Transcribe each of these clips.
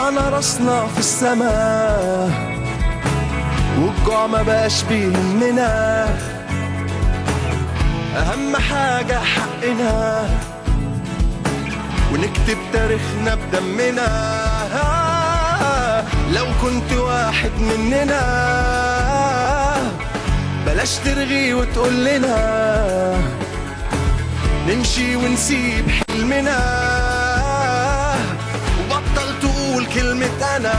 رفعنا راسنا في السماء والجوع ما بقاش بيهمنا أهم حاجة حقنا ونكتب تاريخنا بدمنا لو كنت واحد مننا بلاش ترغي وتقول لنا نمشي ونسيب حلمنا وبطل تقول كلمة أنا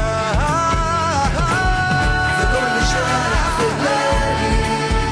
في كل شارع في بلادي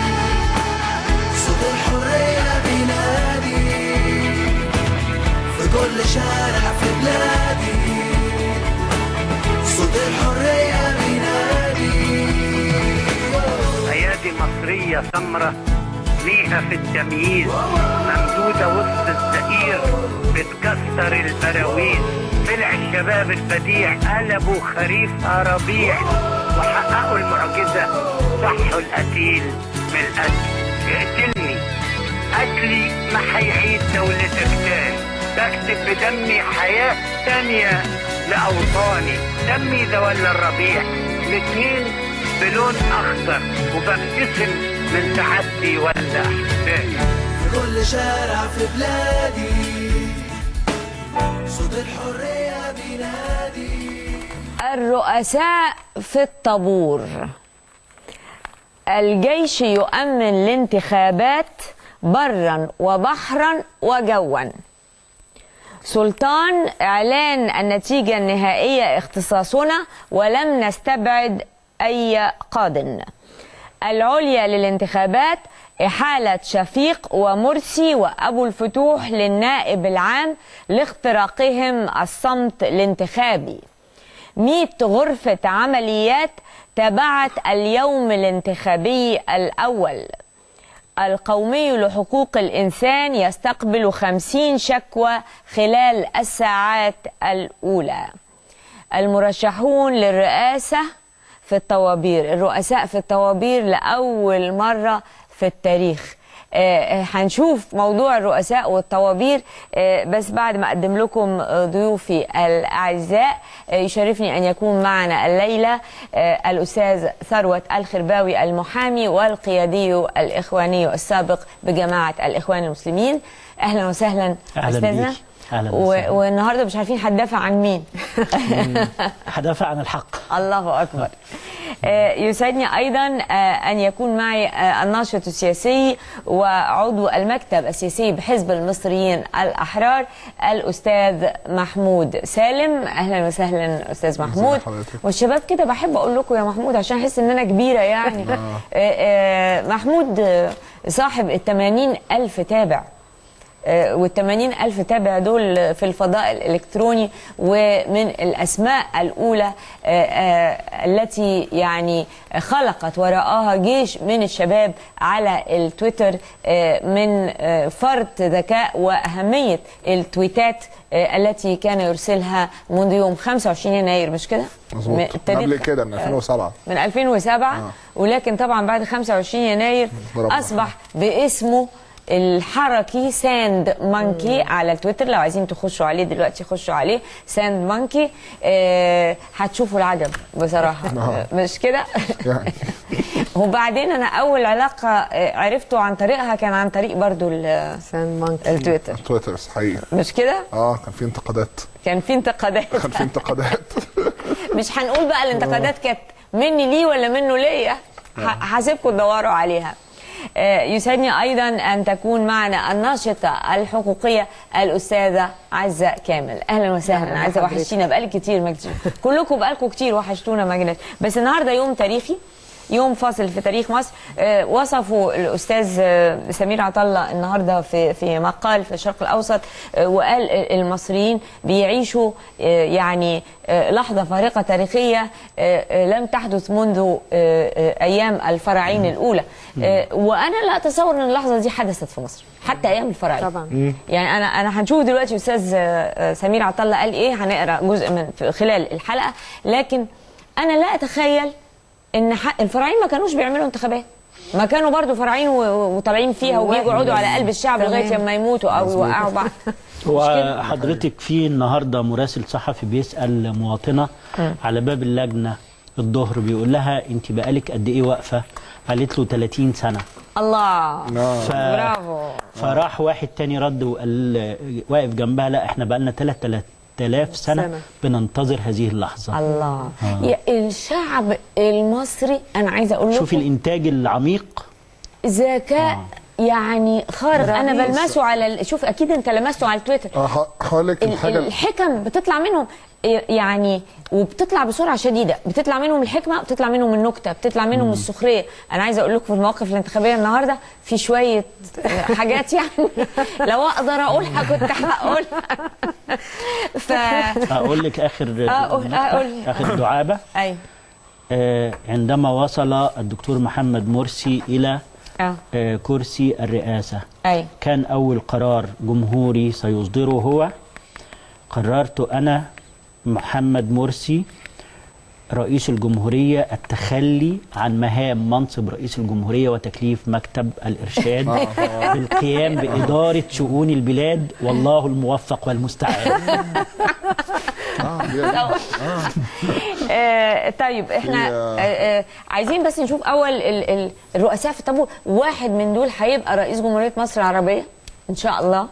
صوت الحرية بينادي في كل شارع في بلادي صوت الحرية بينادي ايادي مصريه سمره ليها في التمييز ممدوده وسط الزئير بتكسر البراويز طلع الشباب البديع قلبوا خريفها ربيع وحققوا المعجزه صحوا القتيل من القتل اقتلني قتلي ما هيعيد دولتك تاني بكتب بدمي حياة تانية لأوطاني دمي ده ولا الربيع الاتنين بلون أخضر وببتسم من تعدي ولا أحزاني في كل شارع في بلادي صوت الحرية بينادي الرؤساء في الطابور الجيش يؤمن الانتخابات برا وبحرا وجوا سلطان اعلان النتيجه النهائيه اختصاصنا ولم نستبعد اي قاد العليا للانتخابات إحالة شفيق ومرسي وأبو الفتوح للنائب العام لاختراقهم الصمت الانتخابي مئة غرفة عمليات تبعت اليوم الانتخابي الأول القومي لحقوق الإنسان يستقبل خمسين شكوى خلال الساعات الأولى المرشحون للرئاسة في الطوابير الرؤساء في الطوابير لأول مرة في التاريخ آه، هنشوف موضوع الرؤساء والطوابير آه، بس بعد ما اقدم لكم آه، ضيوفي الاعزاء آه، يشرفني ان يكون معنا الليله آه، الاستاذ ثروت الخرباوي المحامي والقيادي الاخواني السابق بجماعه الاخوان المسلمين اهلا وسهلا أهلاً استاذنا بيك. أهلاً و- وسهلاً. والنهارده مش عارفين هتدافع عن مين هدافع عن الحق الله أكبر آه، يسعدني أيضا آه، أن يكون معي آه، الناشط السياسي وعضو المكتب السياسي بحزب المصريين الأحرار الأستاذ محمود سالم أهلا وسهلا أستاذ محمود حضرتك؟ والشباب كده بحب أقول لكم يا محمود عشان أحس إن أنا كبيرة يعني آه، آه، محمود آه، صاحب الثمانين ألف تابع والثمانين ألف تابع دول في الفضاء الإلكتروني ومن الأسماء الأولى آه، آه، التي يعني خلقت وراءها جيش من الشباب على التويتر آه، من آه، فرط ذكاء وأهمية التويتات آه، التي كان يرسلها منذ يوم 25 يناير مش كده؟ مظبوط من- من ابتديت- قبل كده من 2007 من 2007 آه. ولكن طبعا بعد 25 يناير ضربنا. اصبح باسمه الحركي ساند مانكي على التويتر لو عايزين تخشوا عليه دلوقتي خشوا عليه ساند مانكي آه هتشوفوا العجب بصراحه آه. مش كده يعني وبعدين انا اول علاقه آه، عرفته عن طريقها كان عن طريق برضو ال- سان مانكي التويتر تويتر صحيح مش كده اه كان في انتقادات كان في انتقادات كان في انتقادات مش هنقول بقى الانتقادات كانت مني ليه ولا منه ليا ح- هسيبكم تدوروا عليها آه، يسعدني ايضا ان تكون معنا الناشطه الحقوقيه الاستاذه عزه كامل اهلا وسهلا أهلاً عزه بحضرتك. وحشتينا بقالك كتير ما جيتيش كلكم بقالكم كتير وحشتونا ما جيناش بس النهارده يوم تاريخي يوم فاصل في تاريخ مصر آه، وصفوا الاستاذ آه، سمير عطله النهارده في في مقال في الشرق الاوسط آه، وقال المصريين بيعيشوا آه، يعني آه، لحظه فارقه تاريخيه آه، آه، لم تحدث منذ آه، آه، ايام الفراعين الاولى آه، وانا لا اتصور ان اللحظه دي حدثت في مصر حتى ايام الفراعين طبعا يعني انا انا هنشوف دلوقتي استاذ آه، آه، سمير عطله قال ايه هنقرا جزء من في خلال الحلقه لكن انا لا اتخيل ان ح- الفراعين ما كانوش بيعملوا انتخابات ما كانوا برضو فرعين و- و- وطالعين فيها وبيجوا يقعدوا على قلب الشعب تمام. لغايه لما يموتوا او يوقعوا بعض هو حضرتك في النهارده مراسل صحفي بيسال مواطنه على باب اللجنه الظهر بيقول لها انت بقالك قد ايه واقفه؟ قالت له 30 سنه الله ف... برافو فراح واحد تاني رد وقال واقف جنبها لا احنا بقالنا 3000 سنه, سنة. بننتظر هذه اللحظه الله يا الشعب المصري انا عايزه اقول شوفي لكم الانتاج العميق ذكاء يعني خارق انا رهيب. بلمسه على ال- شوف اكيد انت لمسته على التويتر اه ه- هقول لك ال- الحاجه الحكم بتطلع منهم يعني وبتطلع بسرعه شديده بتطلع منهم الحكمه بتطلع منهم النكته بتطلع منهم السخريه انا عايزه اقول لكم في المواقف الانتخابيه النهارده في شويه حاجات يعني لو اقدر اقولها كنت هقولها ف اقول لك اخر أقول- نكتة، أقول. اخر دعابه ايوه آه، عندما وصل الدكتور محمد مرسي الى اه آه، كرسي الرئاسه ايوه كان أول قرار جمهوري سيصدره هو قررت أنا محمد مرسي رئيس الجمهورية التخلي عن مهام منصب رئيس الجمهورية وتكليف مكتب الإرشاد بالقيام بإدارة شؤون البلاد والله الموفق والمستعان اه دي- آه طيب احنا في- آه آه عايزين بس نشوف اول ال ال الرؤساء في الطابور واحد من دول هيبقى رئيس جمهوريه مصر العربيه ان شاء الله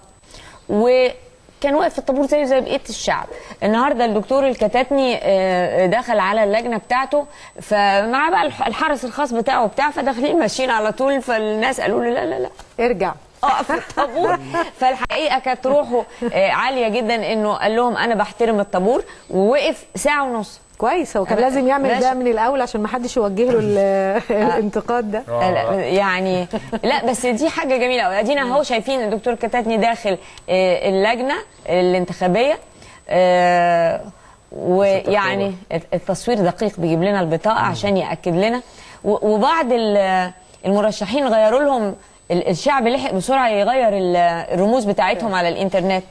وكان واقف في الطابور زيه زي بقيه الشعب النهارده الدكتور الكتاتني آه، دخل على اللجنه بتاعته فمع بقى الح- الحرس الخاص بتاعه بتاع فداخلين ماشيين على طول فالناس قالوا له لا لا لا ارجع اقف في الطابور فالحقيقه كانت روحه آه، عاليه جدا انه قال لهم انا بحترم الطابور ووقف ساعه ونص كويس هو كان أنا- لازم يعمل ماشي. ده من الاول عشان ما حدش يوجه له ال- الانتقاد ده لا يعني لا بس دي حاجه جميله قوي ادينا اهو شايفين الدكتور كتاتني داخل آه، اللجنه الانتخابيه آه، ويعني التصوير دقيق بيجيب لنا البطاقه عشان ياكد لنا و- وبعض ال- المرشحين غيروا لهم ال- الشعب لحق بسرعه يغير ال- الرموز بتاعتهم على الانترنت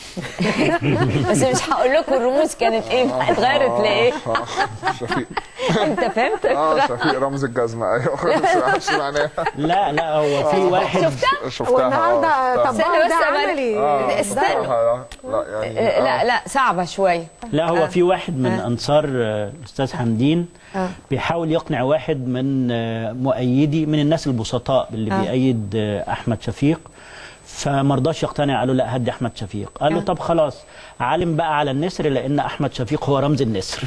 بس مش هقول لكم الرموز كانت ايه اتغيرت لايه آه، شفيق انت فهمت اه شفيق رمز الجزمه ايوه مش مش معناها لا لا هو في واحد شفتها شفتها والنهارده آه، شفتها. طبقوا استنى ده بس أبقى- عملي آه، استنى. شفتها، لا يعني آه، آه. لا لا صعبه شويه لا هو في واحد من انصار آه، الاستاذ حمدين آه. بيحاول يقنع واحد من آه، مؤيدي من الناس البسطاء اللي آه. بيأيد آه، احمد شفيق فما رضاش يقتنع قال له لا هدي احمد شفيق قال له طب خلاص علم بقى على النسر لان احمد شفيق هو رمز النسر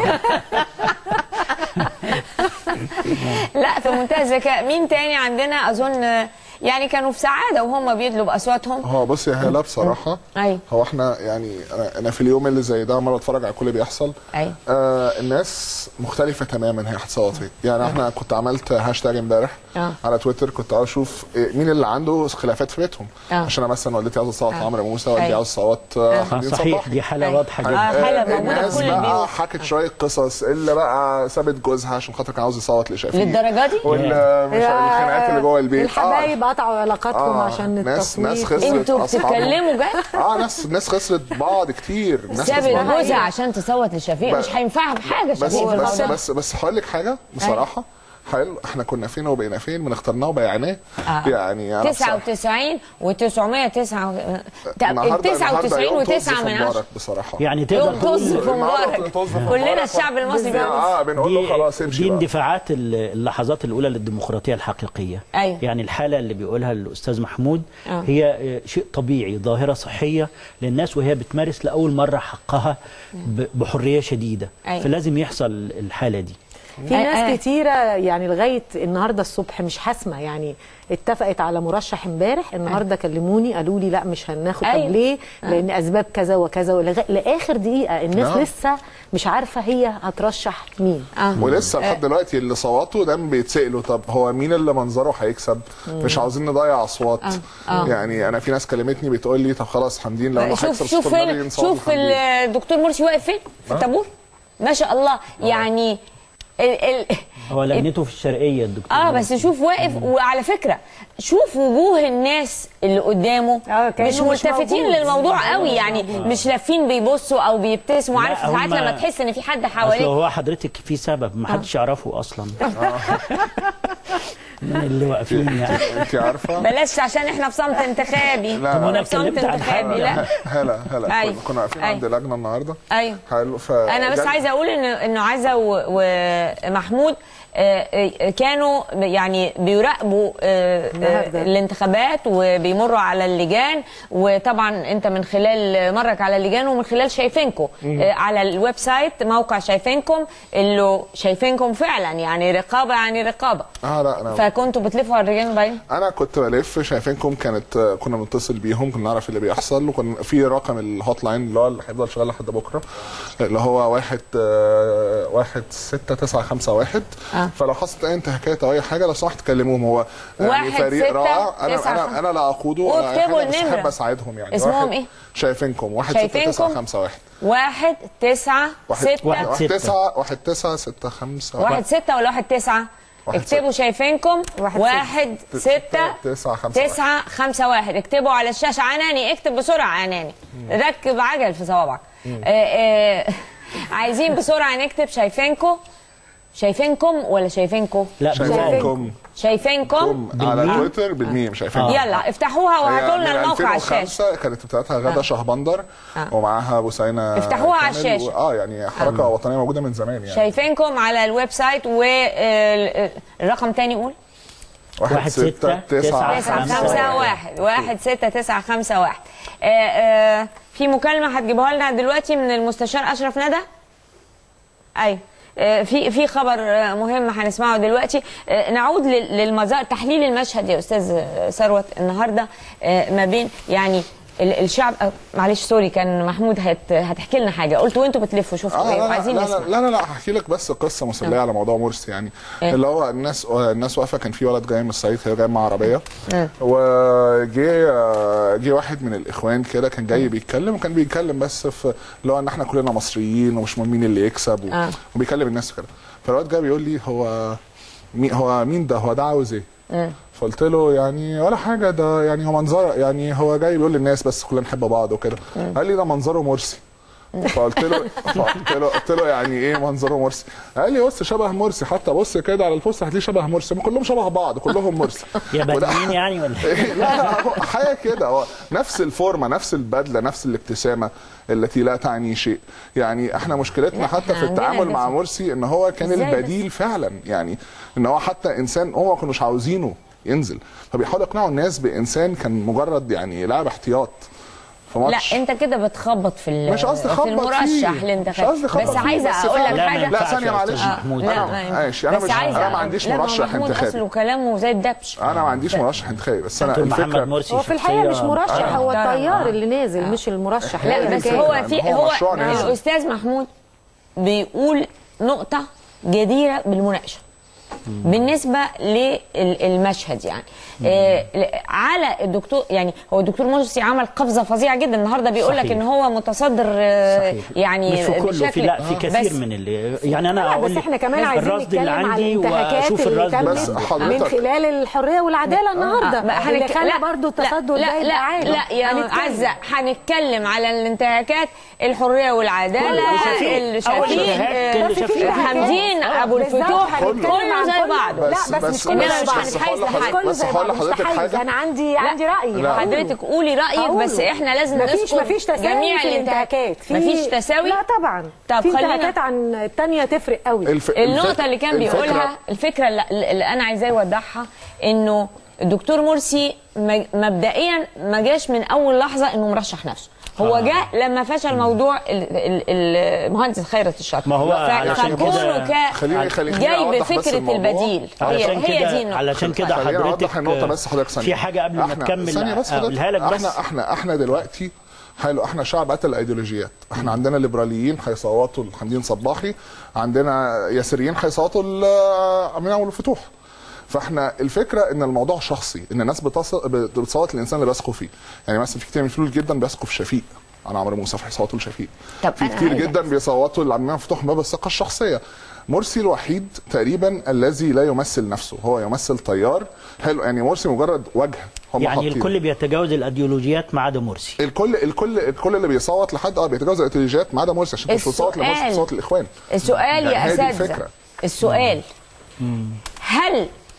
لا في منتهى الذكاء مين تاني عندنا اظن آه، يعني كانوا في سعاده وهم بيدلوا باصواتهم هو بص يا هلا بصراحه ايوه هو احنا يعني انا انا في اليوم اللي زي ده عمال اتفرج على كل اللي بيحصل ايوه آه الناس مختلفة تماما هي هتصوت ايه يعني احنا كنت عملت هاشتاج امبارح آه. على تويتر كنت عاوز اشوف إيه مين اللي عنده خلافات في بيتهم آه. عشان انا مثلا والدتي عاوزه تصوت آه. عمرو موسى والدي أيوة. عاوز تصوت آه، آه، حمدين صحيح صباحي دي حاله أيوة. واضحه آه، جدا حالة آه، موجودة في الناس كل بقى البيوت. حكت شويه قصص اللي بقى سابت جوزها عشان خاطر كان عاوز يصوت لشفيق للدرجه دي وال مش الخناقات اللي جوه البيت الحبايب قطعوا علاقاتهم عشان ناس ناس التصويت خسرت انتوا أصحابهم. بتتكلموا جد اه ناس ناس خسرت بعض كتير ناس سابت خسرت بعض. جوزها عشان تصوت لشفيق ب- مش هينفعها بحاجه بس شفيق في بس الموضوع بس بس هقول لك حاجه بصراحه حلو احنا كنا فين وبقينا فين من اخترناه وبيعناه آه. يعني أنا بصراحة- 99 و909 النهارده ال 99 يوم طز و9 في من 10 مبارك بصراحه يعني يوم تقدر تقول طز في النهاردة مبارك طز في كلنا مبارك. الشعب المصري بيقول اه بنقول له خلاص امشي دي بقى. اندفاعات ال- اللحظات الاولى للديمقراطيه الحقيقيه أيوة. يعني الحاله اللي بيقولها الاستاذ محمود آه. هي آه، شيء طبيعي ظاهره صحيه للناس وهي بتمارس لاول مره حقها ب- بحريه شديده أيوة. فلازم يحصل الحاله دي في آه، آه. ناس كتيرة يعني لغاية النهاردة الصبح مش حاسمة يعني اتفقت على مرشح امبارح النهاردة كلموني قالوا لي لا مش هناخد أيوة. طب ليه لأن أسباب كذا وكذا ولغا- لآخر دقيقة الناس نعم. لسه مش عارفة هي هترشح مين اه ولسه لحد دلوقتي اللي صوتوا ده بيتسالوا طب هو مين اللي منظره هيكسب مش عاوزين نضيع اصوات آه. يعني انا في ناس كلمتني بتقول لي طب خلاص حمدين لو انه شوف هيكسب شوف السوبر ماري فين نصوت شوف لحمدين. الدكتور مرسي واقف فين في الطابور ما شاء الله يعني ال ال هو لجنته في الشرقيه الدكتور اه بس شوف واقف وعلى فكره شوف وجوه الناس اللي قدامه آه، كأنه مش مش ملتفتين موجود. للموضوع قوي يعني مش لافين بيبصوا او بيبتسموا لا، عارف ساعات هم- لما تحس ان في حد اصل حواليك هو حضرتك في سبب ما حدش يعرفه اصلا من اللي واقفين يعني انت عارفه بلاش عشان احنا في صمت انتخابي لا. طب وأنا في صمت اتكلمت عن انتخابي حاجة. لا هلا هلا أيوة. كنا- كنا واقفين أيوة. عند لجنه النهارده ايوه حلو ف انا بس جال- عايزه اقول ان انه عايزه و- ومحمود آه، آه، كانوا يعني بيراقبوا آه، النهاردة. آه، الانتخابات وبيمروا على اللجان وطبعا انت من خلال مرك على اللجان ومن خلال شايفينكم آه، على الويب سايت موقع شايفينكم اللي شايفينكم فعلا يعني رقابه يعني رقابه اه لا انا فكنتوا بتلفوا على اللجان باين انا كنت بلف شايفينكم كانت كنا بنتصل بيهم كنا نعرف اللي بيحصل وكان في رقم الهوت لاين اللي هو اللي هيفضل شغال لحد بكره اللي هو واحد آه، واحد ستة تسعة خمسة واحد آه. فلو حصلت اي انتهاكات او اي حاجه لو سمحت كلموهم هو يعني واحد فريق ستة رائع انا تسعة انا خمسة. انا لا اقوده ولا اي واكتبوا حاجه بس النمرة. احب اساعدهم يعني اسمهم واحد- إيه؟ شايفينكم واحد ستة شايفينكم؟ تسعة خمسة واحد واحد تسعة واحد ستة واحد واحد ستة. تسعة واحد تسعة ستة خمسة واحد ستة ولا واحد تسعة واحد اكتبوا شايفينكم واحد واحد ستة. ستة تسعة خمسة تسعة خمسة واحد اكتبوا على الشاشة عناني اكتب بسرعة عناني ركب عجل في صوابعك آه، آه، عايزين بسرعة نكتب شايفينكم شايفينكم ولا شايفينكم لا شايفينكم شايفينكم على بالميم؟ تويتر بالميم شايفينكم يلا افتحوها وهاتوا لنا من الموقع على الشاشة 2005 كانت بتاعتها غدا شهبندر آه. ومعاها بوسينة افتحوها على كامل الشاشة. و- اه يعني حركه وطنيه موجوده من زمان يعني شايفينكم على الويب سايت والرقم تاني قول واحد ستة تسعة تسعة خمسة خمسة واحد واحد ستة تسعة خمسة واحد آه، آه، في مكالمة هتجيبوها لنا دلوقتي من المستشار أشرف ندى أيوة آه، في في خبر آه، مهم هنسمعه دلوقتي آه، نعود لل- للمظاهر تحليل المشهد يا استاذ آه، ثروت النهارده آه، ما بين يعني ال- الشعب آه، معلش سوري كان محمود هت هتحكي لنا حاجه قلت وانتوا بتلفوا شفتوا اه ايه لا لا, وعايزين لا, نسمع لا لا لا هحكي لك بس قصه مسليه على موضوع مرسي يعني إيه؟ اللي هو الناس الناس واقفه كان في ولد جاي من الصعيد هي جاي مع عربيه مم. وجه جه واحد من الاخوان كده كان جاي بيتكلم وكان بيتكلم بس في اللي هو ان احنا كلنا مصريين ومش مهم مين اللي يكسب و... آه. وبيكلم الناس كده فالواد جاي بيقول لي هو مين هو مين ده هو ده عاوز ايه؟ مم. فقلت له يعني ولا حاجه ده يعني هو منظره يعني هو جاي بيقول للناس بس كلنا نحب بعض وكده قال لي ده منظره مرسي فقلت له فقلت له قلت له يعني ايه منظره مرسي؟ قال لي بص شبه مرسي حتى بص كده على البوست هتلاقيه شبه مرسي هم كلهم شبه بعض كلهم مرسي يابانيين يعني ولا لا لا هو حاجه كده هو نفس الفورمه نفس البدله نفس الابتسامه التي لا تعني شيء يعني احنا مشكلتنا حتى في عندنا التعامل ده مع في- مرسي ان هو كان إزاي بس؟ البديل فعلا يعني ان هو حتى انسان هو ما كانوش عاوزينه ينزل فبيحاولوا يقنعوا الناس بانسان كان مجرد يعني لاعب احتياط في لا ماتش انت كده بتخبط في ال- مش قصدي في خبط المرشح فيه. مش للانتخابات قصدي خبط بس فيه، عايزه بس اقول لك فعلا. لا، ما حاجه ينفعش لا ثانيه يا معلش أستاذ محمود. لا أنا- ما ينفعش. ماشي انا بس مش عايزه انا ما عنديش لا، ما مرشح محمود انتخابي اصله كلامه زي الدبش انا ما عنديش مرشح انتخابي بس انا دكتور محمد الفكره مرسي هو في الحقيقه مش شخصية- مرشح هو محترم. الطيار آه. اللي نازل مش المرشح لا هي بس الفكرة، هو إن في هو هو مشروع نازل. الاستاذ محمود بيقول نقطه جديره بالمناقشه بالنسبه للمشهد يعني آه على الدكتور يعني هو الدكتور مرسي عمل قفزه فظيعه جدا النهارده بيقول لك صحيح. ان هو متصدر آه صحيح. يعني مش في كله في بشكل لا في كثير بس من اللي يعني انا لا اقول بس لك احنا كمان عايزين الرصد اللي نتكلم على عندي الانتهاكات واشوف اللي الرصد بس تمت حضرتك- من خلال الحريه والعداله النهارده بقى اللي هنك- خلى لا، برضه لا التصدر لا ده لا, يبقى عادي لا يا هنتكلم. عزة هنتكلم على الانتهاكات الحريه والعداله كله شفيق. اللي أول شفيق انتهاك آه، اللي شفيق. حمدين آه، ابو بالظبط، الفتوح هنتكلم كله عن زي كله. بعضه لا بس- بس بس- مش كله بس- زي بعض بس مش هقول مش لحضرتك- كله بس زي هقول بعض لحضرتك مستحيل. حاجة. انا عندي عندي راي لا. هقوله. حضرتك قولي رايك هقوله. بس احنا لازم مفيش نذكر مفيش تساوي جميع في الانتهاكات في مفيش تساوي لا طبعا طب في خلينا- انتهاكات عن الثانيه تفرق قوي الف... النقطة الفك- اللي كان الفكرة- بيقولها الفكرة اللي, اللي أنا عايزاه يوضحها إنه الدكتور مرسي م- مبدئيا ما جاش من أول لحظة إنه مرشح نفسه هو آه. جاء لما فشل موضوع ال- ال- المهندس خيرت الشر ما هو ف- علشان فكونه كده- ك- خليني خليني جاي أوضح بس بفكرة الموضوع. البديل هي, علشان هي كده دي النقطة علشان كده خليني حضرتك اوضح النقطه بس حضرتك ثانيه في حاجه قبل ما احنا- تكمل ثانيه بس اقولها لك حضرتك بس احنا احنا احنا دلوقتي حلو احنا شعب قتل الايديولوجيات احنا عندنا ليبراليين هيصوتوا لحمدين صباحي عندنا يساريين هيصوتوا لامين ابو الفتوح فاحنا الفكره ان الموضوع شخصي ان الناس بتص- بتصوت للانسان اللي بيثقوا فيه يعني مثلا في كتير من الفلول جدا بيثقوا في شفيق انا عمرو موسى فهيصوتوا لشفيق طب في أنا كتير عايزة جدا بيصوتوا لعمنا مفتوح من باب الثقه الشخصيه مرسي الوحيد تقريبا الذي لا يمثل نفسه هو يمثل تيار حلو يعني مرسي مجرد وجه هم يعني حاطينه. الكل بيتجاوز الايديولوجيات ما عدا مرسي الكل الكل الكل اللي بيصوت لحد اه بيتجاوز الايديولوجيات ما عدا مرسي عشان مش بيصوت لمرسي السؤال- بيصوت للاخوان السؤال يعني يا هي دي اساتذه الفكرة. السؤال هل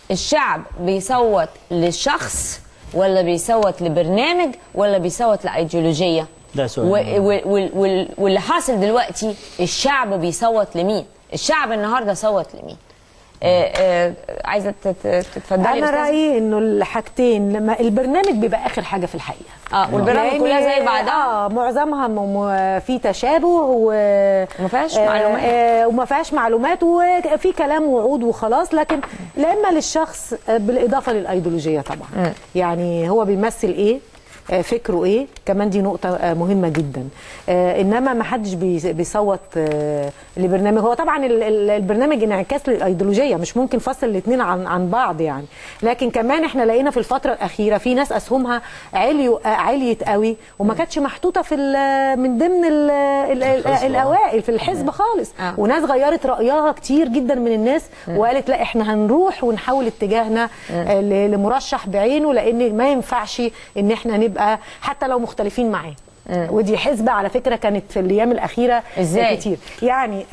الشعب بيصوت لشخص ولا بيصوت لبرنامج ولا بيصوت لايديولوجيه ده سؤال و- مهم. و- وال- وال- واللي حاصل دلوقتي الشعب بيصوت لمين الشعب النهارده صوت لمين آه، آه، عايزه تت- تتفضلي يا انا أستاذة؟ رايي انه الحاجتين لما البرنامج بيبقى اخر حاجه في الحقيقه اه والبرامج لأن- كلها زي بعضها اه معظمها م- م- في تشابه و وما فيهاش آه، معلومات. آه وما فيهاش معلومات وفي كلام وعود وخلاص لكن لا اما للشخص آه، بالاضافه للايديولوجيه طبعا يعني هو بيمثل ايه آه، فكره ايه كمان دي نقطه آه، مهمه جدا آه، انما ما حدش بي- بيصوت آه، لبرنامج هو طبعا ال- ال- البرنامج انعكاس للايديولوجيه مش ممكن فصل الاثنين عن عن بعض يعني لكن كمان احنا لقينا في الفتره الاخيره في ناس اسهمها عليوا آه، عليت قوي وما كانتش محطوطه في ال- من ضمن ال- ال- ال- الحزب، آه. الاوائل في الحزب خالص آه. وناس غيرت رايها كتير جدا من الناس وقالت لا احنا هنروح ونحول اتجاهنا آه، ل- لمرشح بعينه لان ما ينفعش ان احنا نبقى حتى لو مختلفين معاه ودي حزبه على فكره كانت في الايام الاخيره إزاي؟ كتير يعني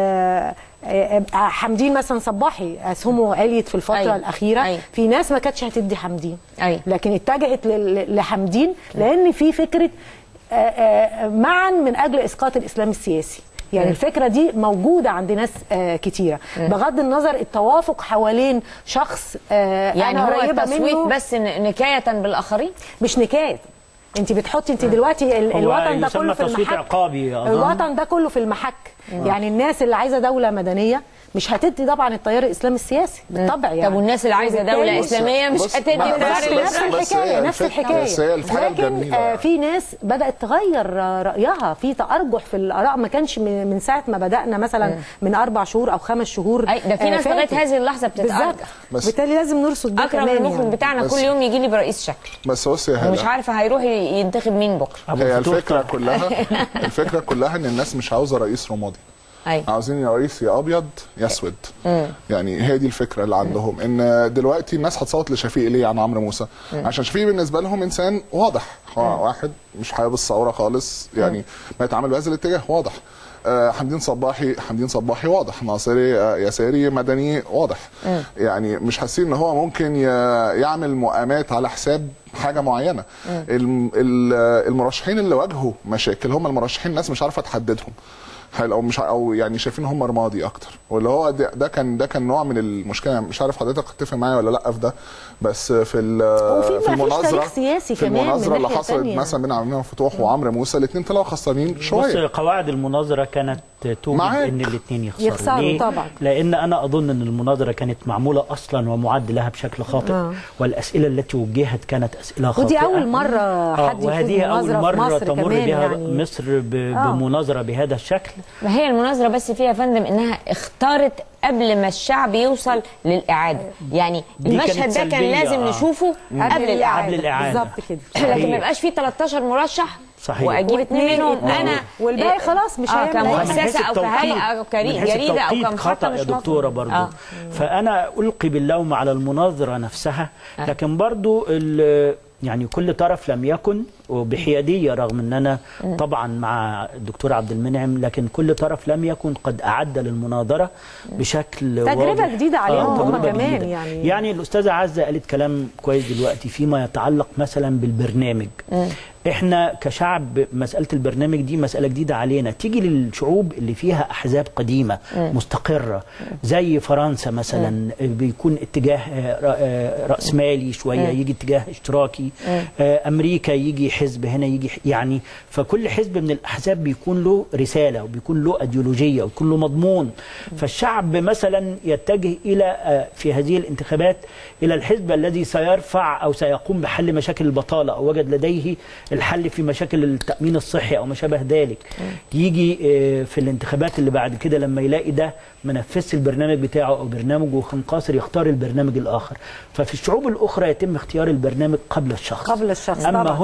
آه آه، آه، حمدين مثلا صباحي اسهمه عليت في الفتره أيوة. الاخيره أيوة. في ناس ما كانتش هتدي حمدين أيوة. لكن اتجهت لل- لحمدين لان في فكره آه، آه، معا من اجل اسقاط الاسلام السياسي يعني الفكره دي موجوده عند ناس آه، كتيره بغض النظر التوافق حوالين شخص آه، يعني انا هو قريبه التصويت منه بس ن- نكايه بالاخرين مش نكايه انت بتحطي انت دلوقتي ال- هو الوطن ده يسمى كله في تصويت المحك عقابي أظن. الوطن ده كله في المحك يعني الناس اللي عايزه دوله مدنيه مش هتدي طبعا التيار الاسلامي السياسي بالطبع يعني طب والناس اللي عايزه دوله وبالتالي- اسلاميه مش بص- هتدي ما- التيار بس- نفس الاسلامي بس الحكايه هي نفس الفكرة- الحكايه بس هي الحاجة لكن الجميلة آه يعني. في ناس بدات تغير آه، رايها في تارجح في الاراء ما كانش من من ساعه ما بدانا مثلا من اربع شهور او خمس شهور أي ده في آه، ناس لغايه فاتت. هذه اللحظه بتتارجح بالظبط بس- بالتالي لازم نرصد ده اكرم كمان المخرج يعني. بتاعنا بس- كل يوم يجي لي برئيس شكل بس بص يا مش هلا عارفه هيروح ي- ينتخب مين بكره أبو هي الفتوح الفكره كلها الفكره كلها ان الناس مش عاوزه رئيس رمادي ايوه عاوزين يا رئيس يا ابيض يا اسود يعني هي دي الفكره اللي عندهم ان دلوقتي الناس هتصوت لشفيق ليه عن عمرو موسى عشان شفيق بالنسبه لهم انسان واضح هو واحد مش حابب الثوره خالص يعني ما يتعامل بهذا الاتجاه واضح آه، حمدين صباحي حمدين صباحي واضح ناصري آه، يساري مدني واضح يعني مش حاسين ان هو ممكن ي- يعمل مؤامات على حساب حاجه معينه الم- ال- المرشحين اللي واجهوا مشاكل هم المرشحين الناس مش عارفه تحددهم حلو او مش ع- او يعني شايفين هم رمادي اكتر واللي هو ده, ده كان ده كان نوع من المشكله مش عارف حضرتك تتفق معايا ولا لا في ده بس في ال- وفي- في ما فيش المناظره تاريخ سياسي في كمان من المناظره اللي ناحية حصلت تانية. مثلا بين عبد المنعم فتوح وعمرو موسى الاثنين طلعوا خسرانين بص شويه قواعد المناظره كانت توجد معاك. ان الاثنين يخسروا يخسروا ليه؟ طبعا. لان انا اظن ان المناظره كانت معموله اصلا ومعد لها بشكل خاطئ آه. والاسئله التي وجهت كانت اسئله خاطئه ودي اول مره آه حد يفوز وهذه اول مناظره في مره مصر تمر كمان بها يعني مصر ب- بمناظره بهذا الشكل ما هي المناظره بس فيها يا فندم انها اختارت قبل ما الشعب يوصل للاعاده يعني دي كانت المشهد ده كان سلبية، لازم آه. نشوفه قبل الاعاده قبل الإعادة. بالظبط كده لكن ما يبقاش فيه 13 مرشح صحيح. واجيب اثنين واثنين- منهم آه. انا والباقي إيه، خلاص مش آه هيعمل أي حاجة. كمؤسسه او كهيئه او كري- من حيث جريده او التوقيت كمحطه خطا مش يا دكتوره مفروض. برضو آه. فانا القي باللوم على المناظره نفسها لكن برضو ال- يعني كل طرف لم يكن وبحياديه رغم ان انا طبعا مع الدكتور عبد المنعم لكن كل طرف لم يكن قد اعد للمناظره بشكل تجربة واضح. جديدة عليهم هم تجربة كمان جديدة. يعني. يعني الاستاذه عزه قالت كلام كويس دلوقتي فيما يتعلق مثلا بالبرنامج احنا كشعب مساله البرنامج دي مساله جديده علينا تيجي للشعوب اللي فيها احزاب قديمه مستقره زي فرنسا مثلا بيكون اتجاه آه، ر- آه، راسمالي شويه يجي اتجاه اشتراكي آه، امريكا يجي حزب هنا يجي ح- يعني فكل حزب من الاحزاب بيكون له رساله وبيكون له ايديولوجيه وبيكون له مضمون فالشعب مثلا يتجه الى آه، في هذه الانتخابات الى الحزب الذي سيرفع او سيقوم بحل مشاكل البطاله او وجد لديه الحل في مشاكل التامين الصحي او ما شابه ذلك يجي آه، في الانتخابات اللي بعد كده لما يلاقي ده ما نفذش البرنامج بتاعه او برنامجه خنقاصر يختار البرنامج الاخر ففي الشعوب الاخرى يتم اختيار البرنامج قبل الشخص قبل الشخص اما طبعاً. هنا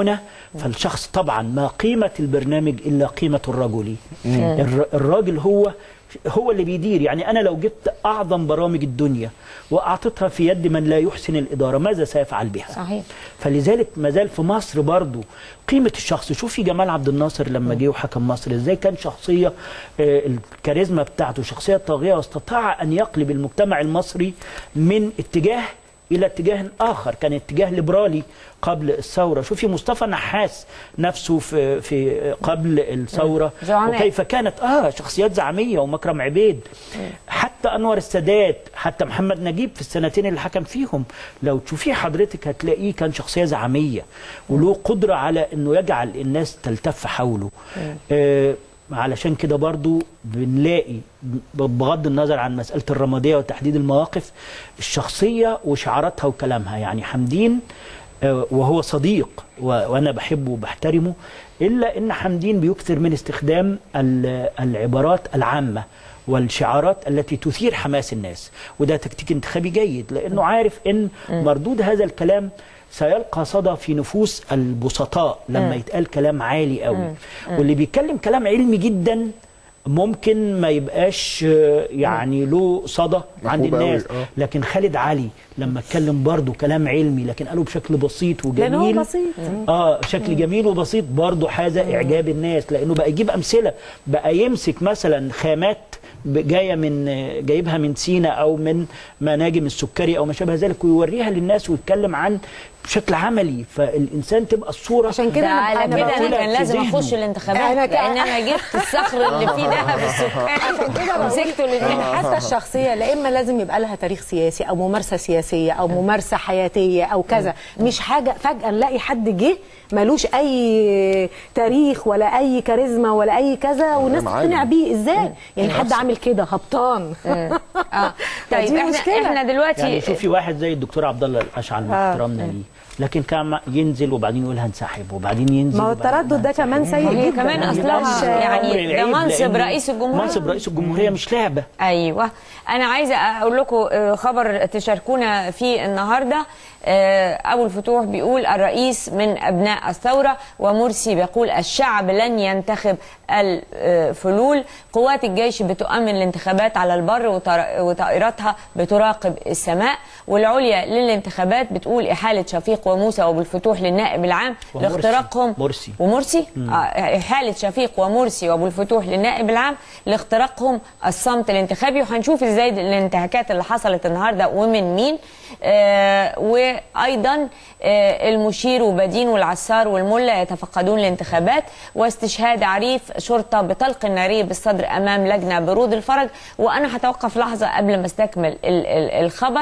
فالشخص طبعا ما قيمة البرنامج إلا قيمة الرجل الر- الراجل هو هو اللي بيدير يعني أنا لو جبت أعظم برامج الدنيا وأعطيتها في يد من لا يحسن الإدارة ماذا سيفعل بها صحيح. فلذلك ما زال في مصر برضو قيمة الشخص شوفي جمال عبد الناصر لما جه وحكم مصر ازاي كان شخصية آه، الكاريزما بتاعته شخصية طاغية واستطاع أن يقلب المجتمع المصري من اتجاه الى اتجاه اخر كان اتجاه ليبرالي قبل الثوره شوفي مصطفى نحاس نفسه في في قبل الثوره زعماء. وكيف كانت اه شخصيات زعاميه ومكرم عبيد حتى انور السادات حتى محمد نجيب في السنتين اللي حكم فيهم لو تشوفيه حضرتك هتلاقيه كان شخصيه زعاميه وله قدره على انه يجعل الناس تلتف حوله آه علشان كده برضو بنلاقي بغض النظر عن مسألة الرمادية وتحديد المواقف الشخصية وشعاراتها وكلامها يعني حمدين آه، وهو صديق و- وأنا بحبه وبحترمه إلا إن حمدين بيكثر من استخدام ال- العبارات العامة والشعارات التي تثير حماس الناس وده تكتيك انتخابي جيد لأنه عارف إن مردود هذا الكلام سيلقى صدى في نفوس البسطاء لما يتقال كلام عالي قوي واللي بيتكلم كلام علمي جدا ممكن ما يبقاش آه، يعني له صدى عند محبوب قوي، الناس آه. لكن خالد علي لما اتكلم برضه كلام علمي لكن قاله بشكل بسيط لأن هو وجميل بسيط. اه شكل جميل وبسيط برضه حاز اعجاب الناس لانه بقى يجيب امثله بقى يمسك مثلا خامات ب- جايه من جايبها من سينا او من مناجم السكري او ما شابه ذلك ويوريها للناس ويتكلم عن بشكل عملي فالانسان تبقى الصوره عشان ده كده على أنا كده انا بقول- كان في لازم ذهنه. اخش الانتخابات أنا ك- لان انا جبت الصخر اللي فيه ذهب عشان كده السكري بقول مسكته إن الاثنين حتى الشخصيه لا اما لازم يبقى لها تاريخ سياسي او ممارسه سياسيه او ممارسه حياتيه او كذا مش حاجه فجاه نلاقي حد جه ملوش اي تاريخ ولا اي كاريزما ولا اي كذا والناس معالي. تقتنع بيه ازاي يعني حد عامل كده هبطان اه طيب فدي احنا مشكلة. احنا دلوقتي يعني شوفي واحد زي الدكتور عبد الله الاشعل مع احترامنا ليه لكن كان ينزل وبعدين يقول هنسحب وبعدين ينزل ما هو وبعدين التردد ده كمان سيء هي جدا كمان ما أصلها بيبقاش- يعني أمر ده العيب منصب لأنه رئيس الجمهورية. منصب رئيس الجمهوريه مش لعبه ايوه انا عايزه اقول لكم آه، خبر تشاركونا فيه النهارده آه، ابو الفتوح بيقول الرئيس من ابناء الثوره ومرسي بيقول الشعب لن ينتخب الفلول قوات الجيش بتؤمن الانتخابات على البر وطر- وطائراتها بتراقب السماء والعليا للانتخابات بتقول احاله شفيق وموسى وابو الفتوح للنائب العام ومرسي. لاختراقهم مرسي. ومرسي آه، حالة شفيق ومرسي وابو الفتوح للنائب العام لاختراقهم الصمت الانتخابي وهنشوف ازاي الانتهاكات اللي حصلت النهارده ومن مين آه وايضا آه المشير وبدين والعسار والملا يتفقدون الانتخابات واستشهاد عريف شرطه بطلق الناريه بالصدر امام لجنه برود الفرج وانا هتوقف لحظه قبل ما استكمل ال- ال- الخبر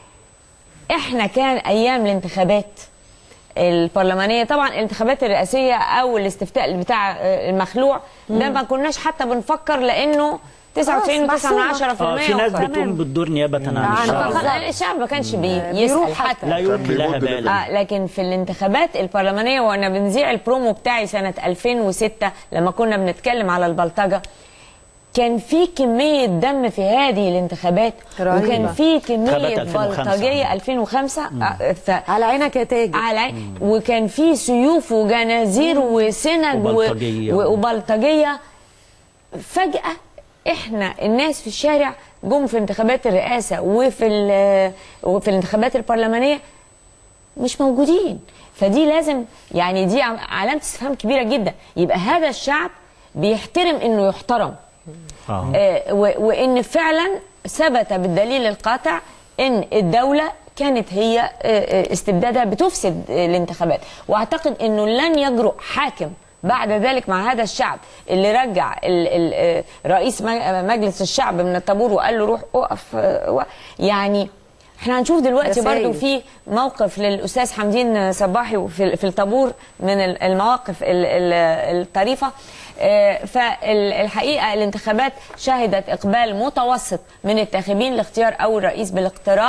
احنا كان ايام الانتخابات البرلمانيه طبعا الانتخابات الرئاسيه او الاستفتاء بتاع آه، المخلوع ده ما كناش حتى بنفكر لانه 99 و9 من 10 اه في ناس وخلاص. بتقوم بالدور نيابه عن عن الشعب فقط. الشعب ما كانش بي- بيروح يسال حتى. حتى لا يلقي كان لها بيمد بالا آه لكن في الانتخابات البرلمانيه وانا بنذيع البرومو بتاعي سنه 2006 لما كنا بنتكلم على البلطجه كان في كميه دم في هذه الانتخابات رهيبة. وكان في كميه انتخابات 2005. بلطجيه 2005 آه، ف... على عينك يا تاج على وكان في سيوف وجنازير وسنج و- وبلطجية. و- وبلطجيه فجاه احنا الناس في الشارع جم في انتخابات الرئاسه وفي ال- وفي الانتخابات البرلمانيه مش موجودين فدي لازم يعني دي عم- علامه استفهام كبيره جدا يبقى هذا الشعب بيحترم انه يحترم آه. آه، و- وان فعلا ثبت بالدليل القاطع ان الدوله كانت هي آه، آه، استبدادها بتفسد آه، الانتخابات واعتقد انه لن يجرؤ حاكم بعد ذلك مع هذا الشعب اللي رجع ال- ال- آه، رئيس مج- مجلس الشعب من الطابور وقال له روح اقف آه، و- يعني احنا هنشوف دلوقتي رسائل. برضو في موقف للاستاذ حمدين صباحي في في الطابور من ال- المواقف ال- ال- الطريفه آه، فالحقيقه الانتخابات شهدت اقبال متوسط من التاخبين لاختيار اول رئيس بالاقتراع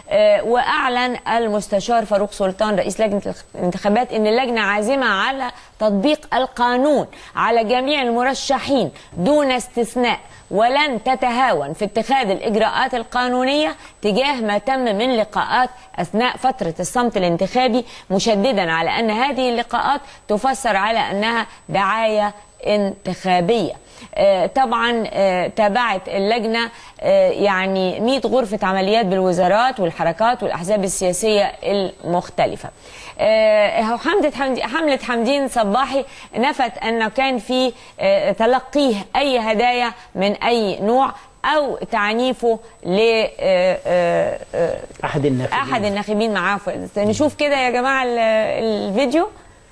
آه، واعلن المستشار فاروق سلطان رئيس لجنه الانتخابات ان اللجنه عازمه على تطبيق القانون على جميع المرشحين دون استثناء ولن تتهاون في اتخاذ الاجراءات القانونيه تجاه ما تم من لقاءات اثناء فتره الصمت الانتخابي مشددا على ان هذه اللقاءات تفسر على انها دعايه انتخابيه آه، طبعا آه، تابعت اللجنه آه، يعني 100 غرفه عمليات بالوزارات والحركات والاحزاب السياسيه المختلفه آه، هو حمدة حمدي حملة حمدين صباحي نفت أنه كان في آه، تلقيه أي هدايا من أي نوع أو تعنيفه ل آه، آه، آه، احد الناخبين أحد الناخبين معاه نشوف كده يا جماعة ال- الفيديو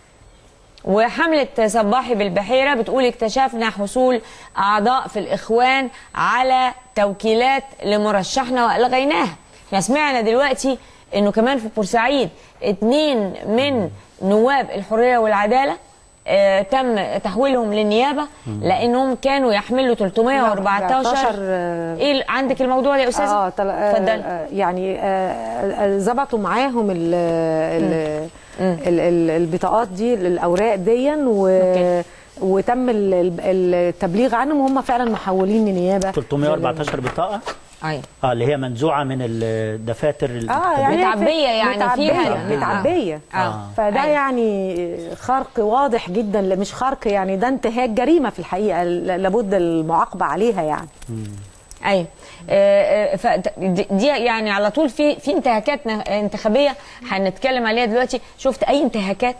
وحملة صباحي بالبحيرة بتقول اكتشفنا حصول أعضاء في الإخوان على توكيلات لمرشحنا وألغيناها احنا سمعنا دلوقتي انه كمان في بورسعيد اتنين من نواب الحرية والعدالة آه تم تحويلهم للنيابة لأنهم كانوا يحملوا 314 14 آه، ايه ال- عندك الموضوع ده يا أستاذة؟ اه طل... آه، اتفضلي آه، يعني آه، آه، ظبطوا معاهم ال ال ال ال البطاقات دي الاوراق دي و... أوكي. وتم ال- ال- التبليغ عنهم وهم فعلا محولين لنيابه 314 بطاقه أيوة اه اللي هي منزوعه من الدفاتر اه يعني متعبية يعني متعبية فيها- متعبية آه. فده أيوة. يعني خرق واضح جدا لا، مش خرق يعني ده انتهاك جريمة في الحقيقة ل- لابد المعاقبة عليها يعني ايوه آه، آه، فد- دي دي يعني على طول في في انتهاكات ن- انتخابيه هنتكلم عليها دلوقتي شفت اي انتهاكات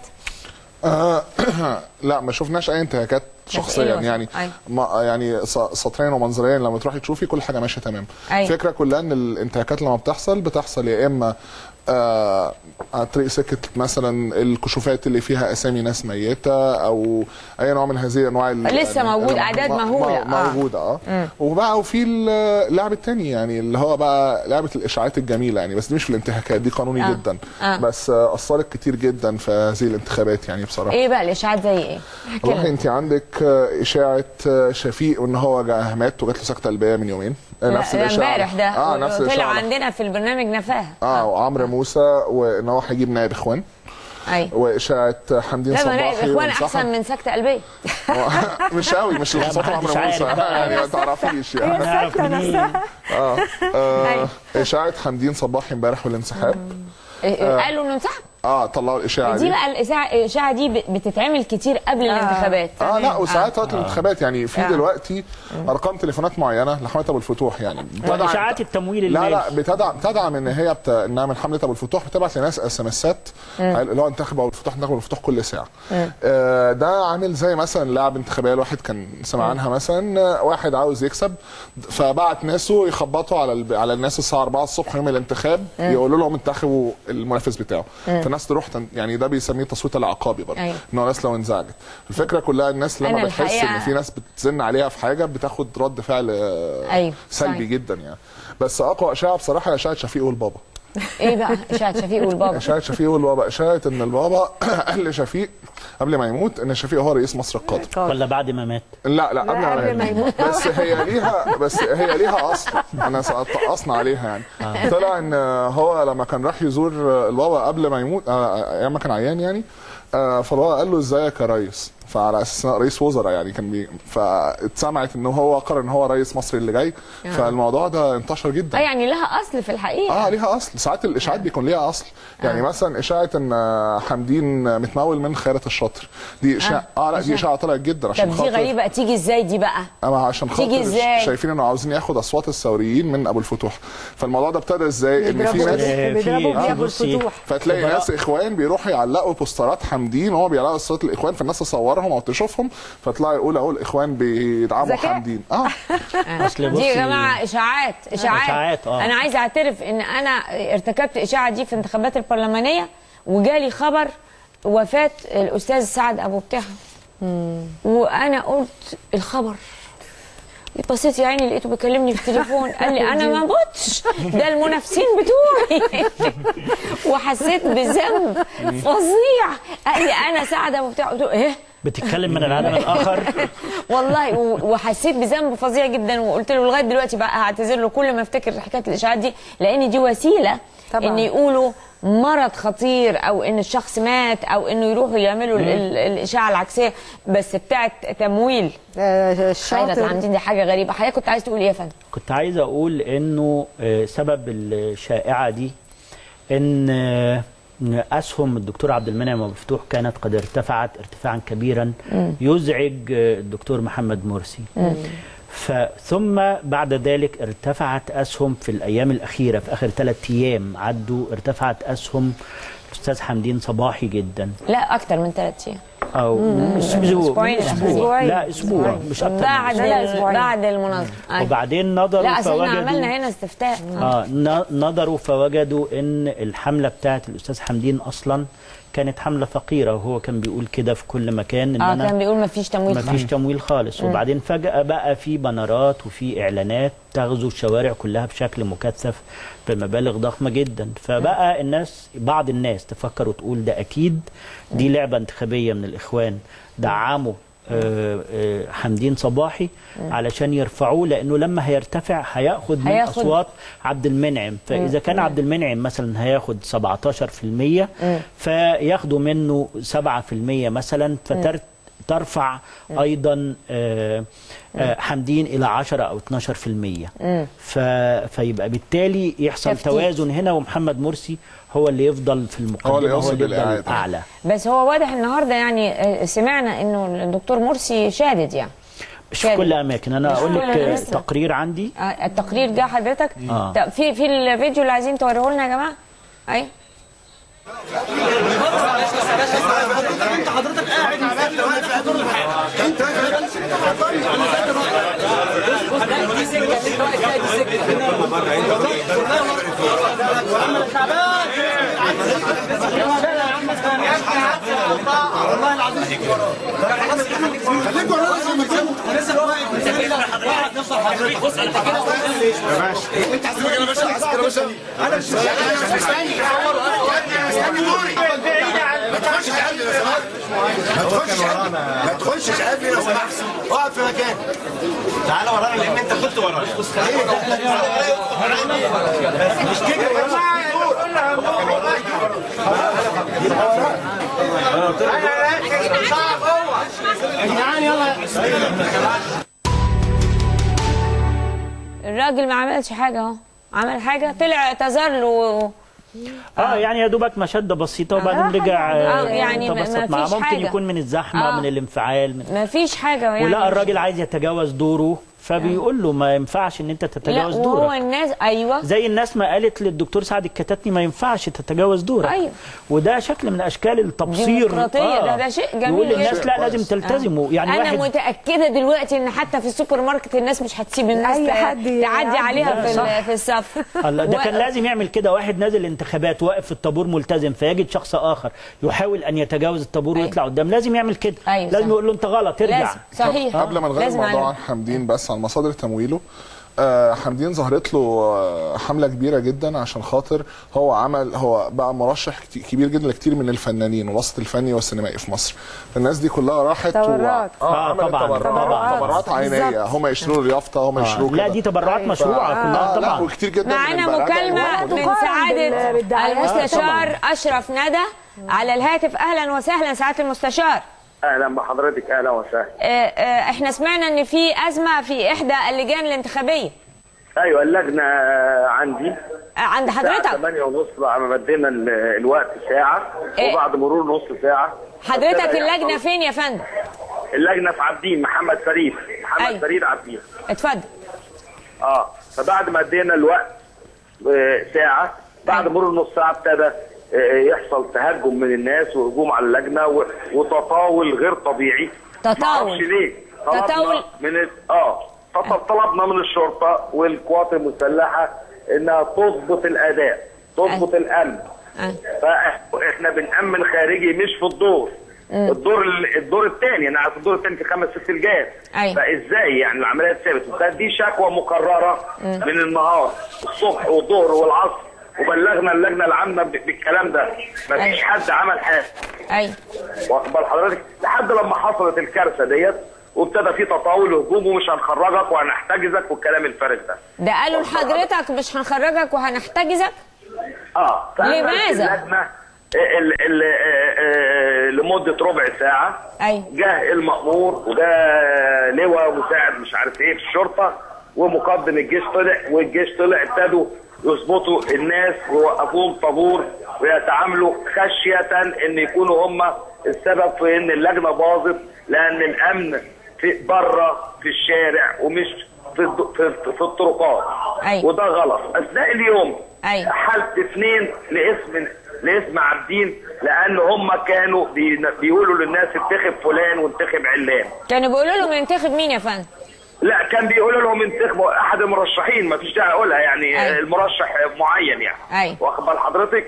آه لا ما شفناش اي انتهاكات شخصيا إيه مثلاً؟ يعني أيوة. ما يعني س- سطريا ومنظريا لما تروحي تشوفي كل حاجه ماشيه تمام أيوة. الفكره كلها ان الانتهاكات لما بتحصل بتحصل يا اما آه عن طريق سكه مثلا الكشوفات اللي فيها اسامي ناس ميته او اي نوع من هذه انواع ال- لسه موجود، ال- أعداد م- م- مهولة. آه. موجوده اه وبقى وفي اللعب التاني يعني اللي هو بقى لعبه الاشاعات الجميله يعني بس دي مش في الانتهاكات دي قانوني آه. جدا آه. بس آه، اثرت كتير جدا في هذه الانتخابات يعني بصراحه ايه بقى الاشاعات زي ايه؟ احكي والله لنا. انت عندك آه، اشاعه آه، شفيق وان هو جا- مات وجات له سكته قلبيه من يومين آه، لا، نفس ده الاشاعه امبارح ده اه نفس طلع الاشاعه عندنا في البرنامج نفاها اه وعمرو موسى وان هو هيجيب نائب اخوان ايوه واشاعه حمدين لا ما صباحي نائب اخوان وانسحب. احسن من سكته قلبيه مش قوي مش اللي حصل محدش عمرو عارف موسى بقى. يعني ما تعرفيش يعني نعرف منين اه آه، أيوة. اشاعه حمدين صباحي امبارح والانسحاب إيه، قالوا انه انسحب اه طلعوا الاشاعه دي دي بقى الاشاعه الاشاعه دي ب- بتتعمل كتير قبل الانتخابات اه لا تمام. وساعات وقت الانتخابات يعني في آه. دلوقتي ارقام تليفونات معينه لحمله ابو الفتوح يعني بتدعم- اشاعات التمويل لا المالي لا بتدعم بتدعم ان هي بت... انها من حمله ابو الفتوح بتبعت لناس اس ام اسات اللي هو انتخب ابو الفتوح انتخب ابو الفتوح كل ساعه آه ده عامل زي مثلا لعب انتخابيه الواحد كان سمع عنها مثلا آه، واحد عاوز يكسب فبعت ناسه يخبطوا على ال... على الناس الساعه 4 الصبح يوم الانتخاب يقولوا لهم انتخبوا المنافس بتاعه فالناس تروح تن... يعني ده بيسميه التصويت العقابي برضه أيوة. ان هو الناس لو انزعجت الفكره كلها الناس لما أنا بتحس الحقيقة- ان في ناس بتزن عليها في حاجه بتاخد رد فعل آه، أيوة، سلبي صحيح. جدا يعني بس اقوى اشاعه بصراحه هي اشاعه شفيق والبابا ايه بقى اشاعه شفيق والبابا اشاعه شفيق والبابا اشاعه ان البابا قال لشفيق قبل ما يموت ان شفيق هو رئيس مصر القادم ولا بعد ما مات لا لا قبل, قبل ما يموت. بس هي ليها بس هي ليها اصل انا قصنا عليها يعني طلع ان هو لما كان راح يزور البابا قبل ما يموت آه، ايام ما كان عيان يعني آه، فالبابا قال له ازيك يا ريس فعلى اساس إنه رئيس وزراء يعني كان بي فاتسمعت ان هو قرر ان هو رئيس مصر اللي جاي فالموضوع ده انتشر جدا اه يعني لها اصل في الحقيقه اه ليها اصل ساعات الاشاعات بيكون ليها اصل يعني آه. مثلا اشاعه ان حمدين متمول من خيرت الشاطر دي اشاعه اه, لا دي اشاعه طلعت جدا عشان طب دي خاطر غريبه تيجي ازاي دي بقى اما عشان تيجي خاطر إزاي؟ شايفين انه عاوزين ياخد اصوات الثوريين من ابو الفتوح فالموضوع ده ابتدى ازاي ان في بيضربوا ناس في- بيضربوا آه، بيه ابو بصي. الفتوح فتلاقي خبراء. ناس اخوان بيروحوا يعلقوا بوسترات حمدين وهو بيعلقوا صوت الاخوان فالناس تصورهم او تشوفهم فتلاقي يقول اهو الاخوان بيدعموا ذكاء. حمدين اه اصل دي يا بصي- جماعه اشاعات اشاعات إشاعات، آه. انا عايزه اعترف ان انا ارتكبت اشاعه دي في الانتخابات البرلمانيه وجالي خبر وفاه الاستاذ سعد ابو بتاعه وانا قلت الخبر بصيت يا عيني لقيته بيكلمني في التليفون قال لي انا ما متش ده المنافسين بتوعي وحسيت بذنب فظيع قال لي انا سعد ابو بتاع قلت له ايه بتتكلم من العالم الاخر والله و- وحسيت بذنب فظيع جدا وقلت له لغايه دلوقتي بقى هعتذر له كل ما افتكر حكايه الاشاعات دي لان دي وسيله طبعاً. ان يقولوا مرض خطير او ان الشخص مات او انه يروحوا يعملوا ال- ال- الاشاعه العكسيه بس بتاعت تمويل آه، حضرتك الشاطر عندي دي حاجه غريبه حضرتك كنت عايز تقول ايه يا فندم كنت عايز اقول انه آه، سبب الشائعه دي ان آه، إن اسهم الدكتور عبد المنعم ابو الفتوح كانت قد ارتفعت ارتفاعا كبيرا يزعج آه، الدكتور محمد مرسي ف- ثم بعد ذلك ارتفعت اسهم في الايام الاخيره في اخر ثلاث ايام عدوا ارتفعت اسهم الاستاذ حمدين صباحي جدا لا اكتر من ثلاث ايام او اسبوع أسبوعين. اسبوع أسبوعين. لا اسبوع مش اكتر من بعد لا، لا، ال- أسبوعين. بعد المناظره أيوة. وبعدين نظروا لا اصل احنا فوجدوا عملنا هنا استفتاء آه ن- نظروا فوجدوا ان الحمله بتاعت الاستاذ حمدين اصلا كانت حمله فقيره وهو كان بيقول كده في كل مكان ان اه انا كان بيقول ما فيش تمويل ما فيش تمويل خالص وبعدين فجاه بقى في بنرات وفي اعلانات تغزو الشوارع كلها بشكل مكثف بمبالغ ضخمه جدا فبقى الناس بعض الناس تفكر وتقول ده اكيد دي لعبه انتخابيه من الاخوان دعموا آه، آه، حمدين صباحي علشان يرفعوه لانه لما هيرتفع هياخد من هياخد- اصوات عبد المنعم فاذا كان عبد المنعم مثلا هياخد 17% فياخدوا منه 7% مثلا فترفع ايضا آه، آه، حمدين الى 10 او 12% ف... فيبقى بالتالي يحصل تفتيت. توازن هنا ومحمد مرسي هو اللي يفضل في المقدمه هو اللي هو يوصل اللي يفضل بالإعادة. اعلى بس هو واضح النهارده يعني آه، سمعنا انه الدكتور مرسي شادد يعني مش في شادد. كل اماكن انا مش اقول في لك كل آه، أماكن. تقرير عندي آه، التقرير ده حضرتك آه. طب في في الفيديو اللي عايزين توريه لنا يا جماعه اي ما تخشش قبلي لو سمحت اقعد في مكانك تعالى ورانا لان انت كنت ورانا مش كده يا الراجل ما عملش حاجه اهو عمل حاجه طلع اعتذر له اه يعني يا دوبك مشده بسيطه وبعدين رجع آه، يعني ما- تبسط ما معاه فيش ممكن حاجة. يكون من الزحمه آه. من الانفعال من ما فيش حاجه يعني ولا الراجل عايز يتجاوز دوره فبيقول له ما ينفعش ان انت لا تتجاوز وهو دورك الناس ايوه زي الناس ما قالت للدكتور سعد الكتاتني ما ينفعش تتجاوز دورك أيوة. وده شكل من اشكال التبصير ديمقراطية، ده- ده شيء جميل يقول للناس جدا. لا لازم تلتزموا يعني انا واحد متاكده دلوقتي ان حتى في السوبر ماركت الناس مش هتسيب الناس أي ت- حد تعدي يعدي. عليها لا، في صح. ال- في الصف الله ده و- كان لازم يعمل كده واحد نازل انتخابات واقف في الطابور ملتزم فيجد شخص اخر يحاول ان يتجاوز الطابور أيوة. ويطلع قدام لازم يعمل كده أيوة، لازم صح. يقول له انت غلط ارجع لازم صحيح قبل ما نغير لازم الموضوع عليه. عن حمدين بس عن مصادر تمويله آه، حمدين ظهرت له آه، حمله كبيره جدا عشان خاطر هو عمل هو بقى مرشح كت- كبير جدا لكتير من الفنانين والوسط الفني والسينمائي في مصر الناس دي كلها راحت تبرعات. و... اه آه، عملت طبعاً، تبرعات طبعاً. تبرعات عينيه بالظبط. هم يشتروا له اليافطه هم يشتروا لا كده. دي تبرعات مشروعه كلها آه لا طبعا وكتير جدا من معانا البلد مكالمه والله. من تقارن سعاده بال- بالدعايات. المستشار اشرف ندى على الهاتف اهلا وسهلا سعاده المستشار اهلا بحضرتك اهلا وسهلا آه، آه، احنا سمعنا ان في ازمه في احدى اللجان الانتخابيه ايوه اللجنه آه، عندي آه، عند الساعه حضرتك 8 ونص بعد ما بدينا ال- الوقت ساعه إيه؟ وبعد مرور نص ساعه حضرتك ابتدى اللجنه يحصل- فين يا فندم اللجنه في عابدين محمد فريد محمد أيوة. فريد عابدين اتفضل اه فبعد ما ادينا الوقت آه، ساعه بعد أيوة. مرور نص ساعه ابتدى آه، يحصل تهجم من الناس وهجوم على اللجنه و- وتطاول غير طبيعي تطاول. معرفش ليه طلبنا تطاول. من ال- اه فط- طلبنا من الشرطه والقوات المسلحه انها تضبط الاداء تضبط الامن آه. فاحنا بنأمن خارجي مش في الدور الدور ال- الدور الثاني انا في الدور الثاني في خمس ست الجهات أيوة. فازاي يعني العمليه ثابت وكانت دي شكوى مكرره من النهار الصبح والظهر والعصر وبلغنا اللجنه العامه ب- بالكلام ده مفيش أيوة. حد عمل حاجه ايوه واخد بال حضرتك لحد لما حصلت الكارثه ديت وابتدى في تطاول هجوم ومش هنخرجك وهنحتجزك والكلام الفارغ ده ده قالوا لحضرتك مش هنخرجك وهنحتجزك اه فأنا لماذا؟ اللجنه ال- ال- آه، آه، لمده ربع ساعه أيوة. جه المأمور وجه لواء مساعد مش عارف ايه في الشرطه ومقدم الجيش طلع والجيش طلع ابتدوا يظبطوا الناس ويوقفوهم طابور ويتعاملوا خشيه ان يكونوا هم السبب في ان اللجنه باظت لان الامن في بره في الشارع ومش في الد- في, في الطرقات أيوة. وده غلط اثناء اليوم أيوة. حالت اثنين لاسم لاسم عابدين لان هم كانوا بي- بيقولوا للناس انتخب فلان وانتخب علان كانوا بيقولوا لهم ينتخب مين يا فندم لا كان بيقولوا لهم انتخبوا احد المرشحين ما فيش داعي اقولها يعني أيوة. المرشح معين يعني أيوة. واخد بال حضرتك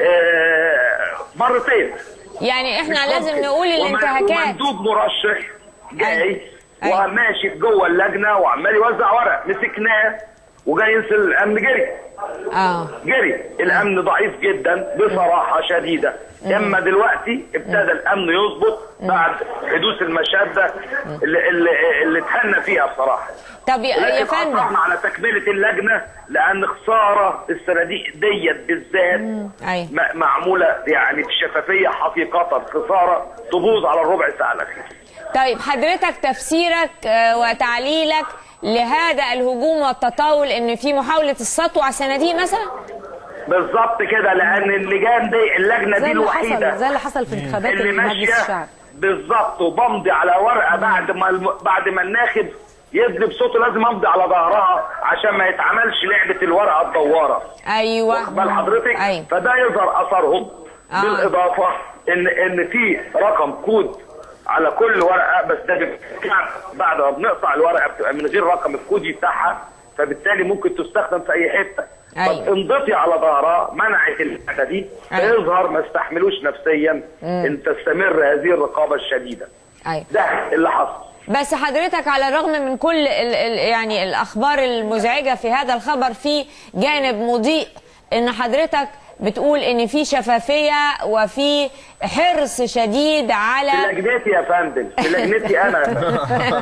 آه مرتين يعني احنا لازم نقول وم- الانتهاكات ومندوب مرشح جاي أيوة. أيوة. وماشي في جوه اللجنه وعمال يوزع ورق مسكناه وجاي ينزل الامن جري اه جري الامن ضعيف جدا بصراحه شديده اما دلوقتي ابتدى الامن يظبط بعد حدوث المشاده اللي, اللي, اللي اتهنى فيها بصراحه طب يا يا لكن فندم أصرنا على تكمله اللجنه لان خساره الصناديق ديت بالذات أيوة. م- معموله يعني بشفافيه حقيقه خساره تبوظ على الربع ساعه الاخير طيب حضرتك تفسيرك آه، وتعليلك لهذا الهجوم والتطاول ان في محاوله السطو على الصناديق مثلا بالظبط كده لان اللجان دي اللجنه زي دي اللي حصل الوحيده زي اللي حصل في انتخابات اللي مجلس ماشيه الشعب بالظبط وبمضي على ورقه بعد ما الم... بعد ما الناخب يدلي بصوته لازم امضي على ظهرها عشان ما يتعملش لعبه الورقه الدواره ايوه واخد بال حضرتك ايوه فده يظهر اثرهم آه. بالاضافه ان ان في رقم كود على كل ورقه بس ده بيبقى بعد ما بنقطع الورقه بتبقى من غير رقم الكودي بتاعها فبالتالي ممكن تستخدم في اي حته أيوة. طب انضفي على ظهرها منعت الحته دي أيوة. فيظهر ما استحملوش نفسيا ان تستمر هذه الرقابه الشديده ايوه ده اللي حصل بس حضرتك على الرغم من كل ال ال يعني الاخبار المزعجه في هذا الخبر في جانب مضيء ان حضرتك بتقول ان في شفافيه وفي حرص شديد على في لجنتي يا فندم في لجنتي انا يا فندم.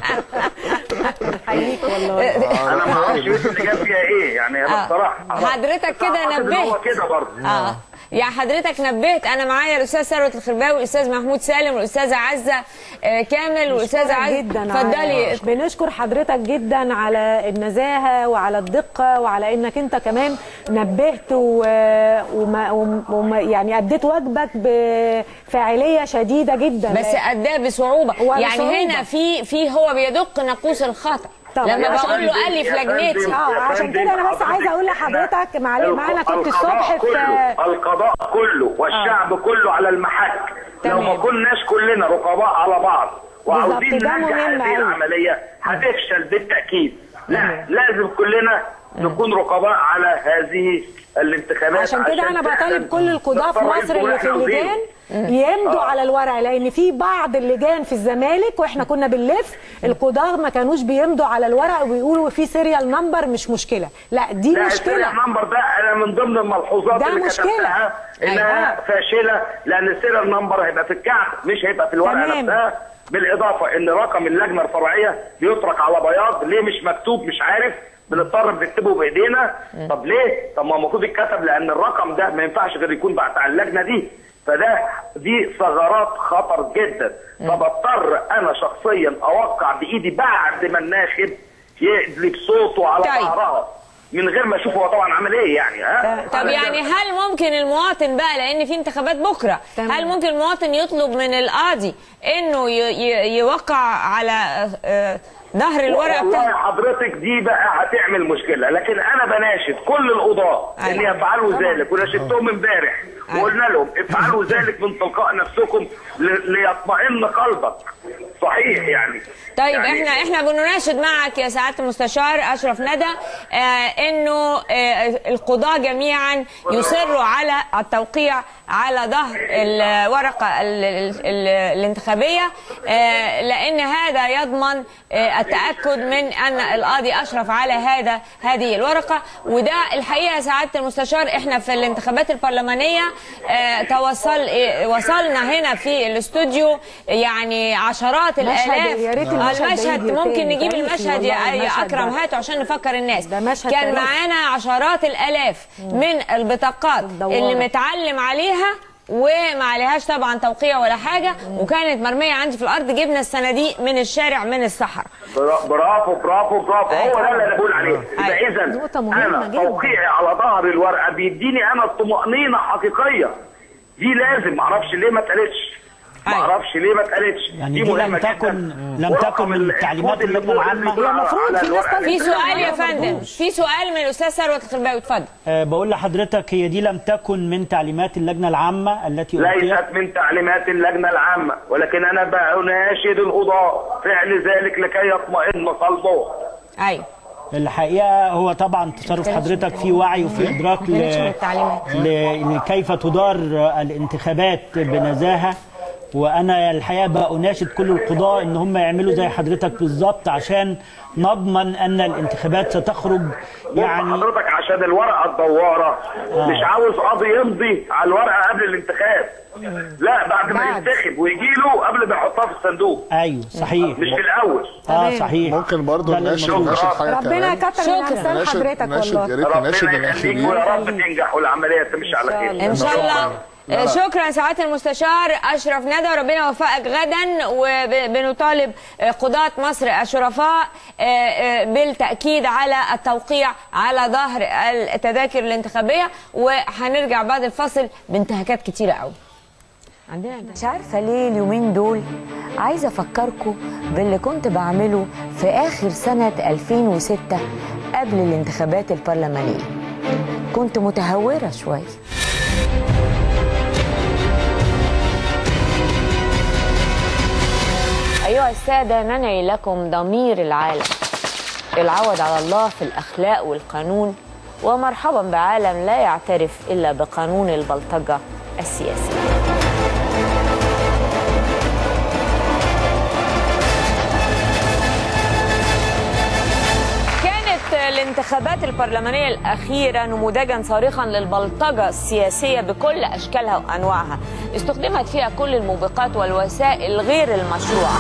حقيقي والله انا ما اعرفش بس اللي جاب فيها ايه يعني انا آه. بصراحه حضرتك كده أعتقد إن هو نبهت. كده برضه اه يعني حضرتك نبهت انا معايا الاستاذ ثروت الخرباوي الاستاذ محمود سالم والاستاذه عزه آه، كامل والاستاذه بنشكرك عزه جدا اتفضلي على- بنشكر حضرتك جدا على النزاهه وعلى الدقه وعلى انك انت كمان نبهت و... وما... وما... يعني اديت واجبك بفاعليه شديده جدا بس اداه بصعوبه وبصعوبة. يعني هنا في في هو بيدق ناقوس الخطا طبعا. لما يا بقول له فندم، الف يا لجنتي فندم. اه يا عشان فندم، كده انا بس حضرتك عايزه اقول لحضرتك إحنا معلش معانا كنت القضاء الصبح في كله القضاء كله والشعب كله على المحك لو ما تمام. كناش كلنا رقباء على بعض وعاوزين بالظبط، ده ننجح مهم هذه أوي. العمليه هتفشل بالتاكيد لا لازم كلنا نكون رقباء على هذه الانتخابات عشان كده انا فعلا بطالب كل القضاه في نختار مصر رئيس اللي في واحنا اللجان عاوزينه. يمضوا آه. على الورق لان في بعض اللجان في الزمالك واحنا كنا بنلف القضاه ما كانوش بيمضوا على الورق ويقولوا في سيريال نمبر مش مشكله لا دي لا مشكله السيريال نمبر ده انا من ضمن الملحوظات ده اللي مشكلة. كتبتها انها أيوة. فاشله لان السيريال نمبر هيبقى في الكعب مش هيبقى في الورقه تمام. نفسها بالاضافه ان رقم اللجنه الفرعيه بيترك على بياض ليه مش مكتوب مش عارف بنضطر نكتبه بايدينا طب ليه؟ طب ما هو المفروض يتكتب لان الرقم ده ما ينفعش غير يكون بتاع اللجنه دي فده دي ثغرات خطر جدا فبضطر انا شخصيا اوقع بايدي بعد ما الناخب يدلي بصوته على طيب. ظهرها من غير ما اشوف هو طبعا عمل ايه يعني ها طب يعني هل ممكن المواطن بقى لان في انتخابات بكره تمام. هل ممكن المواطن يطلب من القاضي انه ي- ي- يوقع على آه، ظهر الورقه والله بتاعته حضرتك دي بقى هتعمل مشكله لكن انا بناشد كل القضاه ان أيوة. يفعلوا ذلك وناشدتهم امبارح أيوة. وقلنا لهم افعلوا ذلك من تلقاء نفسكم ل- ليطمئن قلبك صحيح يعني طيب يعني احنا احنا بنناشد معك يا سعاده المستشار اشرف ندى آه انه آه القضاه جميعا يصروا على التوقيع على ظهر الورقه ال ال ال الانتخابيه آه لان هذا يضمن آه التاكد من ان القاضي اشرف على هذا هذه الورقه وده الحقيقه يا سعاده المستشار احنا في الانتخابات البرلمانيه آه توصل آه وصلنا هنا في الاستوديو يعني عشرات مشهد- الالاف يا ريت آه، المشهد ده المشهد يجي ممكن تاني. نجيب تاريخي المشهد يا, والله يا المشهد اكرم ده. هاته عشان نفكر الناس ده مشهد كان تاريخي. معانا عشرات الالاف من البطاقات الدوارة. اللي متعلم عليها وما عليهاش طبعا توقيع ولا حاجه وكانت مرميه عندي في الارض جبنا الصناديق من الشارع من الصحراء برا- برافو برافو برافو هو ده اللي انا بقول عليه أيوة. يبقى اذا نقطة مهمة انا جدا. توقيعي على ظهر الورقه بيديني انا طمانينه حقيقيه دي لازم معرفش ليه ما اتقالتش أيوة. معرفش ليه ما اتقالتش يعني دي دي لم مهمة تكن- جداً. لم ورقم تكن من ال- تعليمات الكود اللي اللجنة فوق العامة. اللي هي المفروض على في ناس الورقة. تانية في سؤال يا ما فندم بردوش. في سؤال من الاستاذ ثروت الخرباوي اتفضل آه، بقول لحضرتك هي دي لم تكن من تعليمات اللجنة العامة التي ألقيت ليست من تعليمات اللجنة العامة ولكن أنا بناشد القضاة فعل ذلك لكي يطمئن قلبه ايوه الحقيقة هو طبعا تصرف حضرتك في وعي وفي إدراك ل... كانتش من التعليمات. ل... لكيف تدار الانتخابات بنزاهة وأنا الحقيقة بأناشد كل القضاة إن هم يعملوا زي حضرتك بالظبط عشان نضمن أن الانتخابات ستخرج يعني يعني حضرتك عشان الورقة الدوارة مش عاوز قاضي يمضي على الورقة قبل الانتخاب لا بعد ما بعد. ينتخب ويجي له قبل ما يحطها في الصندوق أيوه صحيح مش في الأول اه صحيح ممكن برضه ده اللي نناشد المفروض. نناشد حاجه ربنا كمان يكتر من شكراً. امثال نناشد- حضرتك نناشد- يا والله ريت نناشد ربنا يخليك الاخرين ويا رب تنجح والعملية تمشي على خير ان شاء الله لا، لا. شكرا سعاده المستشار اشرف ندى وربنا يوفقك غدا وبنطالب قضاة مصر الشرفاء آه، آه، بالتاكيد على التوقيع على ظهر التذاكر الانتخابيه وهنرجع بعد الفاصل بانتهاكات كتيره قوي عندنا مش عارفه ليه اليومين دول عايزه افكركم باللي كنت بعمله في اخر سنه 2006 قبل الانتخابات البرلمانيه كنت متهوره شويه أيها السادة ننعي لكم ضمير العالم العوض على الله في الأخلاق والقانون ومرحبا بعالم لا يعترف إلا بقانون البلطجة السياسي كانت الانتخابات البرلمانية الأخيرة نموذجا صارخا للبلطجة السياسية بكل أشكالها وأنواعها استخدمت فيها كل الموبقات والوسائل غير المشروعة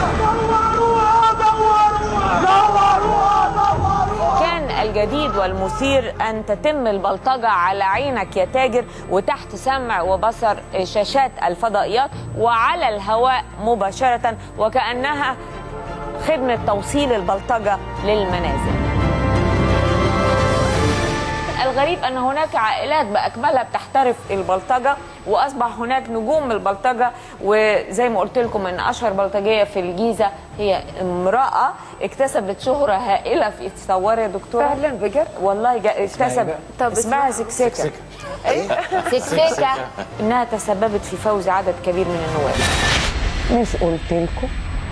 كان الجديد والمثير أن تتم البلطجة على عينك يا تاجر وتحت سمع وبصر شاشات الفضائيات وعلى الهواء مباشرة وكأنها خدمة توصيل البلطجة للمنازل الغريب ان هناك عائلات باكملها بتحترف البلطجه واصبح هناك نجوم البلطجه وزي ما قلت لكم ان اشهر بلطجيه في الجيزه هي امراه اكتسبت شهره هائله في تصور يا دكتوره فعلا بجد والله جا- اكتسب طب اسمها سكسكه سكسكه انها تسببت في فوز عدد كبير من النواب مش قلت لكم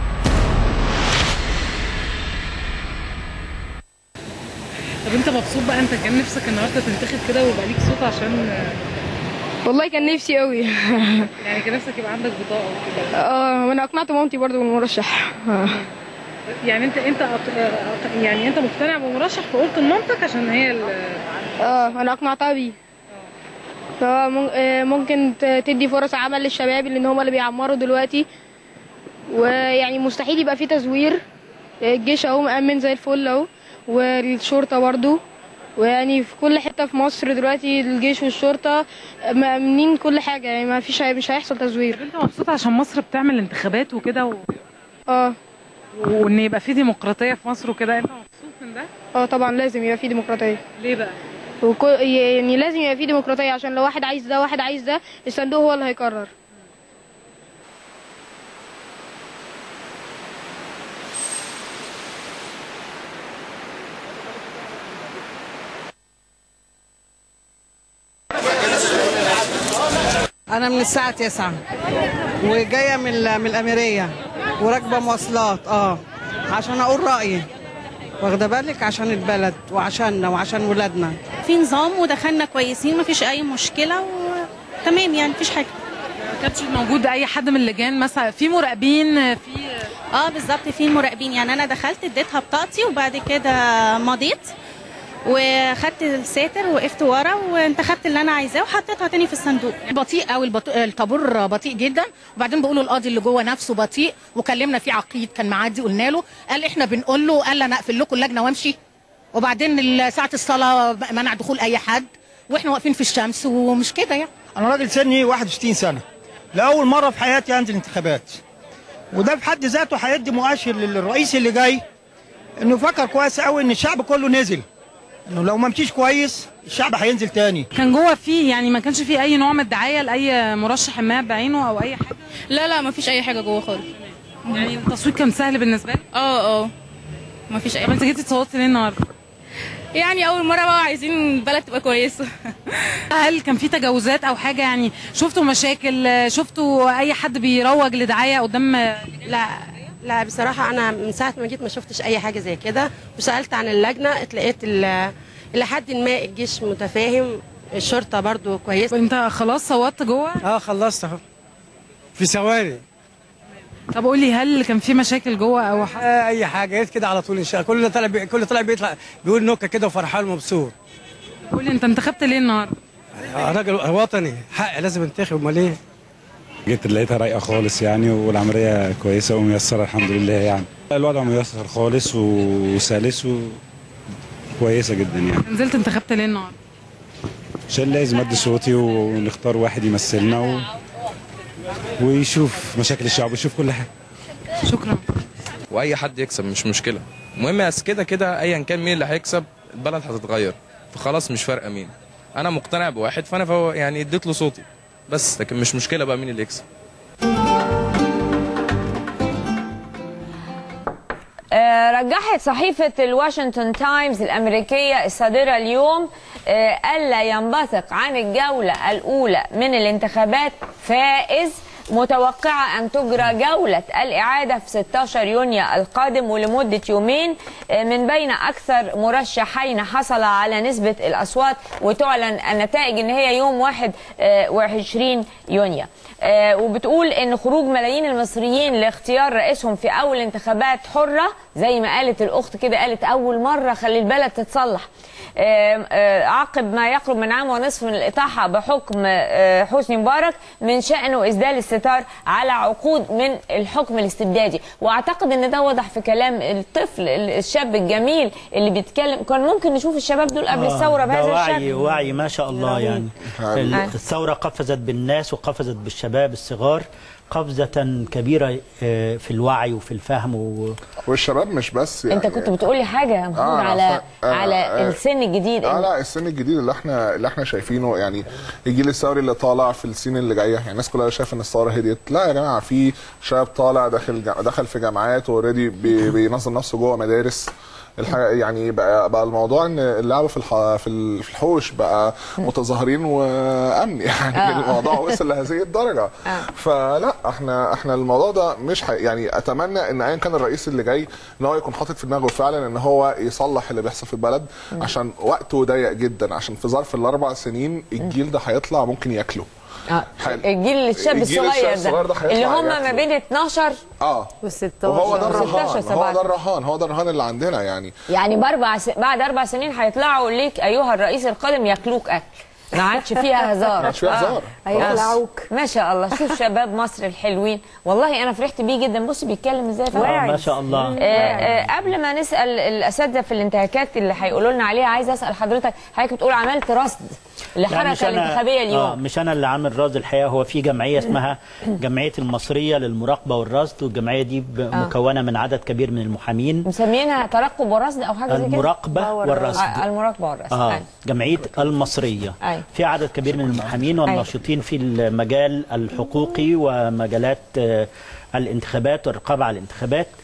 طب انت مبسوط بقى انت كان نفسك النهارده تنتخب كده ويبقى ليك صوت عشان والله كان نفسي قوي يعني كان نفسك يبقى عندك بطاقه وكده اه وانا اقنعت مامتي برضو بالمرشح آه. يعني انت انت أق- أق- يعني انت مقتنع بمرشح فقلت لمامتك عشان هي ال- اه انا اقنعتها بيه اه مم- آه، ممكن ت- تدي فرص عمل للشباب اللي هم اللي بيعمروا دلوقتي ويعني مستحيل يبقى فيه تزوير الجيش اهو مأمن زي الفل اهو والشرطة برضو ويعني في كل حتة في مصر دلوقتي الجيش والشرطة مأمنين كل حاجة يعني ما فيش مش هيحصل تزوير طب انت مبسوط عشان مصر بتعمل انتخابات وكده و... اه وان يبقى في ديمقراطيه في مصر وكده انت مبسوط من ده اه طبعا لازم يبقى فيه ديمقراطية ليه بقى وكل يعني لازم يبقى فيه ديمقراطية عشان لو واحد عايز ده واحد عايز ده الصندوق هو اللي هيقرر انا من الساعه 9 وجايه من ال- من الاميريه وراكبه مواصلات اه عشان اقول رايي واخده بالك عشان البلد وعشاننا وعشان ولادنا في نظام ودخلنا كويسين مفيش اي مشكله وتمام يعني مفيش حاجه ما كانش موجود اي حد من اللجان مثلا في مراقبين في اه بالظبط في مراقبين يعني انا دخلت اديتها بطاقتي وبعد كده مضيت وخدت الساتر وقفت ورا وانتخبت اللي انا عايزاه وحطيتها تاني في الصندوق بطيء قوي البطو... الطابور بطيء جدا وبعدين بيقولوا القاضي اللي جوه نفسه بطيء وكلمنا فيه عقيد كان معدي قلنا له قال احنا بنقول له قال انا اقفل لكم اللجنه وامشي وبعدين ال- ساعه الصلاه منع دخول اي حد واحنا واقفين في الشمس ومش كده يعني انا راجل سني 61 سنه لاول مره في حياتي انزل انتخابات وده في حد ذاته هيدي مؤشر للرئيس اللي جاي انه فكر كويس قوي ان الشعب كله نزل انه لو ما مشيش كويس الشعب هينزل تاني كان جوه فيه يعني ما كانش فيه اي نوع من الدعايه لاي مرشح ما بعينه او اي حاجه لا لا مفيش اي حاجه جوه خالص يعني التصويت كان سهل بالنسبه لك اه اه مفيش اي طب انت جيتي تصوتي ليه النهارده يعني اول مره بقى عايزين البلد تبقى كويسه هل كان في تجاوزات او حاجه يعني شفتوا مشاكل شفتوا اي حد بيروج لدعايه قدام لا لا بصراحة أنا من ساعة ما جيت ما شفتش أي حاجة زي كده وسألت عن اللجنة اتلقيت ال- إلى حد ما الجيش متفاهم الشرطة برضو كويسة أنت خلاص صوتت جوه؟ اه خلصت اهو في ثواني طب قولي هل كان في مشاكل جوه او حاجه آه اي حاجه جيت كده على طول ان شاء الله كل اللي طالع بي... كل اللي طالع بيطلع بيقول نكته كده وفرحان ومبسوط قولي انت انتخبت ليه النهارده آه راجل وطني حق لازم انتخب امال ايه جيت لقيتها رايقه خالص يعني والعمليه كويسه وميسره الحمد لله يعني الوضع ميسر خالص وسلس وكويسه جدا يعني نزلت انتخبت ليه النهارده عشان لازم ادي صوتي ونختار واحد يمثلنا و... ويشوف مشاكل الشعب ويشوف كل حاجه شكرا واي حد يكسب مش مشكله المهم بس كده كده ايا كان مين اللي هيكسب البلد هتتغير فخلاص مش فارقه مين انا مقتنع بواحد فانا فهو يعني اديت له صوتي بس لكن مش مشكله بقى مين اللي يكسب آه، رجحت صحيفة الواشنطن تايمز الأمريكية الصادرة اليوم آه، ألا ينبثق عن الجولة الأولى من الانتخابات فائز متوقعة أن تجرى جولة الإعادة في 16 يونيو القادم ولمدة يومين آه، من بين أكثر مرشحين حصل على نسبة الأصوات وتعلن النتائج أن هي يوم 21 يونيو آه، وبتقول ان خروج ملايين المصريين لاختيار رئيسهم في اول انتخابات حره زي ما قالت الاخت كده قالت اول مره خلي البلد تتصلح آه، آه، عقب ما يقرب من عام ونصف من الاطاحه بحكم آه، حسني مبارك من شانه اسدال الستار على عقود من الحكم الاستبدادي واعتقد ان ده واضح في كلام الطفل الشاب الجميل اللي بيتكلم كان ممكن نشوف الشباب دول قبل الثوره ده بهذا وعي الشكل وعي ما شاء الله يعني ال- آه. الثورة قفزت بالناس وقفزت بالشباب الصغار قفزة كبيرة آه، في الوعي وفي الفهم و... والشباب مش بس يعني انت كنت بتقولي حاجه يا محمود آه، أنا على ف- آه، على آه. السن الجديد اه لا السن الجديد اللي احنا اللي احنا شايفينه يعني الجيل الثوري اللي طالع في السنين اللي جايه يعني الناس كلها شايفه ان الثوره هديت لا يا جماعه في شاب طالع داخل جا- دخل في جامعات اوريدي بي بينظم نفسه جوه مدارس الحاجة يعني بقى, بقى الموضوع ان اللعبه في الح... في ال- في الحوش بقى متظاهرين وامن يعني آه. الموضوع وصل لهذه الدرجه فلا احنا احنا الموضوع ده مش حي... يعني اتمنى ان ايا كان الرئيس اللي جاي ان هو يكون حاطط في دماغه فعلا ان هو يصلح اللي بيحصل في البلد عشان وقته ضيق جدا عشان في ظرف الاربع سنين الجيل ده هيطلع ممكن ياكله آه. حلو. الجيل الشاب الجيل الصغير الصغير ده ده هيطلع اللي هم ياكله. ما بين 12 اه و16 وهو ده الرهان 16 هو ده 17 الرهان هو ده الرهان اللي عندنا يعني يعني باربع س... بعد اربع سنين هيطلعوا ليك ايها الرئيس القادم ياكلوك اكل ما عادش فيها هزار ما عادش فيها هزار. آه. هيخلعوك. ما شاء الله شوف شباب مصر الحلوين والله انا فرحت بيه جدا بص بيتكلم ازاي فاهم؟ آه، ما شاء الله. آه آه قبل ما نسال الاساتذه في الانتهاكات اللي هيقولوا لنا عليها عايزه اسال حضرتك حضرتك بتقول عملت رصد لا، مش للحركه أنا- الانتخابيه آه اليوم مش انا اللي عامل رصد الحقيقه هو في جمعيه اسمها جمعيه المصريه للمراقبه والرصد والجمعيه دي ب- آه. مكونه من عدد كبير من المحامين مسمينها ترقب ورصد او حاجه زي كده المراقبة والرصد. آه، المراقبه والرصد اه أيوة. جمعيه المصريه أيوة. في عدد كبير من المحامين والناشطين في المجال الحقوقي ومجالات آه، الانتخابات والرقابه على الانتخابات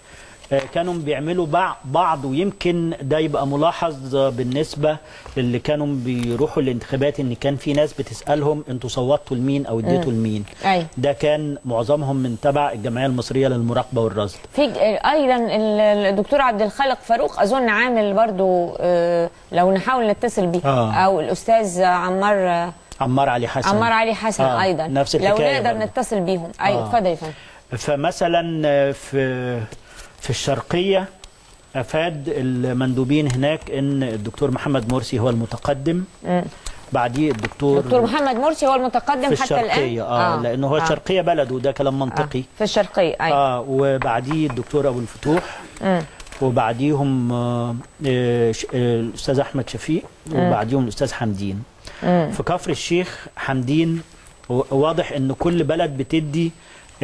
آه، كانوا بيعملوا بع- بعض ويمكن ده يبقى ملاحظ آه، بالنسبه للي كانوا بيروحوا الانتخابات ان كان في ناس بتسالهم انتوا صوتوا لمين او اديتوا مم. لمين أيوة. ده كان معظمهم من تبع الجمعيه المصريه للمراقبه والرصد في ج- ايضا ال- الدكتور عبد الخالق فاروق اظن عامل برضو آه، لو نحاول نتصل بيه آه. او الاستاذ عمار آه، عمار علي حسن عمار علي حسن آه، ايضا نفس لو الحكايه نقدر برضه. نتصل بيهم ايوه آه. اتفضل يا فندم فمثلا آه، في في الشرقيه افاد المندوبين هناك ان الدكتور محمد مرسي هو المتقدم مم. بعديه الدكتور دكتور محمد مرسي هو في المتقدم حتى الان الشرقيه اه, آه لانه هو آه. الشرقيه بلده ده كلام منطقي في الشرقيه ايوه اه وبعديه الدكتور ابو الفتوح مم. وبعديهم آه، آه، ش- آه، الاستاذ احمد شفيق مم. وبعديهم الاستاذ حمدين مم. في كفر الشيخ حمدين و- واضح ان كل بلد بتدي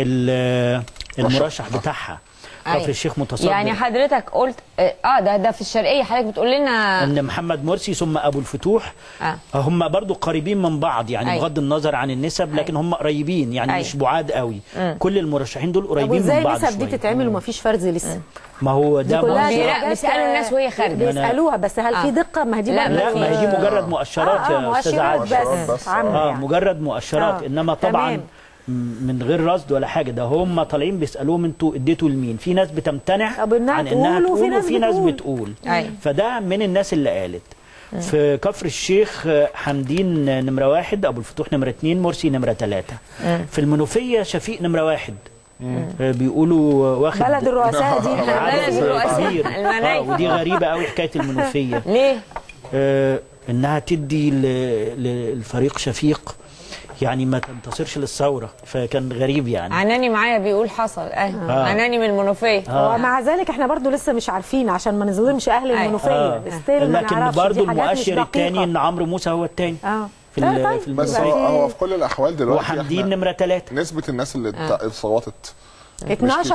ال- المرشح بتاعها أيوة. كفر الشيخ متصدر يعني حضرتك قلت اه ده ده في الشرقيه حضرتك بتقول لنا ان محمد مرسي ثم ابو الفتوح آه. هم برضو قريبين من بعض يعني أيوة. بغض النظر عن النسب لكن هم قريبين يعني أيوة. مش بعاد قوي مم. كل المرشحين دول طب قريبين وازاي من بعض النسب دي شويه تتعمل ومفيش فرز لسه ما هو دي ده كلها مؤشر. حاجات- بيسألوا الناس وهي خارجة. بيسالوها بس هل في آه. دقه ما هي دي لا، برضه لا ما هي دي مجرد مؤشرات آه، آه، يا استاذ مؤشرات عادل بس عامة اه يعني. مجرد مؤشرات آه، انما طبعا تمام. م- من غير رصد ولا حاجه ده هم طالعين بيسالوهم انتوا اديتوا لمين في ناس بتمتنع إنها عن انها تقول وفي تقول ناس وفي ناس بتقول. بتقول أيوة. فده من الناس اللي قالت مم. في كفر الشيخ آه، حمدين آه، نمره واحد ابو الفتوح نمره اثنين مرسي نمره ثلاثه مم. في المنوفيه شفيق نمره واحد آه، بيقولوا آه، واخد بلد الرؤساء دي. عدد بلد الرؤساء، كبير. المنايف. آه، ودي غريبه قوي حكايه المنوفيه ليه؟ آه انها تدي ل- للفريق شفيق يعني ما تنتصرش للثوره فكان غريب يعني عناني معايا بيقول حصل ايوه آه. عناني من المنوفيه آه. ومع ذلك احنا برضو لسه مش عارفين عشان ما نظلمش اهل أيوة. المنوفيه آه. ستيل ما لكن نعرفش برضو دي حاجات مش المؤشر الثاني دقيقة. ان عمرو موسى هو الثاني اه في لا، ال- طيب. في بس المنوفيه هو, هو في كل الاحوال دلوقتي وحمدين إحنا نمره ثلاثه نسبه الناس اللي آه. ات- صوتت 12%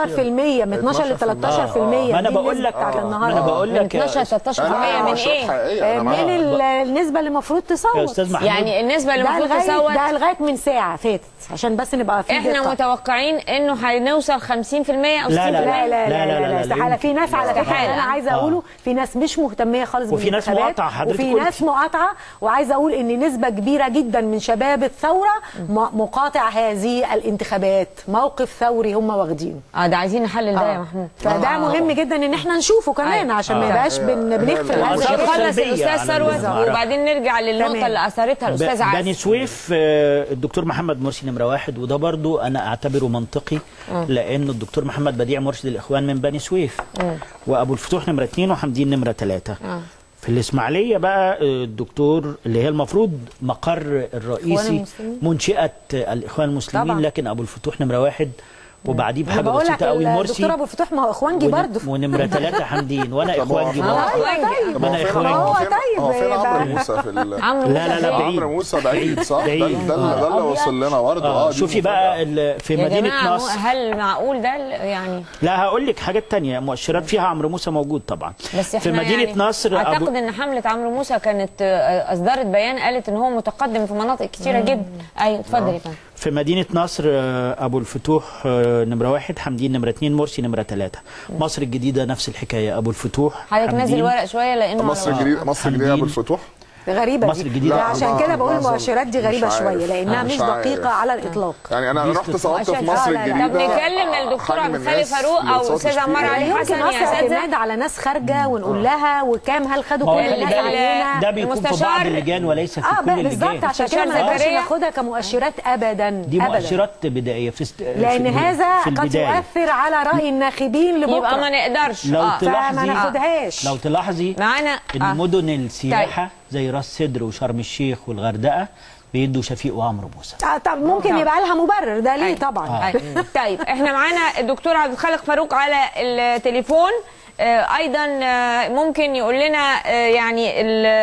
من 12 ل 13% ما أنا دي بقول النسبة لك- بتاعت آه. النهارده ما أنا بقول لك يا 12 13% من ايه؟ من ال- النسبه اللي المفروض تصوت يا أستاذ محمود. يعني النسبة اللي ده المفروض لغاية- تصوت ده لغايه من ساعه فاتت عشان بس نبقى في احنا دقة. متوقعين انه هنوصل 50% او 60% لا، لا، لا لا لا لا، لا، لا, لا، لا, لا، استحاله في ناس على فكره استحالة. انا عايزه آه. اقوله في ناس مش مهتميه خالص وفي ناس بالانتخابات، مقاطعة، حضرتك وفي قلتي. ناس مقاطعه وعايزه اقول ان نسبه كبيره جدا من شباب الثوره م- مقاطع هذه الانتخابات موقف ثوري هم واخدينه اه ده عايزين نحلل ده يا آه. محمود فده آه. مهم جدا ان احنا نشوفه كمان أيوة. عشان ما آه. يبقاش بن- بنغفل آه. هذا آثار الشيء. نخلص سلبية الاستاذ على ثروت المعركة. وبعدين نرجع للنقطه تمام. اللي اثارتها ب- الاستاذ عادل بني سويف آه، الدكتور محمد مرسي نمره واحد وده برضو انا اعتبره منطقي مم. لان الدكتور محمد بديع مرشد الاخوان من بني سويف مم. وابو الفتوح نمره اثنين وحمدين نمره ثلاثه آه. في الاسماعيليه بقى آه، الدكتور اللي هي المفروض مقر الرئيسي المسلمين. منشاه آه، الاخوان المسلمين طبعا. لكن ابو الفتوح نمره واحد وبعديه انا بحاجه بقول لك بسيطه قوي مرسي الدكتور ابو الفتوح ما هو اخوانجي ون- برضه ونمره ثلاثه حمدين وانا طب هو اخوانجي فين- برضه ايوه طيب ما انا هو فين- اخوانجي هو فين- طيب هو فين يبقى- عمرو موسى في ال... عمرو لا لا لا موسى بعيد عمرو موسى بعيد صح؟ ده بعيد. ده اللي- ده اللي وصل لنا برضه آه اه دي شوفي بقى ال- في يا مدينه جماعه مو- نصر هل معقول ده ال- يعني لا هقول لك حاجات تانية مؤشرات فيها عمرو موسى موجود طبعا بس احنا في مدينة يعني نصر اعتقد أبو... ان حمله عمرو موسى كانت آه، اصدرت بيان قالت ان هو متقدم في مناطق كتيره جدا ايوه اتفضل يا فندم في مدينة نصر آه، أبو الفتوح آه، نمرة واحد حمدين نمرة اتنين مرسي نمرة ثلاثة مصر الجديدة نفس الحكاية أبو الفتوح حضرتك نازل حمدين. ورق شويه لانه مصر على- الجديدة مصر الجديدة حمدين. ابو الفتوح غريبه مصر دي الجديدة. لا لا، عشان ما- كده بقول ما أظن. المؤشرات دي غريبه مش شويه عارف. لانها مش مش عارف. دقيقه على الاطلاق يعني انا دي رحت صوتت في عشان- مصر آه، لا، لا. الجديدة طب نكلم الدكتور حجم عبد الخالق الناس فاروق اللي او بتصوت استاذ كتير. عمار علي يمكن حسن اصلا يا اساتذه اعتماد على ناس خارجه ونقول لها وكام هل خدوا ما هو كل خلي الناس بالك علينا ده بيكون في بعض المستشار- اللجان وليس في اه كل بقى بالظبط اللجان عشان كده ما مستشار نقدرش زكريا. ناخدها كمؤشرات ابدا دي ابدا مؤشرات بدائية في است... لان في... هذا في قد البداية. يؤثر على راي الناخبين لبكره يبقى ما نقدرش لو اه تلاحظي فما ناخدهاش لو تلاحظي معانا ان آه. مدن السياحة زي راس سدر وشرم الشيخ والغردقة بيدوا شفيق وعمرو موسى آه طب ممكن يبقى لها مبرر ده ليه طبعا آه. أيوة. طيب احنا معانا الدكتور عبد الخالق فاروق على التليفون آه، ايضا آه، ممكن يقول لنا آه، يعني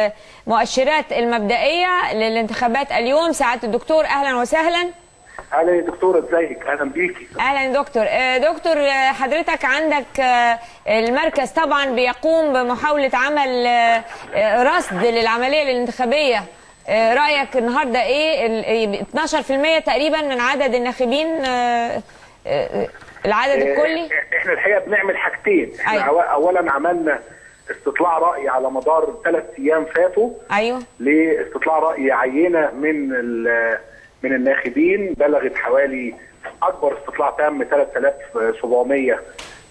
المؤشرات المبدئيه للانتخابات اليوم سعاده الدكتور اهلا وسهلا اهلا يا دكتور ازيك اهلا بيكي اهلا يا دكتور آه، دكتور آه، حضرتك عندك آه، المركز طبعا بيقوم بمحاوله عمل آه، آه، رصد للعمليه الانتخابيه آه، رايك النهارده ايه ال- 12% تقريبا من عدد الناخبين آه، آه، العدد آه، الكلي احنا الحقيقه بنعمل حاجتين احنا أيوة. أيوة. اولا عملنا استطلاع راي على مدار ثلاث ايام فاتوا ايوه لاستطلاع راي عينه من ال- من الناخبين بلغت حوالي اكبر استطلاع تم 3700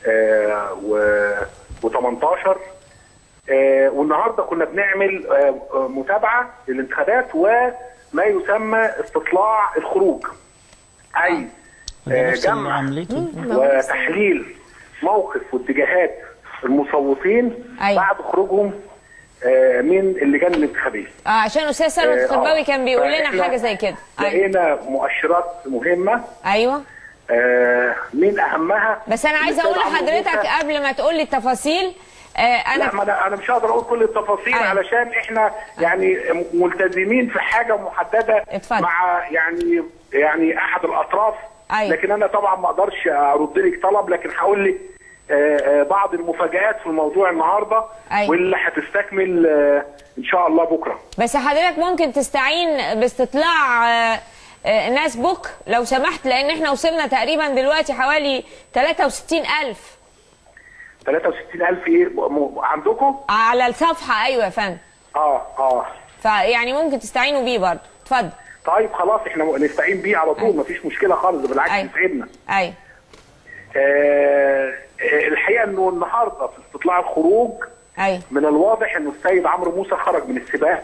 و18 والنهارده كنا بنعمل آه، آه، متابعه للانتخابات وما يسمى استطلاع الخروج اي آه، نفس اللي جمع عملته وتحليل موقف واتجاهات المصوتين أيوة. بعد خروجهم آه، من اللجان الانتخابيه اه عشان استاذ ثروت آه، الخرباوي آه. كان بيقول لنا فإحنا حاجه زي كده ايوه لقينا مؤشرات مهمه ايوه آه، من اهمها بس انا عايزه اقول الأستاذ عمرو لحضرتك موسى- قبل ما تقول لي التفاصيل آه انا لا ما انا انا مش هقدر اقول كل التفاصيل أيوة. علشان احنا يعني ملتزمين في حاجه محدده اتفضل. مع يعني يعني احد الاطراف أيوة. لكن انا طبعا ما اقدرش ارد لك طلب لكن هقول لك آه، آه، بعض المفاجآت في الموضوع النهارده أيوة. واللي هتستكمل آه، ان شاء الله بكره بس حضرتك ممكن تستعين باستطلاع آه، آه، ناس بوك لو سمحت لان احنا وصلنا تقريبا دلوقتي حوالي 63000 63000 ايه م- عندكم؟ على الصفحه ايوه يا فندم اه اه فيعني ممكن تستعينوا بيه برضه اتفضل طيب خلاص احنا نستعين بيه على طول مفيش مشكله خالص ده بالعكس يسعدنا ايوه آه آه، الحقيقه انه النهارده في استطلاع الخروج ايوه من الواضح انه السيد عمرو موسى خرج من السباق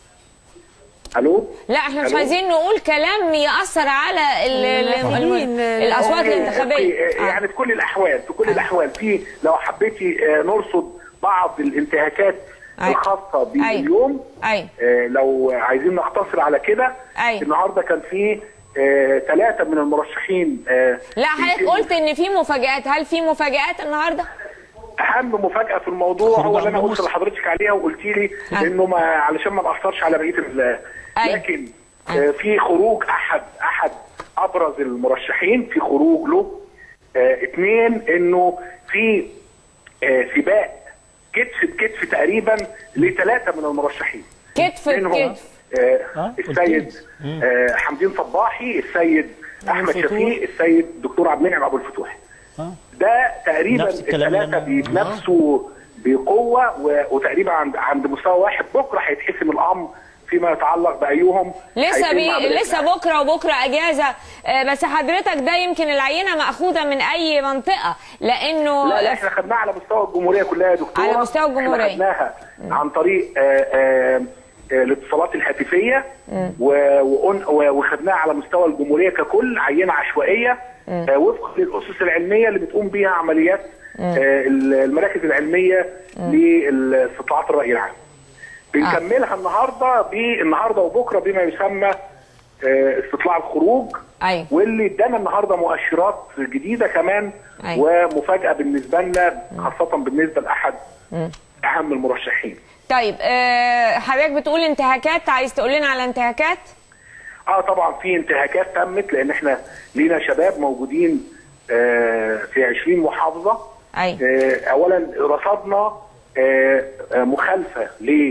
الو لا احنا مش ألو؟ عايزين نقول كلام ياثر على ال- ال- المنافقين. الاصوات أوكي، الانتخابيه أوكي، آه، يعني في كل الاحوال في كل الاحوال في لو حبيتي آه، نرصد بعض الانتهاكات أيوة. الخاصه أيوة. باليوم ايوه آه، لو عايزين نختصر على كده أيوة. النهارده كان في ثلاثه من المرشحين آه، لا حضرتك قلت ان في مفاجآت هل في مفاجآت النهارده اهم مفاجاه في الموضوع هو اللي انا قلت لحضرتك عليها وقلت لي انه ما علشان ما ناثرش على بقيه ال- لكن آه، في خروج احد احد ابرز المرشحين في خروج له آه، اثنين انه في آه، سباق كتف بكتف تقريبا لثلاثه من المرشحين كتف منهم بكتف آه، السيد آه، حمدين صباحي السيد احمد الفتوح. شفيق السيد دكتور عبد المنعم ابو الفتوح ده تقريبا نفس الكلام اللي الثلاثه بيتنافسوا بقوه و- وتقريبا عند عند مستوى واحد بكره هيتحسم الامر فيما يتعلق بايهم لسه هيتم بي... عملية لسه بكره وبكره اجازه آه، بس حضرتك ده يمكن العينه ماخوذه من اي منطقه لانه لا لا احنا خدناها على مستوى الجمهوريه كلها يا دكتور على مستوى الجمهورية. احنا خدناها عن طريق آه، آه، آه، الاتصالات الهاتفيه و- وقن- و- وخدناها على مستوى الجمهوريه ككل عينه عشوائيه آه، وفقا للاسس العلميه اللي بتقوم بيها عمليات آه، المراكز العلميه لاستطلاعات الراي العام. بنكملها النهارده بالنهارده وبكره بما يسمى آه، استطلاع الخروج ايوه واللي ادانا النهارده مؤشرات جديده كمان أيوة. ومفاجاه بالنسبه لنا خاصه بالنسبه لاحد مم. اهم المرشحين. طيب آه، حضرتك بتقول انتهاكات عايز تقول لنا على انتهاكات اه طبعا في انتهاكات تمت لان احنا لينا شباب موجودين آه، في 20 محافظه ايوه آه، اولا رصدنا آه، آه، مخالفه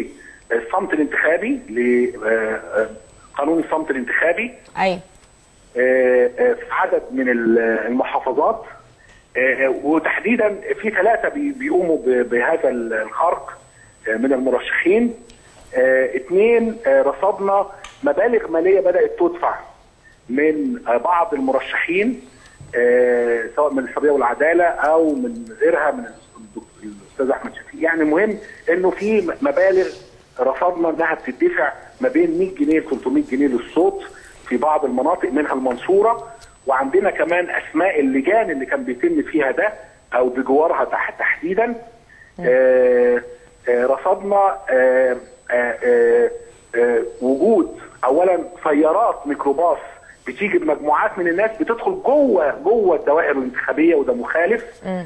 للصمت الانتخابي لقانون الصمت الانتخابي ايوه آه، آه، في عدد من ال- المحافظات آه، وتحديدا في ثلاثه بي- بيقوموا ب- بهذا ال- الخرق آه، من المرشحين آه، اثنين آه، رصدنا مبالغ ماليه بدات تدفع من آه، بعض المرشحين آه، سواء من الحريه والعداله او من غيرها من الدك- الاستاذ احمد شفيق يعني المهم انه في م- مبالغ رصدنا انها بتدفع ما بين 100 جنيه ل 300 جنيه للصوت في بعض المناطق منها المنصوره وعندنا كمان اسماء اللجان اللي كان بيتم فيها ده او بجوارها تحت تحديدا آه، آه، رصدنا آه، آه، آه، آه، وجود اولا سيارات ميكروباص بتيجي بمجموعات من الناس بتدخل جوه جوه الدوائر الانتخابيه وده مخالف آه،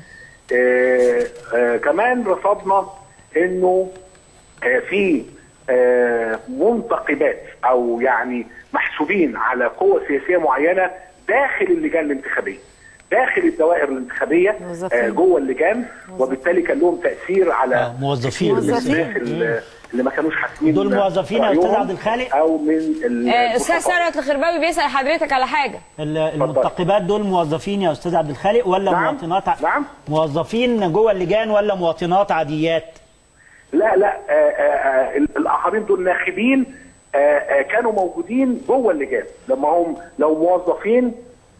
آه، كمان رصدنا انه آه، في آه، منتقبات او يعني محسوبين على قوة سياسية معينة داخل اللجان الانتخابية داخل الدوائر الانتخابية موظفين. آه، جوه اللجان وبالتالي كان لهم تأثير على موظفين كثير من الناس ال- اللي ما كانوش حاسين دول موظفين يا أستاذ برأيهم عبد الخالق؟ او من ال- آه، استاذ البسطاء. ثروت الخرباوي بيسال حضرتك على حاجه ال- المنتقبات دول موظفين يا استاذ عبد الخالق ولا نعم. مواطنات ع- نعم. موظفين جوه اللجان ولا مواطنات عاديات لا لا آه، آه، آه، ال- الاخرين دول ناخبين آه، آه، كانوا موجودين جوه اللجان لما هم لو موظفين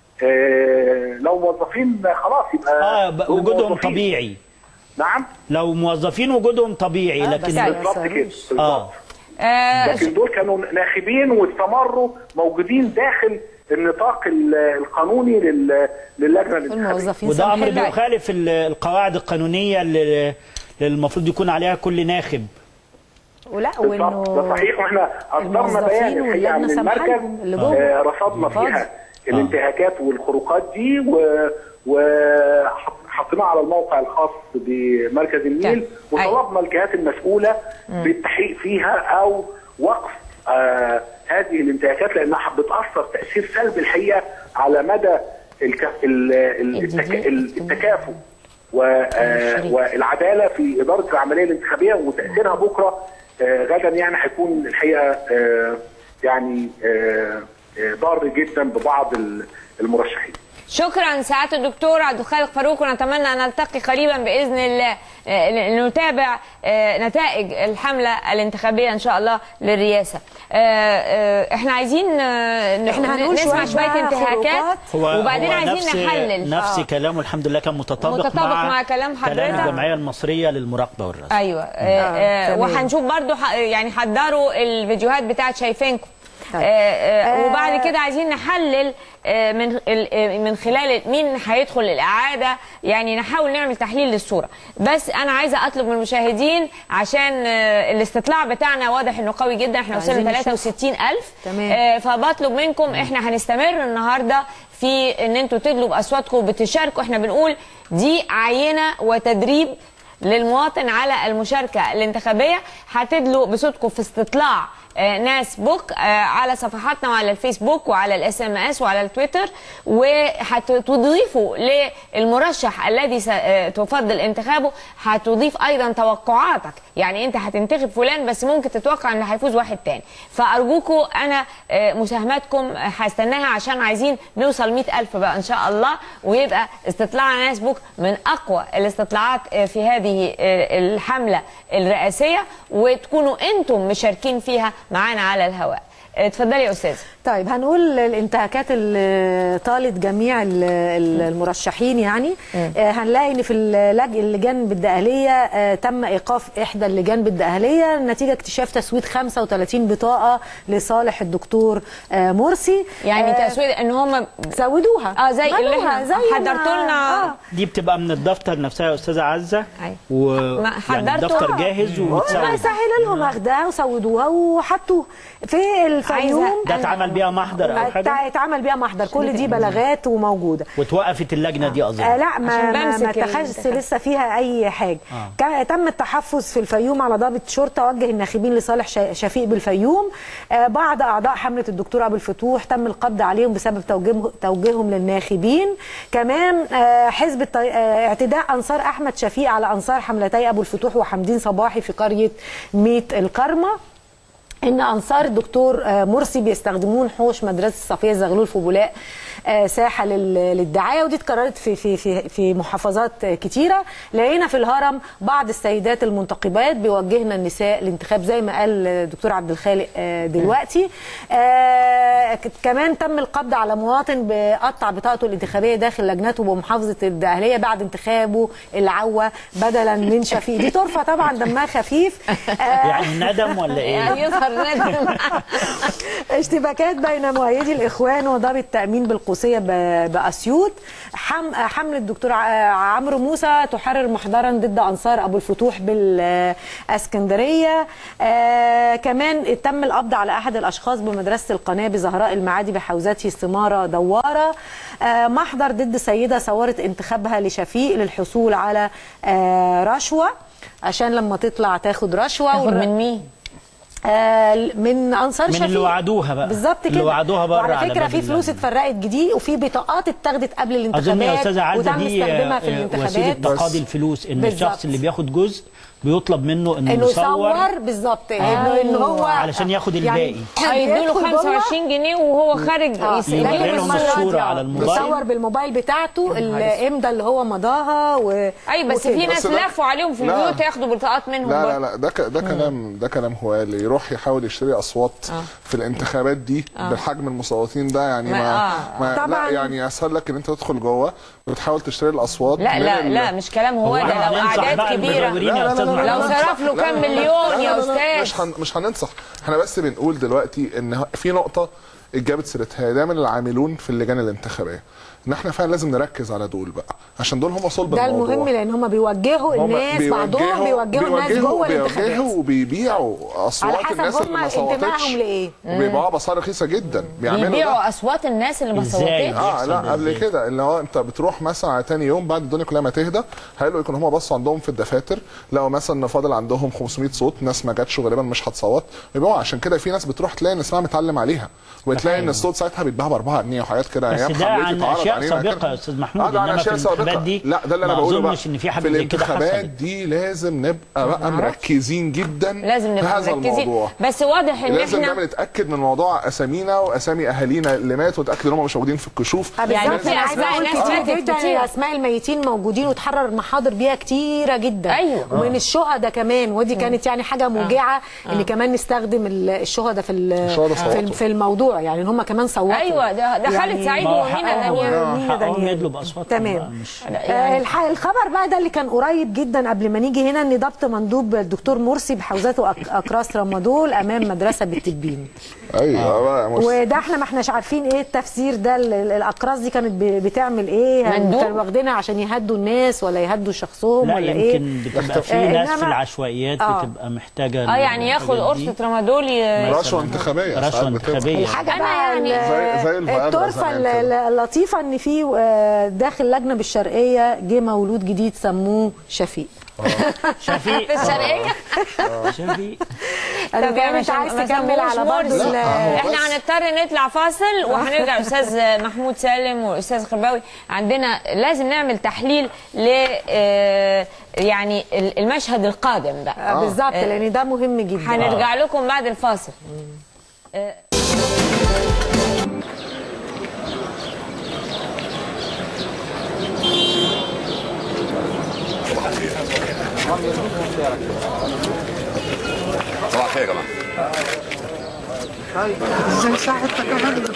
آه، لو موظفين خلاص يبقى اه ب- دول وجودهم موظفين. طبيعي نعم لو موظفين وجودهم طبيعي آه، لكن بس بالظبط كده بالظبط اه لكن دول كانوا ناخبين واستمروا موجودين داخل النطاق ال- القانوني لل- للجنه الانتخابيه وده امر بيخالف ال- القواعد القانونيه اللي اللي المفروض يكون عليها كل ناخب ولا بالظبط ده صحيح واحنا اصدرنا الموظفين بيان الحقيقه واللجنة من سامحة المركز لهم اللي جوه. آه، رصدنا فاضي. فيها الانتهاكات والخروقات دي وحطيناها على الموقع الخاص بمركز النيل وطلبنا الجهات المسؤوله بالتحقيق فيها او وقف آه هذه الانتهاكات لانها بتاثر تاثير سلبي الحقيقه على مدى الك... ال... ال... التك... التكافؤ و... آه والعداله في اداره العمليه الانتخابيه وتاثيرها بكره آه غدا يعني هيكون الحقيقه آه يعني آه آه ضار جدا ببعض ال- المرشحين شكرا سعاده الدكتور عبد الخالق فاروق ونتمنى ان نلتقي قريبا باذن الله آه، نتابع آه، نتائج الحمله الانتخابيه ان شاء الله للرئاسه آه، آه، احنا عايزين آه، إحنا هنقول نسمع شوية شويه بقى انتهاكات هو وبعدين هو عايزين نفس نحلل نفس آه. كلامه الحمد لله كان متطابق, متطابق مع كلام حضرتك. كلام الجمعيه المصريه للمراقبه والرصد ايوه آه آه تمام. وهنشوف برضو ح- يعني حضروا الفيديوهات بتاعت شايفينكم آه آه وبعد كده عايزين نحلل آه من ال- آه، من خلال مين هيدخل الاعاده يعني نحاول نعمل تحليل للصوره بس انا عايزه اطلب من المشاهدين عشان آه الاستطلاع بتاعنا واضح انه قوي جدا احنا عايزين وصلنا نشوف. 63000 تمام. آه فبطلب منكم احنا هنستمر النهارده في ان انتوا تدلوا باصواتكم وبتشاركوا احنا بنقول دي عينه وتدريب للمواطن على المشاركه الانتخابيه هتدلوا بصوتكم في استطلاع آه، ناس بوك آه، على صفحاتنا وعلى الفيسبوك وعلى الاس ام اس وعلى التويتر وهتضيفوا للمرشح الذي س- آه، تفضل انتخابه هتضيف ايضا توقعاتك يعني انت هتنتخب فلان بس ممكن تتوقع ان هيفوز واحد تاني فارجوكم انا آه، مساهماتكم آه، هستناها عشان عايزين نوصل مئة ألف بقى ان شاء الله ويبقى استطلاع ناس بوك من اقوى الاستطلاعات آه، في هذه آه، الحمله الرئاسيه وتكونوا انتم مشاركين فيها معانا على الهواء اتفضلي يا استاذه طيب هنقول الانتهاكات اللي طالت جميع ال- ال- المرشحين يعني آه، هنلاقي ان في اللج... اللجان بالدقهليه آه، تم ايقاف احدى اللجان بالدقهليه نتيجه اكتشاف تسويد 35 بطاقه لصالح الدكتور آه، مرسي يعني آه، تسويد ان هم زودوها اه زي اللي ملوها، احنا زي ما- حضرتوا لنا آه. دي بتبقى من الدفتر نفسها يا استاذه عزه و ما يعني حضرتوا؟ الدفتر جاهز ومتسوي سهل لهم اخدها وسودوها وحطوه في الفيوم ده اتعمل بيها محضر او حاجه اتع- اتعمل بيها محضر كل دي بلاغات وموجوده وتوقفت اللجنه دي اظن آه لا ما عشان ما, بمسك ما اتخذش الانتخاب. لسه فيها اي حاجه آه. آه. كان تم التحفظ في الفيوم على ضابط شرطه وجه الناخبين لصالح شا- شفيق بالفيوم آه بعض اعضاء حمله الدكتور ابو الفتوح تم القبض عليهم بسبب توجيه توجيههم للناخبين كمان آه حزب الط... آه اعتداء انصار احمد شفيق على انصار حملتي ابو الفتوح وحمدين صباحي في قريه ميت الكرمه ان انصار الدكتور آه، مرسي بيستخدمون حوش مدرسه صفيه زغلول في بولاق آه، ساحه لل- للدعايه ودي اتكررت في في في في محافظات آه، كتيره لقينا في الهرم بعض السيدات المنتقبات بيوجهن النساء الانتخاب زي ما قال الدكتور عبد الخالق آه، دلوقتي آه، ك- كمان تم القبض على مواطن بقطع بطاقته الانتخابيه داخل لجنته بمحافظه الدقهليه بعد انتخابه العوه بدلا من شفيق دي طرفه طبعا دمها خفيف آه، يعني ندم ولا يعني ايه يظهر ندم اشتباكات بين مؤيدي الاخوان وضابط التامين بالقوسيه ب- باسيوط حم حمله الدكتور ع- عمرو موسى تحرر محضرا ضد انصار ابو الفتوح بالاسكندريه آه كمان تم القبض على احد الاشخاص بمدرسه القناه بزهراء المعادي بحوزته استماره دواره آه محضر ضد سيده صورت انتخابها لشفيق للحصول على آه رشوه عشان لما تطلع تاخد رشوه تاخد والر- من مين؟ آه من انصار من شفيق اللي وعدوها بقى بالظبط كده اللي وعدوها بره وعلى على فكره باب في فلوس اللجنة. اتفرقت جديد وفي بطاقات اتاخدت قبل اظن يا الانتخابات استاذه عزه وتم دي استخدامها في آه، آه، وسيله الانتخابات تقاضي الفلوس ان بالظبط. الشخص اللي بياخد جزء بيطلب منه انه انه يصور يصور بالظبط انه ان هو علشان ياخد الباقي هيدوا له بيدخل جوه. 25 جنيه وهو خارج آه، يسلم لكن يوري لهم المرة الصورة دي، على آه، الموبايل. بيصور بالموبايل بتاعته الامضه اللي هو مضاها و... اي بس وكده. في ناس بس ده- لفوا عليهم في لا. البيوت ياخدوا بطاقات منهم لا لا برضه. لا ده ك- ده كلام ده كلام هوالي يروح يحاول يشتري اصوات آه. في الانتخابات دي آه. بالحجم المصوتين ده يعني ما- ما, آه. ما طبعاً. لا يعني اسهل لك ان انت تدخل جوه وتحاول تشتري الاصوات لا من لا ال- لا مش كلام هو هو ده إحنا لو هننصح اعداد بقى كبيره المدورين يا أستاذ محمود. لو صرف له لا، كام لا، لا، مليون لا، يا لا، لا، استاذ مش هن مش هننصح احنا بس بنقول دلوقتي ان في نقطه جابت سيرتها دايما العاملون في اللجان الانتخابيه ان احنا فعلا لازم نركز على دول بقى عشان دول هم صلب ده الموضوع المهم لان هم بيوجهوا هم الناس بعضهم بيوجهوا الناس جوه الانتخابات بيوجهوا وبيبيعوا اصوات على حسب الناس اللي هم ما صوتتش انتمائهم لايه وبيبيعوها باسعار رخيصه جدا بيعملوا ده بيبيعوا اصوات الناس اللي ما إزاي؟ صوتتش اه لا قبل كده اللي هو انت بتروح مثلا على تاني يوم بعد الدنيا كلها ما تهدى هيلاقوا يكون هم بصوا عندهم في الدفاتر لقوا مثلا ان فاضل عندهم 500 صوت ناس ما جاتش وغالبا مش هتصوت ويبيعوا عشان كده في ناس بتروح تلاقي ان اسمها متعلم عليها وتلاقي ان الصوت ساعتها بيتباع ب 4 جنيه وحاجات كده بس أيام ده حملتي عن اتعرض اشياء علينا سابقه كده. يا استاذ محمود آه، ده عن انما في أشياء سابقة. الانتخابات دي لا ده اللي انا ما بقوله بقى اظنش ان في حاجه في زي كده الانتخابات حصلت دي لازم نبقى بقى مركزين جدا لازم في نبقى هذا مركزين الموضوع بس واضح ان لازم احنا نعمل نتاكد من موضوع اسامينا واسامي اهالينا اللي ماتوا ونتاكد ان هم مش موجودين في الكشوف يعني بالظبط في انا عايزه أسماء اقول ناس كتير ماتت جدا كتير. اسماء الميتين موجودين وتحرر محاضر بيها كتيره جدا أيوة. ومن الشهداء كمان ودي كانت يعني حاجه موجعه ان كمان نستخدم ال- الشهداء في ال- الشهداء في, صوتوا. ال- في الموضوع يعني ان هم كمان صوتوا ايوه ده ده خالد سعيد ما هو ومينا حقهم- دانيال مينا حقهم دانيال. يدلوا باصواتهم تمام. بقى، مش آه، الح- الخبر بقى ده اللي كان قريب جدا قبل ما نيجي هنا ان ضبط مندوب الدكتور مرسي بحوزته أك- اكراس رمادول امام مدرسه بالتبين ايوه بقى يا مرسي. وده احنا ما احناش عارفين ايه التفسير ده ال- ال- الاقراص دي كانت ب- بتعمل ايه مندوب؟ كانوا واخدينها عشان يهدوا الناس ولا يهدوا شخصهم لا ولا ايه يمكن بتبقى في آه، ناس في إنما- العشوائيات آه. بتبقى محتاجه اه يعني ياخد الحاجات دي. قرصه رمادول ي- رشوه انتخابيه ساعات رشوه بتبقى. انتخابيه الحاجه أنا بقى يعني- ال- زي- زي الفياجرا الطرفه زمان ال- كده. اللطيفه ان في آه، داخل لجنه بالشرقيه جه مولود جديد سموه شفيق شفيق في الشرقيه شفيق انا طب كمان يا انت مش- عايز ما تكمل سموهوش على برضه مرسي. ال- لا، هو احنا بس. هنضطر نطلع فاصل وهنرجع استاذ محمود سالم واستاذ خرباوي عندنا لازم نعمل تحليل ل آه، يعني ال- المشهد القادم بقى آه، بالظبط لان ده مهم جدا هنرجع لكم بعد الفاصل صباح الخير يا جماعه ازاي صحتك يا فندم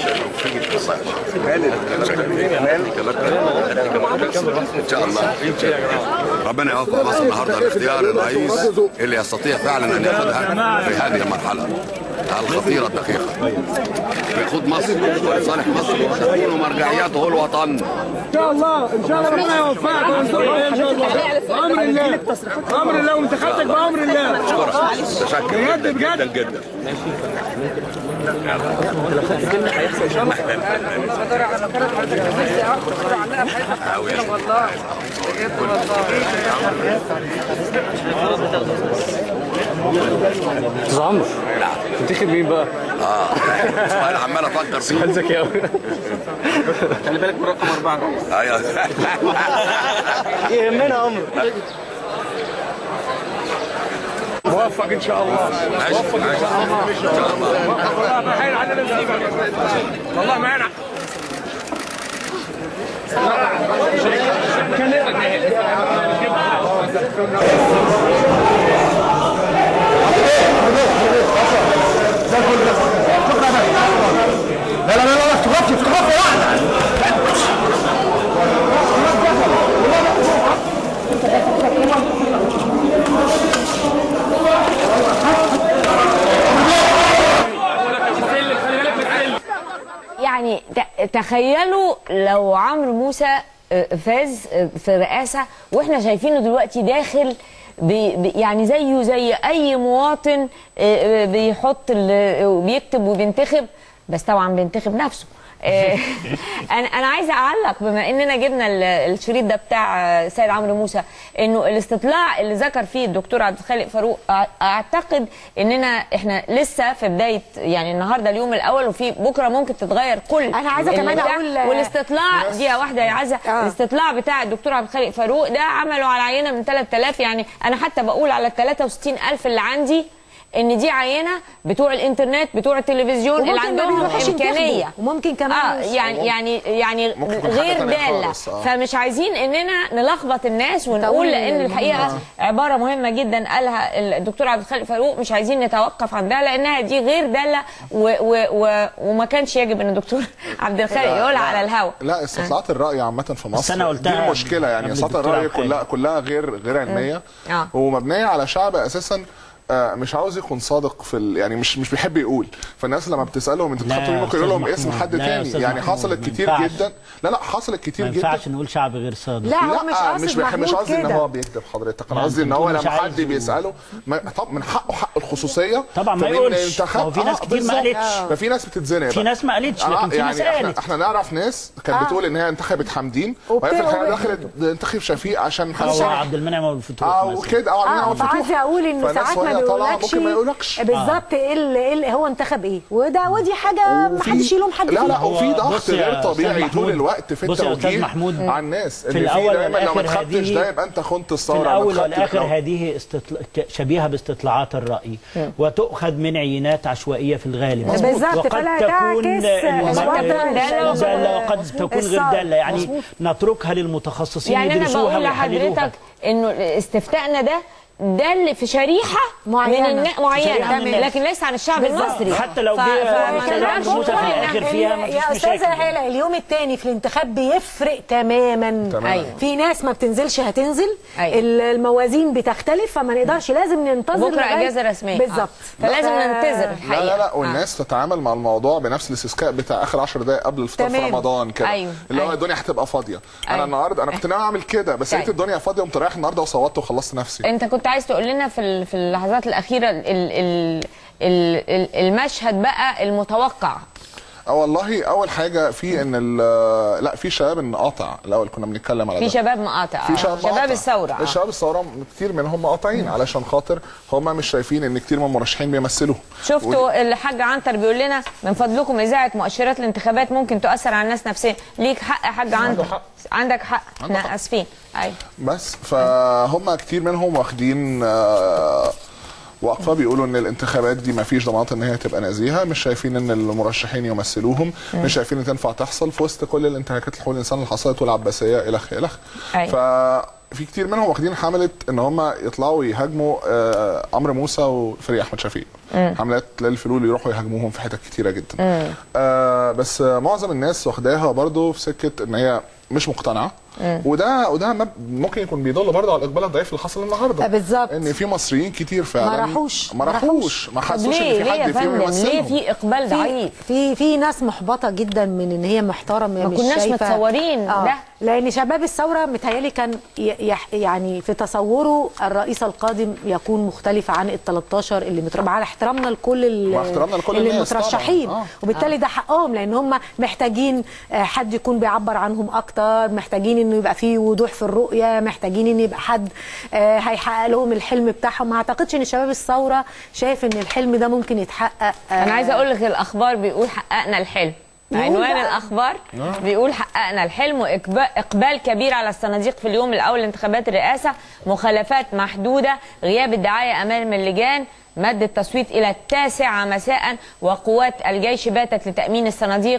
ان شاء الله ربنا يوفق مصر النهارده لاختيار الرئيس اللي يستطيع فعلا ان ياخذها في هذه المرحله الخطيره الدقيقه ويقود مصر ولصالح مصر وتكون مرجعيته الوطن ان شاء الله ان شاء الله ربنا يوفقك وينصرك ان شاء الله بامر الله بامر الله وانتخابتك بامر الله اشكرك متشكر بجد بجد جدا استاذ عمرو تنتخب مين بقى؟ اه انا عمال افكر فيه سؤال ذكي قوي خلي بالك من رقم اربعه ايوه يهمنا عمرو موفق ان شاء الله موفق ان شاء الله ان شاء الله والله حين عندنا نصيبك والله معنا لا لا لا لا تغطي تغطي واحدة يعني ت- تخيلوا لو عمرو موسى آه، فاز آه، في الرئاسه واحنا شايفينه دلوقتي داخل بي بي- يعني زيه زي اي مواطن آه، آه، بيحط ال- وبيكتب وبينتخب بس طبعا بينتخب نفسه آه، انا انا عايزه اعلق بما اننا جبنا ال- الشريط ده بتاع آه، سيد عمرو موسى انه الاستطلاع اللي ذكر فيه الدكتور عبد الخالق فاروق أع- اعتقد اننا احنا لسه في بدايه يعني النهارده اليوم الاول وفي بكره ممكن تتغير كل أنا عايزة كمان البتاع. أقول- والاستطلاع دي واحده يا عزه الاستطلاع بتاع الدكتور عبد الخالق فاروق ده عملوا على عينه من 3000 يعني انا حتى بقول على ال 63000 اللي عندي ان دي عينه بتوع الانترنت بتوع التلفزيون اللي وممكن ما عندهم بيروحوش امكانيه ينتخبوا. وممكن كمان اه مش- يعني يعني يعني ممكن يكون غير حاجة تانية داله خالص، آه. فمش عايزين اننا نلخبط الناس ونقول تقول لان ال- الحقيقه آه. عباره مهمه جدا قالها الدكتور عبد الخالق فاروق مش عايزين نتوقف عندها لانها دي غير داله و و و وما كانش يجب ان الدكتور عبد الخالق لا، يقولها لا. على الهواء لا استطلاعات الراي عامه في مصر أنا قلتها دي المشكله يعني قبل استطلاعات الدكتور الراي عبد الخالق. كلها كلها غير غير علميه اه ومبنيه على شعب اساسا آه، مش عاوز يكون صادق في ال... يعني مش مش بيحب يقول فالناس لما بتسالهم انت لا بتخاطب يا مين ممكن يقول لهم أستاذ اسم محمود، حد لا يا تاني أستاذ يعني محمود، حصلت ما كتير ينفعش. جدا لا لا حصلت كتير ما جدا ينفعش نقول شعب غير صادق لا هو مش قاصد مش بح... مش محمود قصدي ان كده. هو بيكذب حضرتك انا لا، قصدي ان أنت هو بتقول مش لما عايز حد بيساله ما... طب من حقه حق الخصوصيه طبعا ما فمين يقولش. انتخب- ما هو في ناس آه، كتير ما بالظبط. قالتش. ففي ناس بتتزنق في بقى. ناس ما قالتش، آه، لكن في ناس يعني احنا, قالت. احنا نعرف ناس كانت آه. بتقول ان هي انتخبت حمدين وبت- وهي في الحقيقه وب- دخلت تنتخب شفيق عشان او حسن عبد المنعم ابو الفتوح او مثلا. كده او عبد اه المنعم فعايزه فتوح. اقول انه فالناس ساعات ما وهي طالعة بيقولكش ممكن ما يقولكش بالظبط ايه اللي إيه اللي هو انتخب ايه وده ودي حاجه ما وفي- حدش يلوم حد لا لا فيها. وفي ضغط بص يا غير أستاذ طبيعي طول محمود، الوقت في بص يا أستاذ التوجيه محمود، على الناس في ان في الأول دايما لو ما والآخر اتخدتش هذه- ده يبقى انت خنت في الثوره الاول ما اتخدتش والاخر ده. هذه استطل... شبيهه باستطلاعات الراي وتؤخذ من عينات عشوائيه في الغالب بالظبط، وقد فلا تكون تعكس الم- أصوات دالة دالة وقد مظبوط. تكون غير الصوت. داله يعني مظبوط. نتركها للمتخصصين يعني انا يدرسوها بقول ويحللوها لحضرتك انه استفتائنا ده ده اللي في شريحه معينة. من النا... معينه شريحة من الناس. لكن ليس عن الشعب بالظبط. المصري حتى لو ف- جه فما أستاذ نقدرش عبد موسى في نقول إن الآخر فيها ما يا فيش استاذه مشاكل هاله اليوم الثاني في الانتخاب بيفرق تماما تمام. أيوة. في ناس ما بتنزلش هتنزل أيوة. ال- الموازين بتختلف فما نقدرش لازم ننتظر بكره لغاية- اجازه رسميه بالظبط آه. فلازم ف- ننتظر لا الحقيقه لا لا آه. والناس تتعامل مع الموضوع بنفس الاستسكاء بتاع اخر 10 دقائق قبل الفطار في تمام. رمضان كده أيوه، اللي هو أيوه. الدنيا هتبقى فاضيه انا أيوه. النهارده انا كنت ناوي اعمل كده بس لقيت طيب. الدنيا فاضيه قمت رايح النهارده وصوتت وخلصت نفسي انت كنت عايز تقول لنا في ال- في اللحظات الاخيره ال ال ال ال المشهد بقى المتوقع اه والله اول حاجه في ان ال- لا في شباب ان قاطع الاول كنا بنتكلم على في ده. شباب مقاطع في شباب شباب مقاطع. الثوره آه. الشباب الثوره كتير منهم مقاطعين علشان خاطر هم مش شايفين ان كتير من المرشحين بيمثلوه شفتوا الحاج عنتر بيقول لنا من فضلكم اذاعه مؤشرات الانتخابات ممكن تؤثر على الناس نفسيا ليك حق يا حاج عنتر حق. عندك حق عنده احنا حق. اسفين ايوه بس فهم كتير منهم واخدين آه، وقفه بيقولوا ان الانتخابات دي ما فيش ضمانات ان هي تبقى نزيهه مش شايفين ان المرشحين يمثلوهم مم. مش شايفين ان تنفع تحصل في وسط كل الانتهاكات لحقوق الانسان اللي حصلت والعباسيه الخ الخ أيوة. ففي كتير منهم واخدين حمله ان هم يطلعوا يهاجموا آه، عمرو موسى وفريق احمد شفيق مم. حملات للفلول يروحوا يهاجموهم في حتت كتيره جدا مم. آه بس آه، معظم الناس واخداها برضو في سكه ان هي مش مقتنعه مم. وده وده مب- ممكن يكون بيدل برضه على الاقبال الضعيف اللي حصل النهارده بالظبط ان في مصريين كتير فعلا ما راحوش ما راحوش ما طب حسوش ليه ان في ليه يا حد فيهم فندم ليه يمثلهم في اقبال في ضعيف في في ناس محبطه جدا من ان هي محترمه ما مش كناش شايفة- متصورين ده. لان شباب الثوره متهيألي كان ي- يح يعني في تصوره الرئيس القادم يكون مختلف عن ال 13 اللي متربع على احترامنا لكل ال- مع احترامنا لكل اللي الناس طبعاً. المترشحين آه. وبالتالي ده حقهم لان هم محتاجين آه، حد يكون بيعبر عنهم اكتر محتاجين انه يبقى فيه وضوح في الرؤيه محتاجين ان يبقى حد آه، هيحقق لهم الحلم بتاعهم ما اعتقدش ان شباب الثوره شايف ان الحلم ده ممكن يتحقق آه، انا عايزه اقول لك الاخبار بيقول حققنا الحلم يقول عنوان بقى. الاخبار آه. بيقول حققنا الحلم واقبال كبير على الصناديق في اليوم الاول لانتخابات الرئاسه مخالفات محدوده غياب الدعايه امام اللجان مد التصويت الى التاسعه مساء وقوات الجيش باتت لتامين الصناديق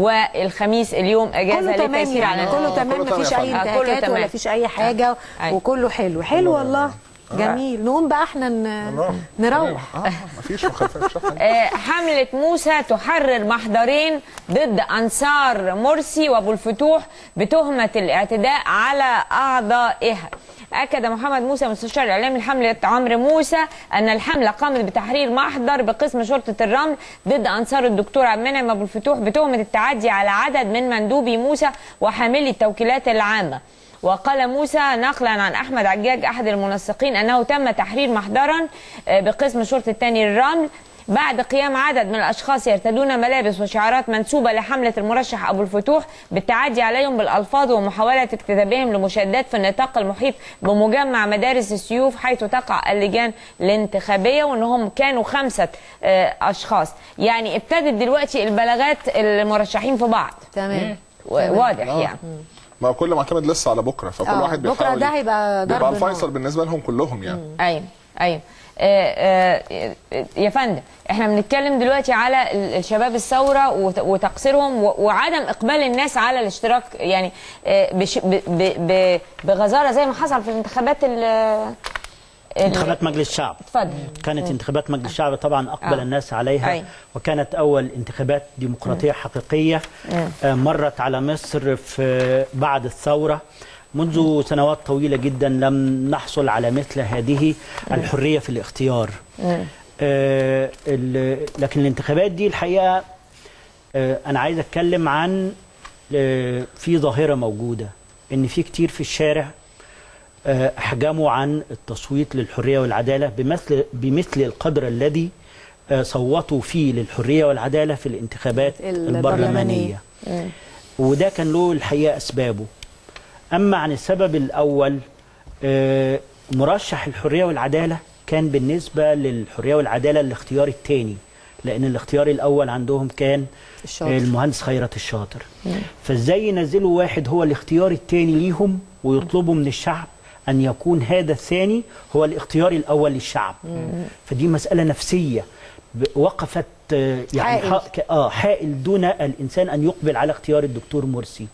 والخميس اليوم اجازه كله تمام للتيسير على يعني كله تمام مفيش اي آه، كله انتهاكات تمام. ولا فيش اي حاجه أيوة. وكله حلو حلو والله جميل نقوم بقى احنا ن- نروح مفيش مخالفات مش حاجة. آه، حملة موسى تحرر محضرين ضد أنصار مرسي وأبو الفتوح بتهمة الاعتداء على أعضائها أكد محمد موسى مستشار الإعلامي لحملة عمرو موسى أن الحملة قامت بتحرير محضر بقسم شرطة الرمل ضد أنصار الدكتور عبد المنعم أبو الفتوح بتهمة التعدي على عدد من مندوبي موسى وحاملي التوكيلات العامة وقال موسى نقلا عن احمد عجاج احد المنسقين انه تم تحرير محضرا آه، بقسم شرطه تاني الرمل بعد قيام عدد من الاشخاص يرتدون ملابس وشعارات منسوبه لحمله المرشح ابو الفتوح بالتعدي عليهم بالالفاظ ومحاوله اجتذابهم لمشادات في النطاق المحيط بمجمع مدارس السيوف حيث تقع اللجان الانتخابيه وانهم كانوا خمسه آه، اشخاص يعني ابتدت دلوقتي البلاغات المرشحين في بعض تمام واضح آه. يعني ما هو كل معتمد لسه على بكره فكل آه، واحد بكرة بيحاول ده هيبقى ضرب بيبقى نار. الفيصل بالنسبه لهم كلهم يعني ايوه ايوه آه، آه، يا فندم احنا بنتكلم دلوقتي على ال- الشباب الثوره وت- وتقصيرهم و- وعدم اقبال الناس على الاشتراك يعني آه، بش- ب- ب- ب- بغزاره زي ما حصل في الانتخابات ال- ال- انتخابات مجلس الشعب اتفضل كانت انتخابات مجلس الشعب طبعا اقبل آه. الناس عليها أي. وكانت اول انتخابات ديمقراطيه حقيقيه آه، مرت على مصر في بعد الثوره منذ سنوات طويله جدا لم نحصل على مثل هذه الحريه في الاختيار آه، ال- لكن الانتخابات دي الحقيقه آه، انا عايز اتكلم عن آه، في ظاهره موجوده ان في كتير في الشارع آه، احجموا عن التصويت للحريه والعداله بمثل بمثل القدر الذي آه، صوتوا فيه للحريه والعداله في الانتخابات البرلمانيه وده كان له الحقيقه اسبابه اما عن السبب الاول آه، مرشح الحريه والعداله كان بالنسبه للحريه والعداله الاختيار الثاني لان الاختيار الاول عندهم كان الشاطر. المهندس خيرت الشاطر فازاي ينزلوا واحد هو الاختيار الثاني ليهم ويطلبوا من الشعب ان يكون هذا الثاني هو الاختيار الاول للشعب فدي مساله نفسيه ب- وقفت آه، يعني حائل. ح- ك- اه حائل دون الانسان ان يقبل على اختيار الدكتور مرسي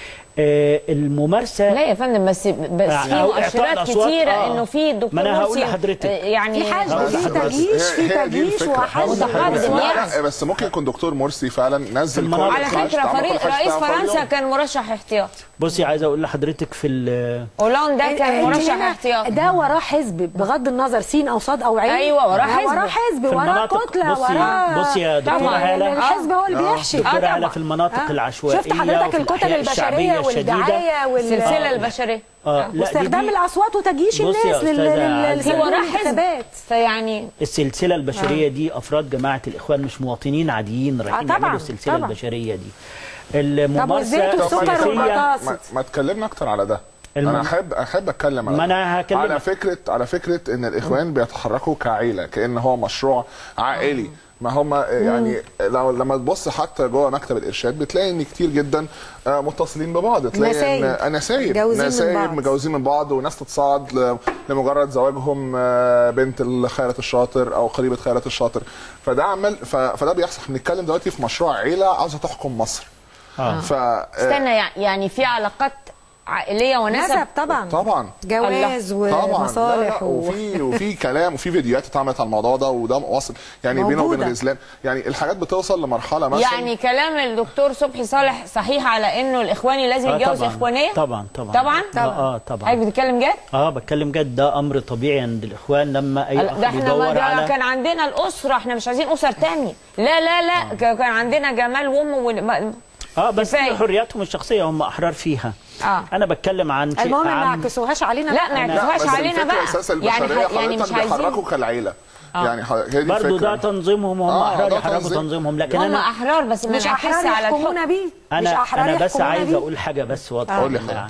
آه الممارسه لا يا فندم بس بس آه، في أو إعطاء مؤشرات الأصوات، كتيره آه. انه في الدكتور ما أنا هقول مرسي، لحضرتك. آه، يعني في حشد هقول في لحضرتك. تجيش هي- في هي دي تجيش الفكرة. وحشد متحدث لا يعني. لا بس ممكن يكون دكتور مرسي فعلا نزل كل على الحشد، فكره عمل كل فريق الحشد رئيس بتاعه كل فرنسا يوم. كان مرشح احتياط بصي عايز اقول لحضرتك في ال- هولندا كان أنت مرشح هنا احتياط ده وراه حزب بغض النظر سين او صاد او عين أيوة، وراه آه، حزب. وراه حزب في وراه المناطق- كتله بصي- وراه بصي يا دكتورة طبعاً، هالة. الحزب هو اللي آه. بيحشد دكتورة آه، هالة طبعاً. في المناطق آه. العشوائية شفت حضرتك وفي الكتل الأحياء البشريه الشعبية الشديدة. والدعايه وال السلسله البشريه اه لا دي- واستخدام دي الاصوات وتجيش بصي يا الناس لل- أستاذة لل- عزة. في لصندوق وراه حزب الانتخابات فيعني السلسله البشريه دي افراد جماعه الاخوان مش مواطنين عاديين رايحين طبعاً، يعملوا السلسله طبعاً. البشريه دي والزيت الممارسه والسكر السياسيه والبطاطس. ما, ما تكلمنا اكتر على ده الم- انا احب احب اتكلم على ما ده. أنا هكلمك. على فكره على فكره ان الاخوان بيتحركوا كعيله كان هو مشروع عائلي ما هم يعني لو لما تبص حتى جوه مكتب الارشاد بتلاقي ان كتير جدا آه، متصلين ببعض تلاقي نسايب. ان نسايب متجوزين من نسايب بعض. متجوزين من بعض وناس تتصاعد ل- لمجرد زواجهم آه، بنت خيرت الشاطر او قريبه خيرت الشاطر فده عمل ف- فده بيحصل احنا بنتكلم دلوقتي في مشروع عيله عاوزه تحكم مصر آه. ف استنى يع- يعني في علاقات عائليه ونسب نسب طبعا طبعا جواز طبعا ومصالح لا لا و... وفي وفي كلام وفي فيديوهات اتعملت على الموضوع ده وده واصل يعني بينه وبين موجودة. الاسلام يعني الحاجات بتوصل لمرحله مثلا يعني كلام الدكتور صبحي صالح صحيح على انه الاخواني لازم آه، يتجوز طبعاً. اخوانيه طبعا طبعا طبعا اه, آه طبعا حضرتك بتتكلم جد اه بتكلم جد ده امر طبيعي عند الاخوان لما اي ده اخ احنا ما بيدور ده على كان عندنا الاسره احنا مش عايزين اسر تانية لا لا لا ك- كان عندنا جمال وام وال- ما- اه بس كفاية. دي حرياتهم الشخصيه هم احرار فيها اه انا بتكلم عن شيء المهم ما عام يعكسوهاش علينا لا، بقى. ما لا يعكسوهاش بس علينا الفكره بقى. اساس يعني البشريه ح- يعني حضرتك مش عايزين- بيحركوا كالعيله آه. يعني ح- هي دي برضه ده الفكره تنظيمهم هم آه، احرار ده يحركوا تنظيم. تنظيمهم لكن هم انا احرار بس ما مش نعكسش احرار على يحكمونا الحكم بيه مش انا احرار انا بس يحكمونا عايز بيه. اقول حاجه بس واضحه قول لي يا جماعة.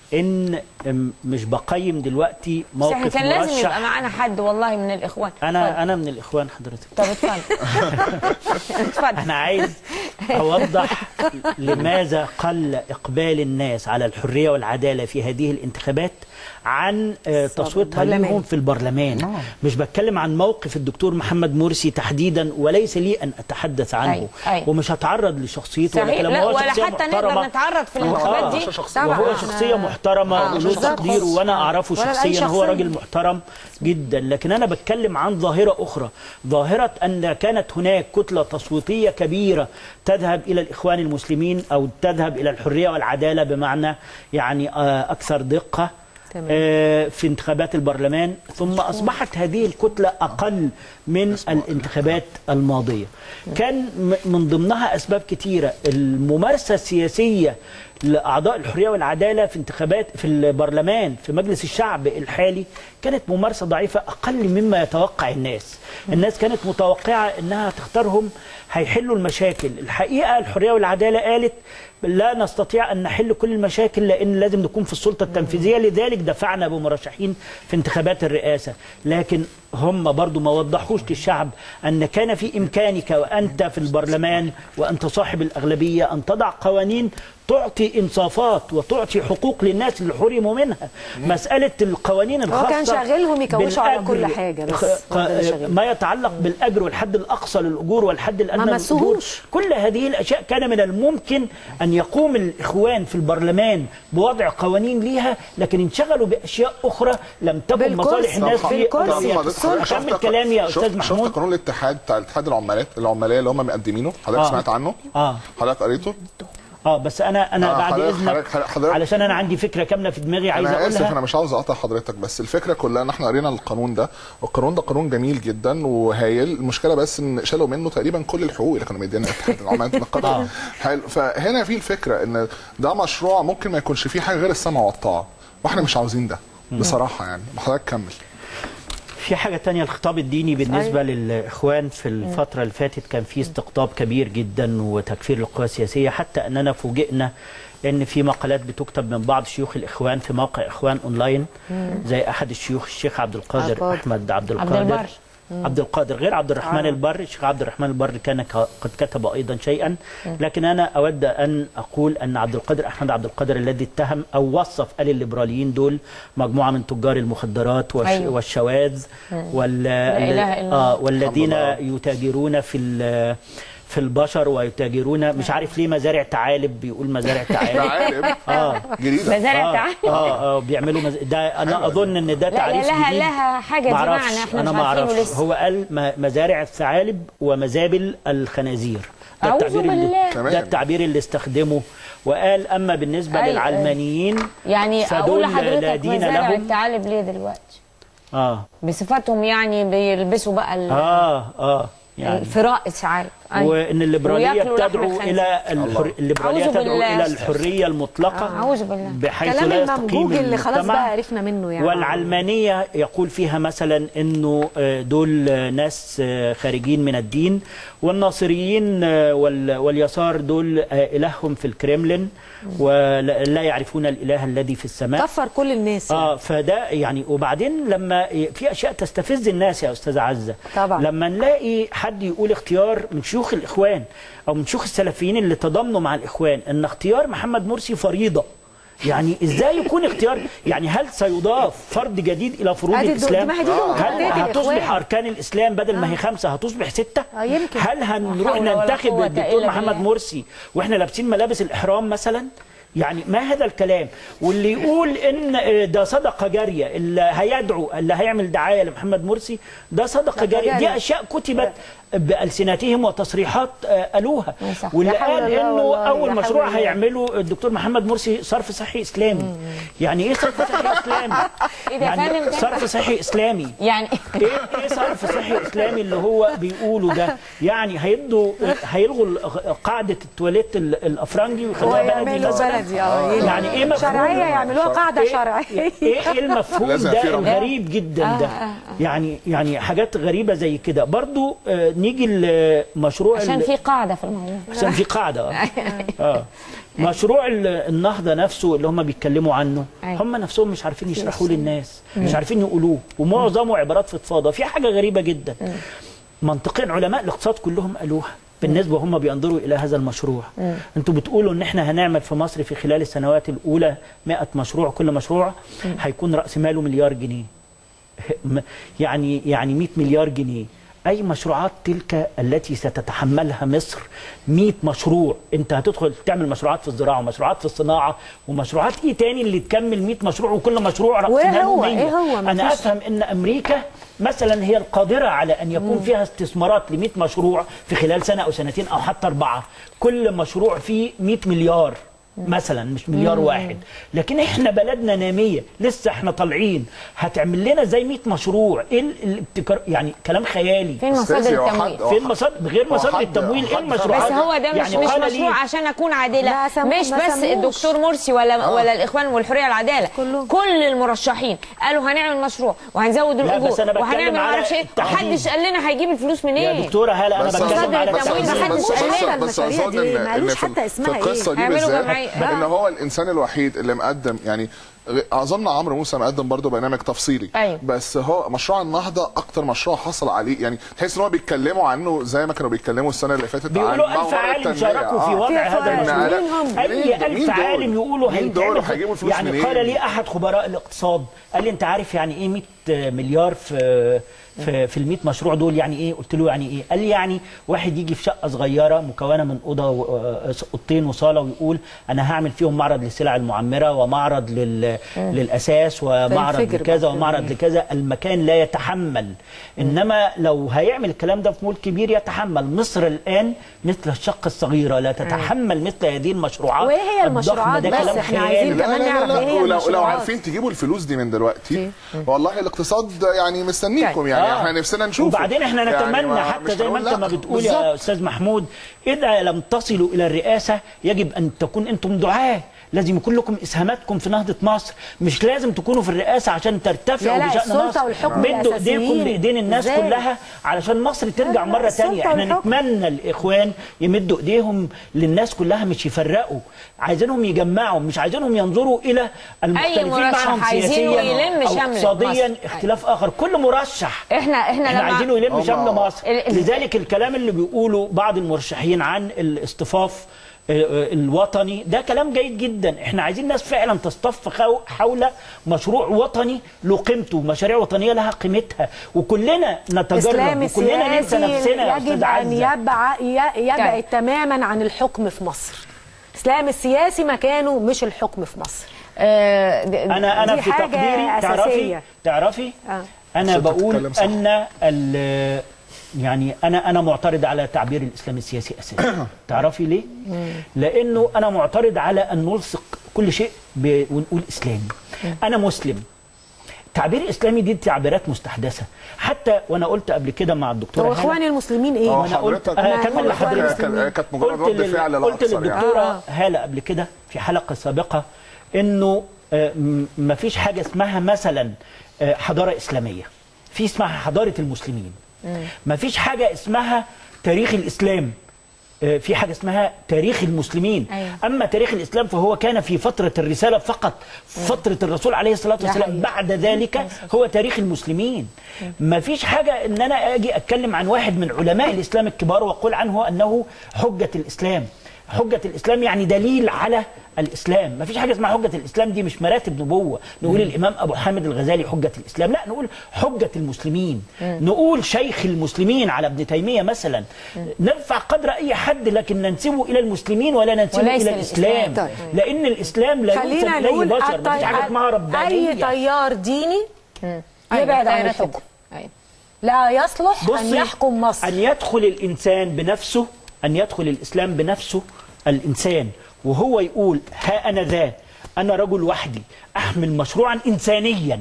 ان م- مش بقيم دلوقتي بس احنا موقف كان لازم يبقى مرشح معانا حد والله من الاخوان انا انا من الاخوان حضرتك طب اتفضل اتفضل انا عايز اوضح لماذا قل اقبال الناس على الحريه والعداله في هذه الانتخابات عن آه، تصويتها برلمان. لهم في البرلمان مش بتكلم عن موقف الدكتور محمد مرسي تحديدا وليس لي ان اتحدث عنه أيوة، أيوة. ومش هتعرض لشخصيته صحيح ولكن لما لا هو ولا شخصية حتى محترمة نقدر نتعرض في الانتخابات دي وهو طبعاً. شخصية محترمة آه، وله بالظبط. تقدير وأنا أعرفه ولا لأي شخصيا هو شخصية. راجل محترم جدا لكن أنا بتكلم عن ظاهرة أخرى ظاهرة أن كانت هناك كتلة تصويتية كبيرة تذهب إلى الإخوان المسلمين أو تذهب إلى الحرية والعدالة بمعنى يعني آه، أكثر دقة تمام. آه، في انتخابات البرلمان ثم أصبحت هذه الكتلة أقل من الانتخابات الماضية كان م- من ضمنها أسباب كتيرة الممارسة السياسية لأعضاء الحرية والعدالة في انتخابات في البرلمان في مجلس الشعب الحالي كانت ممارسة ضعيفة أقل مما يتوقع الناس الناس كانت متوقعة أنها تختارهم هيحلوا المشاكل الحقيقة الحرية والعدالة قالت لا نستطيع أن نحل كل المشاكل لأن لازم نكون في السلطة التنفيذية لذلك دفعنا بمرشحين في انتخابات الرئاسة لكن هم برضو ما وضحوش للشعب أن كان في إمكانك وأنت في البرلمان وأنت صاحب الأغلبية أن تضع قوانين تعطي إنصافات وتعطي حقوق للناس اللي حرموا منها مسألة القوانين هو الخاصة كان شاغلهم يكوشوا على بالأجر- كل حاجة بس. خ- هو ده اللي شاغلهم. ما يتعلق بالأجر والحد الأقصى للأجور والحد الأدنى ما للأجور مسوهوش. كل هذه الأشياء كان من الممكن أن يقوم الإخوان في البرلمان بوضع قوانين ليها لكن انشغلوا بأشياء أخرى لم تكن بالكرسي. مصالح الناس طب في بالكرسي. قضية. حضرتك- حضرتك كمل شفت- كلامي يا شفت- أستاذ شفت محمود قانون الاتحاد بتاع اتحاد العمالات العماليه اللي هم مقدمينه حضرتك آه. سمعت عنه اه حضرتك قريته اه بس انا انا آه، بعد حضرتك- اذنك حضرتك- حضرتك- علشان انا عندي فكره كامله في دماغي عايز انا اسف انا اقولها مش عاوز اقطع حضرتك بس الفكره كلها ان احنا قرينا القانون ده والقانون ده قانون جميل جدا وهايل المشكله بس ان شالوا منه تقريبا كل الحقوق اللي كانوا مدينها اتحاد العمالات من القانون حلو فهنا في الفكره ان ده مشروع ممكن ما يكونش فيه حاجه غير السمع والطاعه واحنا مش عاوزين ده بصراحه يعني حضرتك كمل في حاجة تانية الخطاب الديني بالنسبة للإخوان في الفترة اللي فاتت كان في استقطاب كبير جدا وتكفير للقوى السياسية حتى أننا فوجئنا أن في مقالات بتكتب من بعض شيوخ الإخوان في موقع إخوان أونلاين مم. زي أحد الشيوخ الشيخ عبد عبد القادر القادر. أحمد عبد عبد القادر البر. مم. عبد القادر غير عبد الرحمن آه. البر الشيخ عبد الرحمن البر كان ك- قد كتب أيضا شيئا مم. لكن أنا أود أن أقول أن عبد القادر أحمد عبد القادر الذي اتهم أو وصف قال الليبراليين دول مجموعة من تجار المخدرات والش أيوة. والشواذ مم. وال لا إله إلا آه الله. والذين الحمد لله. يتاجرون في ال- في البشر ويتاجرون مش عارف ليه مزارع تعالب بيقول مزارع تعالب تعالب؟ اه جديدة. مزارع آه، تعالب؟ اه اه بيعملوا مز... ده انا اظن ان ده لا، تعريف لها- جديد لها حاجة دي معرفش، معنى إحنا انا مش ما عارفينه اعرفش لسه. هو قال م- مزارع الثعالب ومزابل الخنازير ده أعوذ التعبير اللي بالله. تمام. ده التعبير اللي استخدمه وقال اما بالنسبه أيوة. للعلمانيين يعني اقول فدول لا لحضرتك دين مزارع لهم الثعالب ليه دلوقتي اه بصفاتهم يعني بيلبسوا بقى ال- اه اه يعني الفراء الثعالب أيوة. وان الليبراليه وياكلوا لحم بتدعو الخنزير. الى الحر... الليبراليه أعوذ تدعو بالله الى يا أستاذ. الحريه المطلقه أعوذ بالله بحيث كلام لا يستقيم الممجوج اللي خلاص المجتمع. بقى عرفنا منه يعني والعلمانية يقول فيها مثلا أنه آه، دول آه، ناس آه، خارجين من الدين والناصريين آه، وال- واليسار دول آه، إلههم في الكريملين ولا يعرفون الإله الذي في السماء كفر كل الناس اه فده يعني وبعدين لما ي- في اشياء تستفز الناس يا استاذه عزه طبعا. لما نلاقي حد يقول اختيار من شيوخ الاخوان او من شيوخ السلفيين اللي تضامنوا مع الاخوان ان اختيار محمد مرسي فريضه يعني ازاي يكون اختيار يعني هل سيضاف فرد جديد الى فروض أدي الدو- الاسلام ما هي دي هل معتقدات هتصبح الإخوان. اركان الاسلام بدل ما هي خمسه هتصبح سته آه، يمكن. هل هنروح حول ولا ننتخب قوة الدكتور إلا محمد بالله. مرسي واحنا لابسين ملابس الاحرام مثلا يعني ما هذا الكلام واللي يقول ان ده صدقه جاريه اللي هيدعو اللي هيعمل دعايه لمحمد مرسي ده صدقه جاريه دي جارية. اشياء كتبت بالسنتهم وتصريحات آه، قالوها صح. واللي لا حول قال الله انه والله، اول لا حول مشروع الله. هيعمله الدكتور محمد مرسي صرف صحي اسلامي يعني ايه صرف صحي اسلامي إيه ده يا فندم يعني ده؟ صرف صحي اسلامي يعني ايه ايه صرف صحي اسلامي اللي هو بيقوله ده يعني هيدوا هيلغوا ال- قاعده التواليت ال- الافرنجي ويخلوها بلدي ويعملوا مثلا بلدي اه يعني ايه مفهوم شرعيه يعملوها قاعده إيه- شرعيه ايه ايه المفهوم لازم ده في رمز. الغريب جدا ده يعني يعني حاجات غريبه زي كده برضو آه، نيجي لمشروع عشان ال- في قاعده في الموضوع عشان في قاعده اه اه مشروع ال- النهضه نفسه اللي هم بيتكلموا عنه أيوة. هم نفسهم مش عارفين يشرحوه للناس مش عارفين يقولوه ومعظمه عبارات فضفاضه في حاجه غريبه جدا منطقيا علماء الاقتصاد كلهم قالوها بالنسبه هم بينظروا الى هذا المشروع انتوا بتقولوا ان احنا هنعمل في مصر في خلال السنوات الاولى 100 مشروع كل مشروع هيكون راس ماله مليار جنيه م- يعني يعني 100 مليار جنيه اي مشروعات تلك التي ستتحملها مصر 100 مشروع انت هتدخل تعمل مشروعات في الزراعه ومشروعات في الصناعه ومشروعات ايه تاني اللي تكمل 100 مشروع وكل مشروع راس وإيه ماله هو؟ 100 إيه هو؟ انا مفيش- افهم ان امريكا مثلا هي القادره على ان يكون فيها استثمارات ل 100 مشروع في خلال سنه او سنتين او حتى اربعه كل مشروع فيه 100 مليار مثلا مش مليار مم. واحد لكن احنا بلدنا ناميه لسه احنا طالعين هتعمل لنا زي 100 مشروع ايه ال- الابتكار يعني كلام خيالي فين مصادر أستاذي، هو التمويل؟ حد- هو فين حد- مصادر غير هو مصادر حد- التمويل ايه حد المشروعات بس هو ده مش يعني مش قال لي- مشروع عشان اكون عادله لا سم- مش ما بس سموش. الدكتور مرسي ولا آه. ولا الاخوان والحريه والعداله كلهم. كل المرشحين قالوا هنعمل مشروع وهنزود لا، الاجور بس أنا بتكلم وهنعمل على معرفش ايه التحديد. محدش قال لنا هيجيب الفلوس منين يا دكتوره هلا انا بس بتكلم مصادر على التمويل بس محدش بس قال لنا بس المشاريع اظن دي ان ان مالوش في, حتى في اسمها القصه إيه؟ دي هيعملوا بالذات جمعية. ان هو الانسان الوحيد اللي مقدم يعني غ- اظن عمرو موسى مقدم برضه برنامج تفصيلي أيوة. بس هو مشروع النهضه اكتر مشروع حصل عليه يعني تحس ان هو بيتكلموا عنه زي ما كانوا بيتكلموا السنه اللي فاتت عن بيقولوا موضوع ألف عالم التنمية. شاركوا في آه. وضع في هذا فؤاد. المشروع مين هم؟ أي مين- ألف مين دول؟ عالم يقولوا مين دول هيتعمل وهيجيبوا الفلوس يعني منين؟ قال لي أحد خبراء الاقتصاد قال لي أنت عارف يعني إيه 100 مليار في في في ال 100 مشروع دول يعني ايه؟ قلت له يعني ايه؟ قال لي يعني واحد يجي في شقه صغيره مكونه من اوضه و- آه، اوضتين وصاله ويقول انا هعمل فيهم معرض للسلع المعمره ومعرض لل للاساس ومعرض فالفكر لكذا بقى. ومعرض لكذا المكان لا يتحمل انما لو هيعمل الكلام ده في مول كبير يتحمل مصر الان مثل الشقه الصغيره لا تتحمل مثل هذه المشروعات وإيه هي الضخمة. المشروعات ده بس؟ كلام إحنا خيالي. عايزين لا كمان لا لا نعرف لا إيه هي ولو, لو المشروعات. عارفين تجيبوا الفلوس دي من دلوقتي والله الاقتصاد يعني مستنيكم يعني آه. احنا نفسنا نشوفه وبعدين احنا يعني نتمنى ما- حتى مش زي ما هنقول انت ما لا. بتقول يا بالظبط. استاذ محمود اذا لم تصلوا الى الرئاسه يجب ان تكون انتم دعاه لازم يكون لكم اسهاماتكم في نهضه مصر مش لازم تكونوا في الرئاسه عشان ترتفعوا لا لا، بشان السلطة مصر والحكم مدوا الأساسيين. ايديكم بايدين الناس إزاي؟ كلها علشان مصر ترجع لا، مره السلطة ثانيه احنا والحكم. نتمنى الاخوان يمدوا ايديهم للناس كلها مش يفرقوا عايزينهم يجمعوا مش عايزينهم ينظروا الى المختلفين مرشح معهم عايزينه سياسيا يلم او شمل اقتصاديا مصر. اختلاف اخر كل مرشح احنا احنا احنا لما عايزينه يلم هم- شمل مصر ال- ال- لذلك الكلام اللي بيقوله بعض المرشحين عن الاصطفاف آه، آه، الوطني ده كلام جيد جدا احنا عايزين ناس فعلا تصطف خو- حول مشروع وطني له قيمته مشاريع وطنيه لها قيمتها وكلنا نتجرب اسلام وكلنا ننسى سياسي نفسنا يا يجب استاذ ان عزه يبع ي- يبعد طيب. تماما عن الحكم في مصر الاسلام السياسي مكانه مش الحكم في مصر آه، د- انا انا دي في حاجة تقديري تعرفي أساسية. تعرفي آه. انا صوتك بقول تتكلم صح. ان ال- يعني انا انا معترض على تعبير الاسلام السياسي اساسا تعرفي ليه لانه انا معترض على ان نلصق كل شيء ب... ونقول اسلامي انا مسلم تعبير اسلامي دي تعبيرات مستحدثه حتى وانا قلت قبل كده مع الدكتوره هو هالة، اخوان المسلمين ايه؟ هو انا قلت حضرتك- انا اكمل ما- لحضرتك كان- كانت مجرد قلت رد لل- فعل لا قلت أكثر يعني. للدكتوره آه. هاله قبل كده في حلقه سابقه انه ما فيش حاجه اسمها مثلا آه، حضاره اسلاميه في اسمها حضاره المسلمين ما فيش حاجه اسمها تاريخ الاسلام آه، في حاجه اسمها تاريخ المسلمين أيوة. اما تاريخ الاسلام فهو كان في فتره الرساله فقط فتره الرسول عليه الصلاه ده والسلام حقيقي. بعد ذلك هو تاريخ المسلمين ما فيش حاجه ان انا اجي اتكلم عن واحد من علماء الاسلام الكبار واقول عنه انه حجه الاسلام حجه الاسلام يعني دليل على الاسلام ما فيش حاجه اسمها حجه الاسلام دي مش مراتب نبوه نقول الامام ابو حامد الغزالي حجه الاسلام لا نقول حجه المسلمين نقول شيخ المسلمين على ابن تيميه مثلا نرفع قدر اي حد لكن ننسبه الى المسلمين ولا ننسبه وليس الى الإسلام. الاسلام طيب. لان الاسلام لا ينسب خلينا اليه نقول بشر ما فيش حاجه الطي- اسمها ربانيه اي تيار ديني يبعد عن الحكم أيوة. لا يصلح ان بصي، يحكم مصر أن يدخل الإنسان بنفسه أن يدخل الإسلام بنفسه الإنسان وهو يقول ها أنا ذا أنا رجل وحدي أحمل مشروعا إنسانيا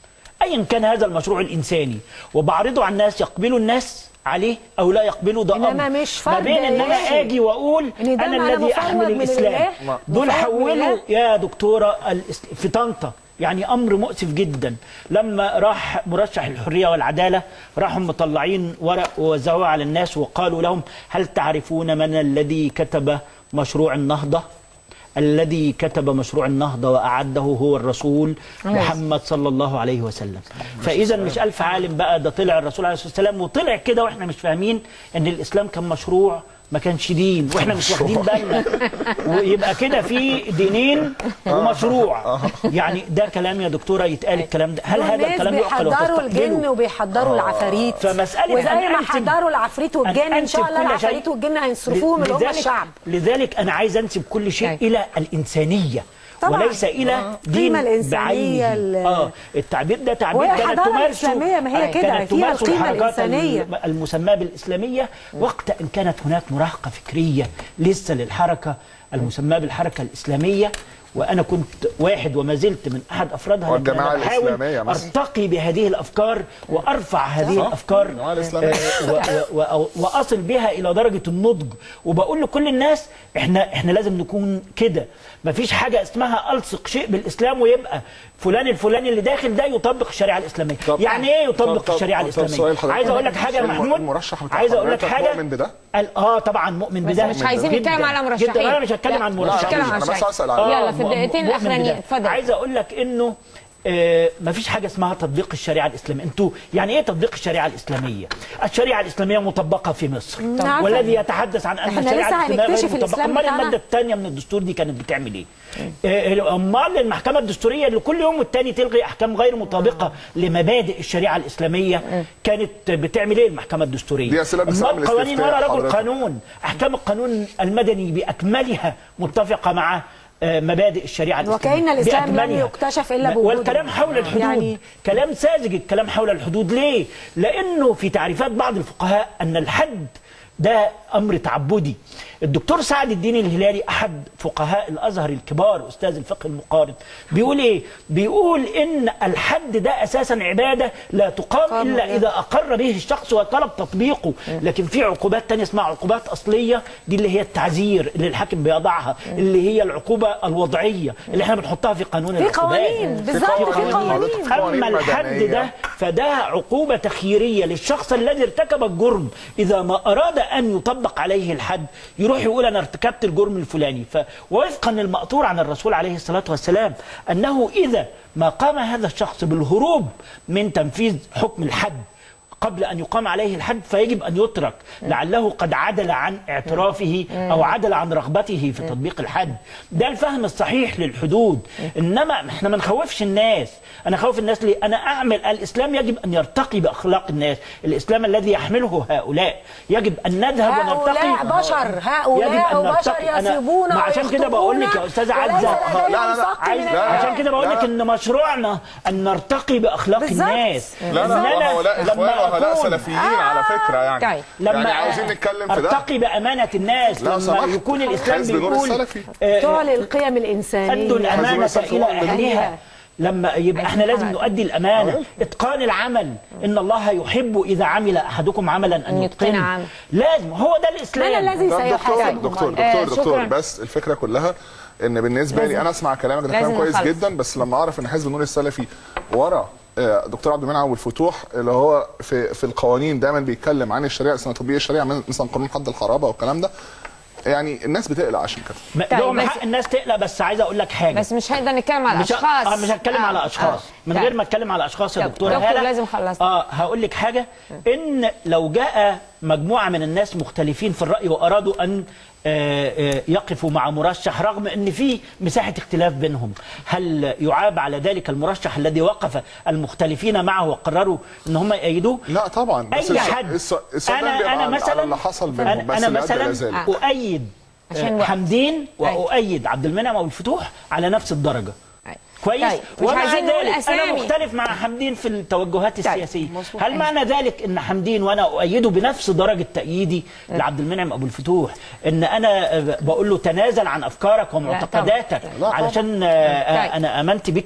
أيا كان هذا المشروع الإنساني وبعرضه على الناس يقبلوا الناس عليه أو لا يقبلوا ده إنما أمر مش ما فرد بين إن أنا يجي. آجي وأقول إن ده أنا معنى الذي مفوض أحمل من الإسلام الإله؟ دول مفوض من حولوا الإله؟ يا دكتورة الإس- في طنطا يعني امر مؤسف جدا لما راح مرشح الحريه والعداله راحوا مطلعين ورق ووزعوه على الناس وقالوا لهم هل تعرفون من الذي كتب مشروع النهضه الذي كتب مشروع النهضه واعده هو الرسول محمد صلى الله عليه وسلم فاذا مش الف عالم بقى ده طلع الرسول عليه الصلاه والسلام وطلع كده واحنا مش فاهمين ان الاسلام كان مشروع ما كانش دين واحنا مش واخدين بالنا ويبقى كده في دينين ومشروع يعني ده كلام يا دكتوره يتقال الكلام ده هل هذا والناس الكلام يعقل بيحضروا الجن وتستقبله وبيحضروا العفاريت فمسألة وزي أن ما أنسب- حضروا العفريت والجن أن ان شاء أنسب الله كل شيء- العفاريت والجن هيصرفوهم اللي هم لذلك- الشعب لذلك انا عايز انسب كل شيء أيوة. الى الانسانيه طبعاً. وليس الى آه. دين القيمة الإنسانية بعينه ال- اه التعبير ده تعبير وهي كانت الحضارة تمارسه الإسلامية ما هي آه، كده، كانت فيها تمارس القيمة الحركات الإنسانية. الم- المسماه بالاسلاميه وقت ان كانت هناك مراهقه فكريه لسه للحركه المسماه بالحركه الاسلاميه وانا كنت واحد وما زلت من احد افرادها لكن والجماعة أنا بحاول الإسلامية مثلا. ارتقي بهذه الافكار وارفع هذه صح. الافكار الجماعة الإسلامية. آه، و- و- و- واصل بها الى درجه النضج وبقول لكل الناس احنا احنا لازم نكون كده مفيش حاجه اسمها الصق شيء بالاسلام ويبقى فلان الفلاني اللي داخل ده يطبق الشريعه الاسلاميه يعني ايه يطبق طب- طب- الشريعه طب الاسلاميه سؤال حضرتك. عايز اقول لك حاجه يا الم- محمود المرشح بتاع عايز اقول لك حضرتك حاجه مؤمن بده؟ قال اه طبعا مؤمن بس بده مش عايزين جداً- نتكلم على مرشحين. جدا انا مش هتكلم لا، عن مش مرشحين هتكلم عن أنا بس مرشحين. أسأل على- يلا في الدقيقتين مؤمن الأخرانيين، بده. اتفضل. عايز اقول لك انه آه مفيش حاجه اسمها تطبيق الشريعه الاسلاميه انتوا يعني ايه تطبيق الشريعه الاسلاميه الشريعه الاسلاميه مطبقه في مصر نعم. والذي يتحدث عن ان إحنا الشريعه لسه الاسلاميه غير هنكتشف مطبقه الإسلام امال بتاعنا. الماده الثانيه من الدستور دي كانت بتعمل ايه آه، امال المحكمه الدستوريه اللي كل يوم والتاني تلغي احكام غير مطابقه لمبادئ الشريعه الاسلاميه كانت بتعمل ايه المحكمه الدستوريه دي أسئلة بنسمع امال من قوانين الاستفتاء ولا رجل حضرتك. قانون احكام القانون المدني باكملها متفقه مع آه، مبادئ الشريعه الاسلاميه وكأن الإسلام لم بأكملها. يكتشف إلا بوجوده. والكلام حول الحدود يعني- يعني كلام ساذج الكلام حول الحدود ليه لانه في تعريفات بعض الفقهاء ان الحد ده امر تعبدي الدكتور سعد الدين الهلالي احد فقهاء الازهر الكبار استاذ الفقه المقارن بيقول ايه بيقول ان الحد ده اساسا عباده لا تقام الا اذا اقر به الشخص وطلب تطبيقه لكن في عقوبات تانية اسمها عقوبات اصليه دي اللي هي التعزير اللي الحاكم بيضعها اللي هي العقوبه الوضعيه اللي احنا بنحطها في قانون في العقوبات قوانين، بالظبط، في قوانين. اما الحد مدنية. ده فده عقوبة تخييرية للشخص الذي ارتكب الجرم إذا ما أراد أن يطبق عليه الحد يروح يقول أنا ارتكبت الجرم الفلاني ف... ووفقا للمأثور عن الرسول عليه الصلاة والسلام أنه إذا ما قام هذا الشخص بالهروب من تنفيذ حكم الحد قبل أن يقام عليه الحد فيجب أن يترك لعله قد عدل عن اعترافه أو عدل عن رغبته في تطبيق الحد ده الفهم الصحيح للحدود إنما احنا ما نخوفش الناس أنا خوف الناس ليه أنا أعمل الإسلام يجب أن يرتقي بأخلاق الناس الإسلام الذي يحمله هؤلاء يجب أن نذهب ونرتقي هؤلاء بشر هؤلاء بشر يصيبون ما عشان كده بقول لك يا أستاذة وليس عزة لديهم لا، لا، سقط عايز من عشان كده بقول لك لا. ان مشروعنا ان نرتقي باخلاق بالظبط. الناس لا لا إن أنا وهؤلاء لما اخوان وهؤلاء أكون- سلفيين على فكره يعني طيب. لما يعني عاوزين نتكلم في ده ارتقي بامانه الناس لا لما سمحت. يكون الاسلام حزب نور بيقول السلفي. آه، تعلي القيم الإنسانية ادوا الامانه حزب الى السلفي. اهلها لما يبقى احنا لازم نؤدي الامانه اتقان العمل ان الله يحب اذا عمل احدكم عملا ان أن يتقن يتقنه عمل. لازم هو ده الاسلام من الذي طب دكتور سيحاسبهم دكتور آه، دكتور دكتور شكراً. بس الفكره كلها ان بالنسبه لي لازم- انا اسمع كلامك ده لازم كلام كويس نخلص. جدا بس لما اعرف ان حزب النور السلفي ورا آه، دكتور عبد المنعم والفتوح اللي هو في في القوانين دايما بيتكلم عن الشريعه اسمها تطبيق الشريعه مثلا قانون حد الحرابه والكلام ده يعني الناس بتقلق عشان كده ما- طيب، لهم بس- حق الناس تقلق بس عايز اقول لك حاجه بس مش هنقدر نتكلم على مش ه- اشخاص آه مش هتكلم آه، على اشخاص آه. من طيب. غير ما اتكلم على اشخاص يا طب، دكتوره دكتور هاله لازم خلصنا. اه هقول لك حاجه ان لو جاء مجموعه من الناس مختلفين في الراي وارادوا ان آه، آه، يقفوا مع مرشح رغم ان في مساحه اختلاف بينهم هل يعاب على ذلك المرشح الذي وقف المختلفين معه وقرروا ان هم يأيدوه لا طبعا بس اي الس- حد الس- السؤال ده انا بيبقى انا على- مثلا على اللي حصل بينهم انا, بس أنا اللي أدى مثلا لذلك. اؤيد عشان آه، وقت. حمدين أيوة. واؤيد عبد المنعم ابو الفتوح على نفس الدرجه أيوة. كويس طيب، مش ومع عايزين نقول ذلك انا أسامي. مختلف مع حمدين في التوجهات السياسيه مظبوط. هل معنى ذلك ان حمدين وانا اؤيده بنفس درجه تأييدي لعبد المنعم ابو الفتوح ان انا آه، بقول له تنازل عن افكارك ومعتقداتك لا طبعا. علشان آه، آه، طيب. انا امنت بك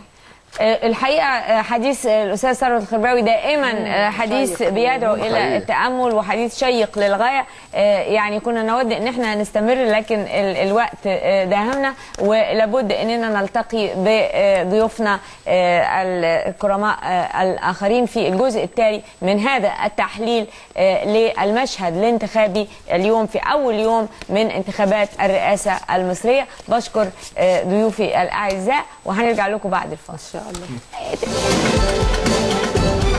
آه، الحقيقه آه، حديث آه، الاستاذ ثروت الخرباوي دائما آه، حديث بيدعو الى حقيقي. التامل وحديث شيق للغايه آه، يعني كنا نود ان احنا نستمر لكن ال- الوقت آه، داهمنا ولابد اننا نلتقي بضيوفنا آه، الكرماء آه، الاخرين في الجزء التالي من هذا التحليل آه، للمشهد الانتخابي اليوم في اول يوم من انتخابات الرئاسه المصريه بشكر آه، ضيوفي الاعزاء وهنرجع لكم بعد الفاصل إن شاء الله